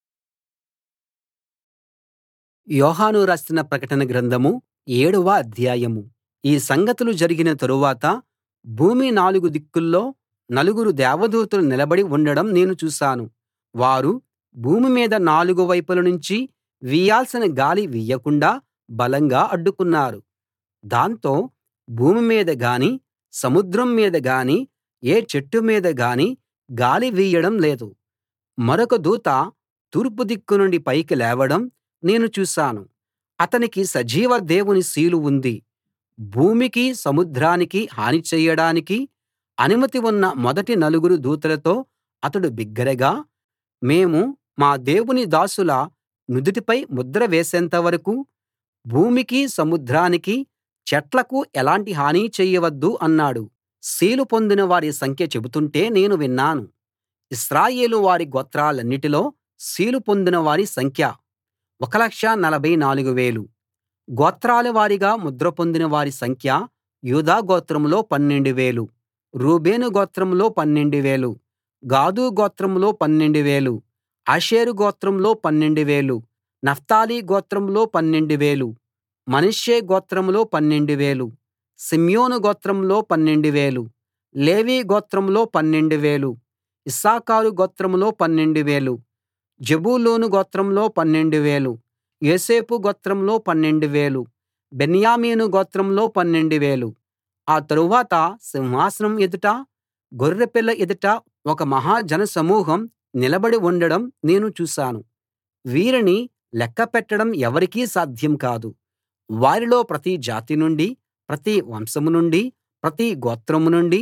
యోహాను రాసిన ప్రకటన గ్రంథం ఏడవ అధ్యాయం ఈ సంగతులు జరిగిన తరువాత భూమి నాలుగు దిక్కుల్లో నలుగురు దేవదూతలు నిలబడి ఉండడం నేను చూశాను వారు భూమి మీద నాలుగు వైపుల నుంచి వీయాల్సిన గాలి వీయకుండా బలంగా అడ్డుకున్నారు దాంతో భూమి మీద గానీ సముద్రం మీద గానీ ఏ చెట్టు మీద గానీ గాలి వీయడం లేదు మరొక దూత తూర్పు దిక్కు నుండి పైకి లేవడం నేను చూశాను అతనికి సజీవ దేవుని సీలు ఉంది భూమికి సముద్రానికి హాని చెయ్యడానికి అనుమతి ఉన్న మొదటి నలుగురు దూతలతో అతడు బిగ్గరగా మేము మా దేవుని దాసుల నుదిటిపై ముద్ర వేసేంత వరకూ భూమికి సముద్రానికి చెట్లకు ఎలాంటి హాని చెయ్యవద్దు అన్నాడు సీలు పొందిన వారి సంఖ్య చెబుతుంటే నేను విన్నాను ఇశ్రాయేలు వారి గోత్రాలన్నిటిలో సీలు పొందిన వారి సంఖ్య 1 44000 గోత్రాల వారీగా ముద్ర పొందిన వారి సంఖ్య యూదా గోత్రంలో 12000 రూబేను గోత్రంలో 12000 గాదు గోత్రంలో 12000 ఆషేరు గోత్రంలో 12000 నఫ్తాలి గోత్రంలో 12000 మనష్షే గోత్రంలో 12000 షిమ్యోను గోత్రంలో 12000 లేవి గోత్రంలో 12000 ఇశ్శాఖారు గోత్రంలో 12000 జెబూలూను గోత్రంలో 12000 యోసేపు గోత్రంలో 12000 బెన్యామీను గోత్రంలో 12000 ఆ తరువాత సింహాసనం ఎదుట గొర్రెపిల్ల ఎదుట ఒక మహా జనసమూహం నిలబడి ఉండడం నేను చూశాను వీరిని లెక్క పెట్టడం ఎవరికీ సాధ్యం కాదు వారిలో ప్రతి జాతి నుండి ప్రతి వంశం నుండి ప్రతి గోత్రం నుండి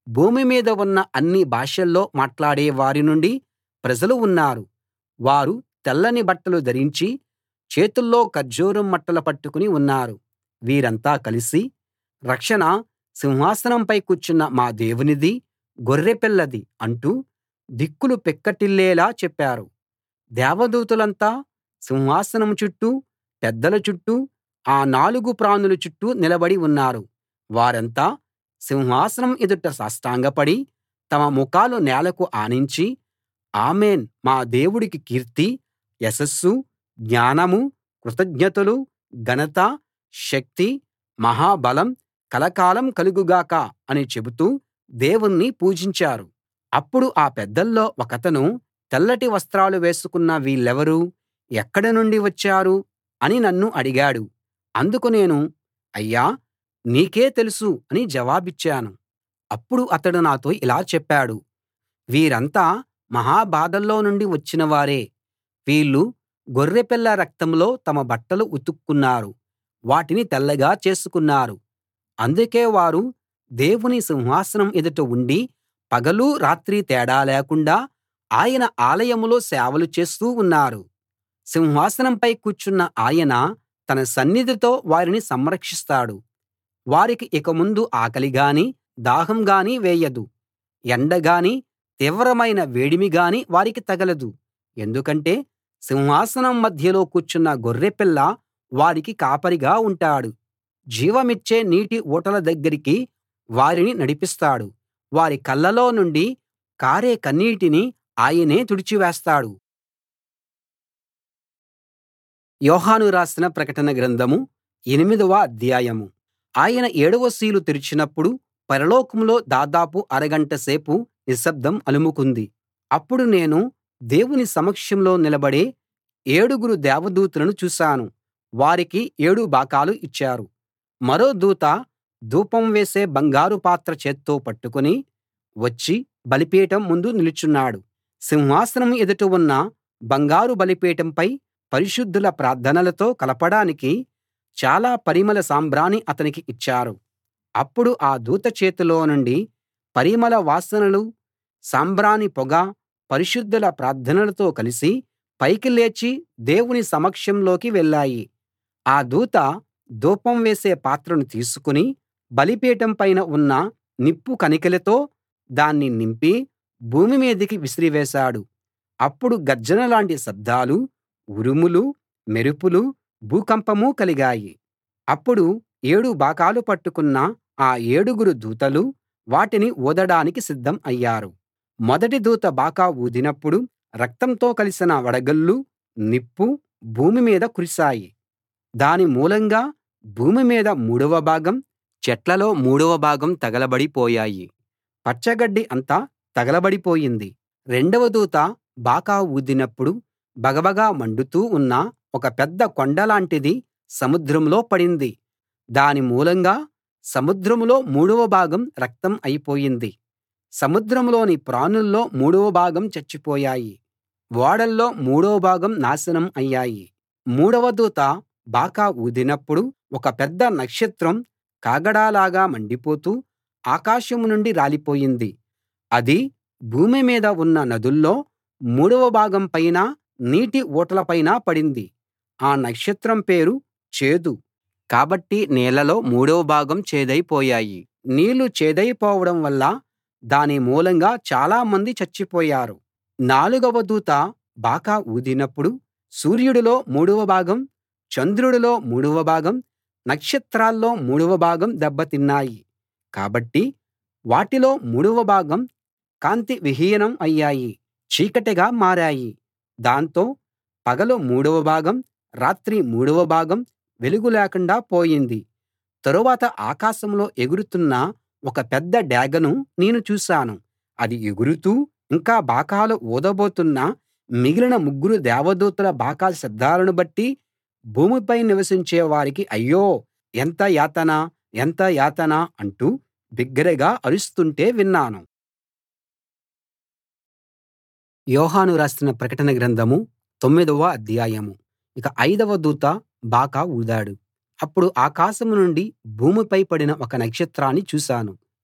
భూమి మీద ఉన్న అన్ని భాషల్లో మాట్లాడే వారి నుండి ప్రజలు ఉన్నారు వారు తెల్లని బట్టలు ధరించి చేతుల్లో ఖర్జూరం మట్టలు పట్టుకుని ఉన్నారు వీరంతా కలిసి రక్షణ సింహాసనంపై కూర్చున్న మా దేవునిది గొర్రెపిల్లది అంటూ దిక్కులు పిక్కటిల్లేలా చెప్పారు దేవదూతలంతా సింహాసనం చుట్టూ పెద్దల చుట్టూ ఆ నాలుగు ప్రాణుల చుట్టూ నిలబడి ఉన్నారు వారంతా సింహాసనం ఎదుట సాష్టాంగపడి తమ ముఖాలు నేలకు ఆనించి ఆమేన్ మా దేవుడికి కీర్తి యశస్సు జ్ఞానము కృతజ్ఞతలు ఘనత శక్తి మహాబలం కలకాలం కలుగు గాక అని చెబుతూ దేవుణ్ణి పూజించారు అప్పుడు ఆ పెద్దల్లో ఒకతను తెల్లటి వస్త్రాలు వేసుకున్న వీళ్ళెవరు ఎక్కడి నుండి వచ్చారు అని నన్ను అడిగాడు అందుకు నేను అయ్యా నీకే తెలుసు అని జవాబిచ్చాను అప్పుడు అతడు నాతో ఇలా చెప్పాడు వీరంతా మహా బాధల్లో నుండి వచ్చిన వారే వీళ్ళు గొర్రెపిల్ల రక్తంలో తమ బట్టలు ఉతుక్కున్నారు వాటిని తెల్లగా చేసుకున్నారు అందుకే వారు దేవుని సింహాసనం ఎదుట ఉండి పగలు రాత్రి తేడా లేకుండా ఆయన ఆలయంలో సేవలు చేస్తూ ఉన్నారు సింహాసనంపై కూర్చున్న ఆయన తన సన్నిధితో వారిని సంరక్షిస్తాడు వారికి ఇక ముందు ఆకలి గానీ దాహం గానీ వేయదు ఎండ గానీ తీవ్రమైన వేడిమి గానీ వారికి తగలదు ఎందుకంటే సింహాసనం మధ్యలో కూర్చున్న గొర్రెపిల్ల వారికి కాపరిగా ఉంటాడు జీవమిచ్చే నీటి ఊటల దగ్గరికి వారిని నడిపిస్తాడు వారి కళ్ళలో నుండి కారే కన్నీటిని ఆయనే తుడిచివేస్తాడు యోహాను రాసిన ప్రకటన గ్రంథం ఎనిమిదవ అధ్యాయం ఆయన ఏడవ సీలు తెరిచినప్పుడు పరలోకంలో దాదాపు అరగంట సేపు నిశ్శబ్దం అలుముకుంది అప్పుడు నేను దేవుని సమక్షంలో నిలబడే ఏడుగురు దేవదూతలను చూశాను వారికి ఏడు బాకాలు ఇచ్చారు మరో దూత ధూపం వేసే బంగారు పాత్ర చేత్తో పట్టుకుని వచ్చి బలిపీఠం ముందు నిలుచున్నాడు సింహాసనం ఎదుట ఉన్న బంగారు బలిపీఠంపై పరిశుద్ధుల ప్రార్థనలతో కలపడానికి చాలా పరిమళ సాంబ్రాణి అతనికి ఇచ్చారు అప్పుడు ఆ దూత చేతిలో నుండి పరిమళ వాసనలు సాంబ్రాణి పొగ పరిశుద్ధుల ప్రార్థనలతో కలిసి పైకి లేచి దేవుని సమక్షంలోకి వెళ్ళాయి ఆ దూత ధూపం వేసే పాత్రను తీసుకుని బలిపీఠం పైన ఉన్న నిప్పు కణికలతో దాన్ని నింపి భూమి మీదికి విసిరివేశాడు అప్పుడు గర్జన లాంటి శబ్దాలూ ఉరుములూ మెరుపులూ భూకంపమూ కలిగాయి అప్పుడు ఏడు బాకాలు పట్టుకున్న ఆ ఏడుగురు దూతలు వాటిని ఊదడానికి సిద్ధం అయ్యారు మొదటి దూత బాకా ఊదినప్పుడు రక్తంతో కలిసిన వడగళ్ళు నిప్పు భూమి మీద కురిశాయి దాని మూలంగా భూమి మీద మూడవ భాగం చెట్లలో మూడవ భాగం తగలబడి పోయాయి పచ్చగడ్డి అంతా తగలబడిపోయింది రెండవ దూత బాకా ఊదినప్పుడు భగభగ మండుతూ ఉన్న ఒక పెద్ద కొండలాంటిది సముద్రంలో పడింది దాని మూలంగా సముద్రంలో మూడవ భాగం రక్తం అయిపోయింది సముద్రంలోని ప్రాణుల్లో మూడవ భాగం చచ్చిపోయాయి ఓడల్లో మూడో భాగం నాశనం అయ్యాయి మూడవ దూత బాకా ఊదినప్పుడు ఒక పెద్ద నక్షత్రం కాగడాలాగా మండిపోతూ ఆకాశం నుండి రాలిపోయింది అది భూమి మీద ఉన్న నదుల్లో మూడవ భాగం పైనా నీటి ఊటల పైనా పడింది ఆ నక్షత్రం పేరు చేదు కాబట్టి నీళ్లలో మూడవ భాగం చేదైపోయాయి నీళ్లు చేదైపోవడం వల్ల దాని మూలంగా చాలా మంది చచ్చిపోయారు నాలుగవ దూత బాకా ఊదినప్పుడు సూర్యుడిలో మూడవ భాగం చంద్రుడిలో మూడవ భాగం నక్షత్రాల్లో మూడవ భాగం దెబ్బతిన్నాయి కాబట్టి వాటిలో మూడవ భాగం కాంతి విహీనం అయ్యాయి చీకటిగా మారాయి దాంతో పగలు మూడవ భాగం రాత్రి మూడవ భాగం వెలుగు లేకుండా పోయింది తరువాత ఆకాశంలో ఎగురుతున్న ఒక పెద్ద డేగను నేను చూశాను అది ఎగురుతూ ఇంకా బాకాలు ఊదబోతున్న మిగిలిన ముగ్గురు దేవదూతల బాకా శబ్దాలను బట్టి భూమిపై నివసించే వారికి అయ్యో ఎంత యాతన ఎంత యాతన అంటూ బిగ్గరగా అరుస్తుంటే విన్నాను యోహాను రాసిన ప్రకటన గ్రంథం తొమ్మిదవ అధ్యాయం ఇక ఐదవ దూత బాకా ఊదాడు అప్పుడు ఆకాశం నుండి భూమిపై పడిన ఒక నక్షత్రాన్ని చూశాను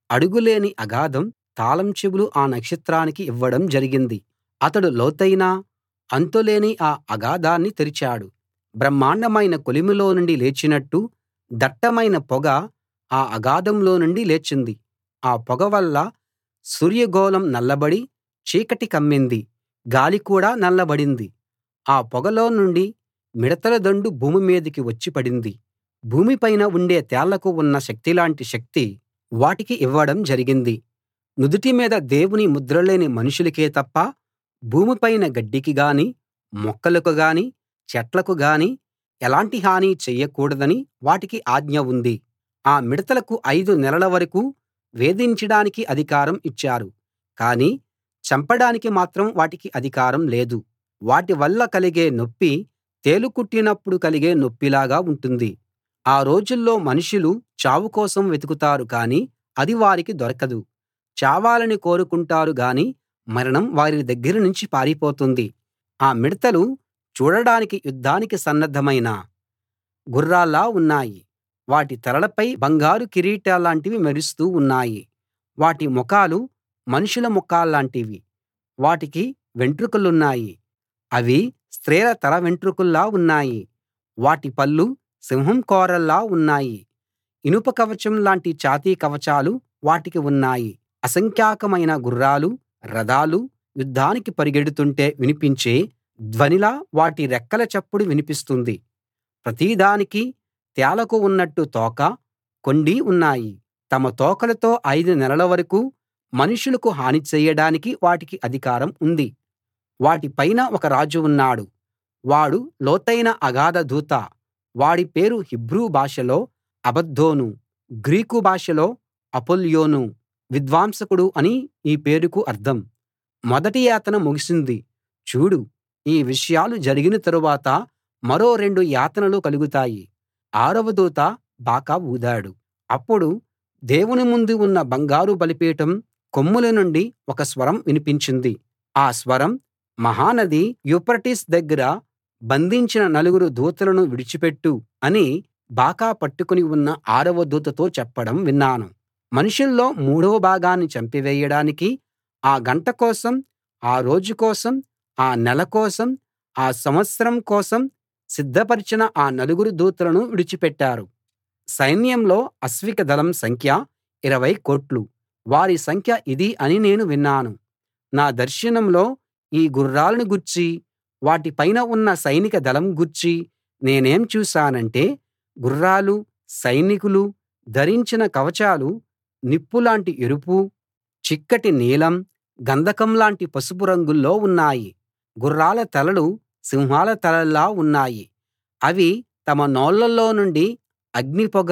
అడుగులేని అగాధం తాళం చెవులు ఆ నక్షత్రానికి ఇవ్వడం జరిగింది అతడు లోతైన అంతులేని ఆ అగాధాన్ని తెరిచాడు బ్రహ్మాండమైన కొలిమిలో నుండి లేచినట్టు దట్టమైన పొగ ఆ అగాధంలో నుండి లేచింది ఆ పొగ వల్ల సూర్యగోళం నల్లబడి చీకటి కమ్మింది గాలి కూడా నల్లబడింది ఆ పొగలో నుండి మిడతల దండు భూమి మీదికి వచ్చి పడింది భూమి పైన ఉండే తేళ్లకు ఉన్న శక్తిలాంటి శక్తి వాటికి ఇవ్వడం జరిగింది నుదిటి మీద దేవుని ముద్ర లేని మనుషులకే తప్ప భూమి పైన గడ్డికి గాని మొక్కలకు గాని చెట్లకు గాని ఎలాంటి హాని చెయ్యకూడదని వాటికి ఆజ్ఞ ఉంది ఆ మిడతలకు ఐదు నెలల వరకూ వేధించడానికి అధికారం ఇచ్చారు కానీ చంపడానికి మాత్రం వాటికి అధికారం లేదు వాటి వల్ల కలిగే నొప్పి తేలు కుట్టినప్పుడు కలిగే నొప్పిలాగా ఉంటుంది ఆ రోజుల్లో మనుషులు చావు కోసం వెతుకుతారు కానీ అది వారికి దొరకదు చావాలని కోరుకుంటారు గాని మరణం వారి దగ్గర నుంచి పారిపోతుంది ఆ మిడతలు చూడడానికి యుద్ధానికి సన్నద్ధమైన గుర్రాల్లా ఉన్నాయి వాటి తలలపై బంగారు కిరీటాల్లాంటివి మెరుస్తూ ఉన్నాయి వాటి ముఖాలు మనుషుల ముఖాల్లాంటివి వాటికి వెంట్రుకలున్నాయి అవి స్త్రీల తల వెంట్రుకల్లా ఉన్నాయి వాటి పళ్ళు సింహం కోరల్లా ఉన్నాయి ఇనుప కవచం లాంటి ఛాతీ కవచాలు వాటికి ఉన్నాయి అసంఖ్యాకమైన గుర్రాలు రథాలు యుద్ధానికి పరిగెడుతుంటే వినిపించే ధ్వనిలా వాటి రెక్కల చప్పుడు వినిపిస్తుంది ప్రతిదానికీ తేళ్లకు ఉన్నట్టు తోక కొండీ ఉన్నాయి తమ తోకలతో ఐదు నెలల వరకూ మనుషులకు హాని చెయ్యడానికి వాటికి అధికారం ఉంది వాటి పైన ఒక రాజు ఉన్నాడు వాడు లోతైన అగాధ దూత వాడి పేరు హీబ్రూ భాషలో అబద్దోను గ్రీకు భాషలో అపొల్యోను విద్వాంసకుడు అని ఈ పేరుకు అర్థం మొదటి యాతన ముగిసింది చూడు ఈ విషయాలు జరిగిన తరువాత మరో రెండు యాతనలు కలుగుతాయి ఆరవ దూత బాకా ఊదాడు అప్పుడు దేవుని ముందు ఉన్న బంగారు బలిపీఠం కొమ్ముల నుండి ఒక స్వరం వినిపించింది ఆ స్వరం మహానది యూఫ్రటీసు దగ్గర బంధించిన నలుగురు దూతలను విడిచిపెట్టు అని బాకా పట్టుకుని ఉన్న ఆరవ దూతతో చెప్పడం విన్నాను మనుషుల్లో మూడవ భాగాన్ని చంపివేయడానికి ఆ గంట కోసం ఆ రోజు కోసం ఆ నెల కోసం ఆ సంవత్సరం కోసం సిద్ధపరచిన ఆ నలుగురు దూతలను విడిచిపెట్టారు సైన్యంలో అశ్విక దళం సంఖ్య ఇరవై కోట్లు వారి సంఖ్య ఇది అని నేను విన్నాను నా దర్శనంలో ఈ గుర్రాలను గూర్చీ వాటి పైన ఉన్న సైనిక దళం గూర్చీ నేనేం చూశానంటే గుర్రాలు సైనికులు ధరించిన కవచాలు నిప్పులాంటి ఎరుపు చిక్కటి నీలం గంధకం లాంటి పసుపు రంగుల్లో ఉన్నాయి గుర్రాల తలలు సింహాల తలల్లా ఉన్నాయి అవి తమ నోళ్ళలో నుండి అగ్నిపొగ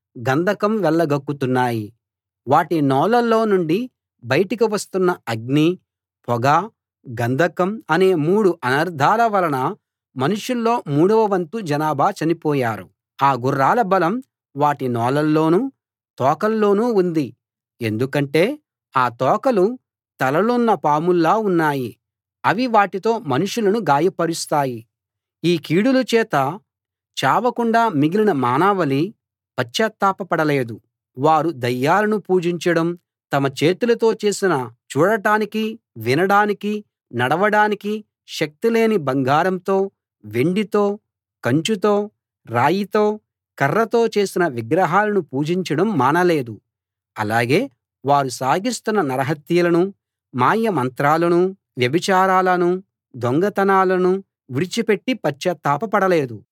గంధకం వెళ్ళగక్కుతున్నాయి వాటి నోళ్ళలో నుండి బయటికి వస్తున్న అగ్ని పొగ గంధకం అనే మూడు అనర్థాల వలన మనుషుల్లో మూడవ వంతు జనాభా చనిపోయారు ఆ గుర్రాల బలం వాటి నోళ్ళల్లోనూ తోకల్లోనూ ఉంది ఎందుకంటే ఆ తోకలు తలలున్న పాముల్లా ఉన్నాయి అవి వాటితో మనుషులను గాయపరుస్తాయి ఈ కీడుల చేత చావకుండా మిగిలిన మానవాళి పశ్చాత్తాపపడలేదు వారు దయ్యాలను పూజించడం తమ చేతులతో చేసిన చూడటానికి వినడానికి నడవడానికి శక్తిలేని బంగారంతో వెండితో కంచుతో రాయితో కర్రతో చేసిన విగ్రహాలను పూజించడం మానలేదు అలాగే వారు సాగిస్తున్న నరహత్యలను మాయ మంత్రాలను వ్యభిచారాలను దొంగతనాలను విడిచిపెట్టి పశ్చాత్తాపపడలేదు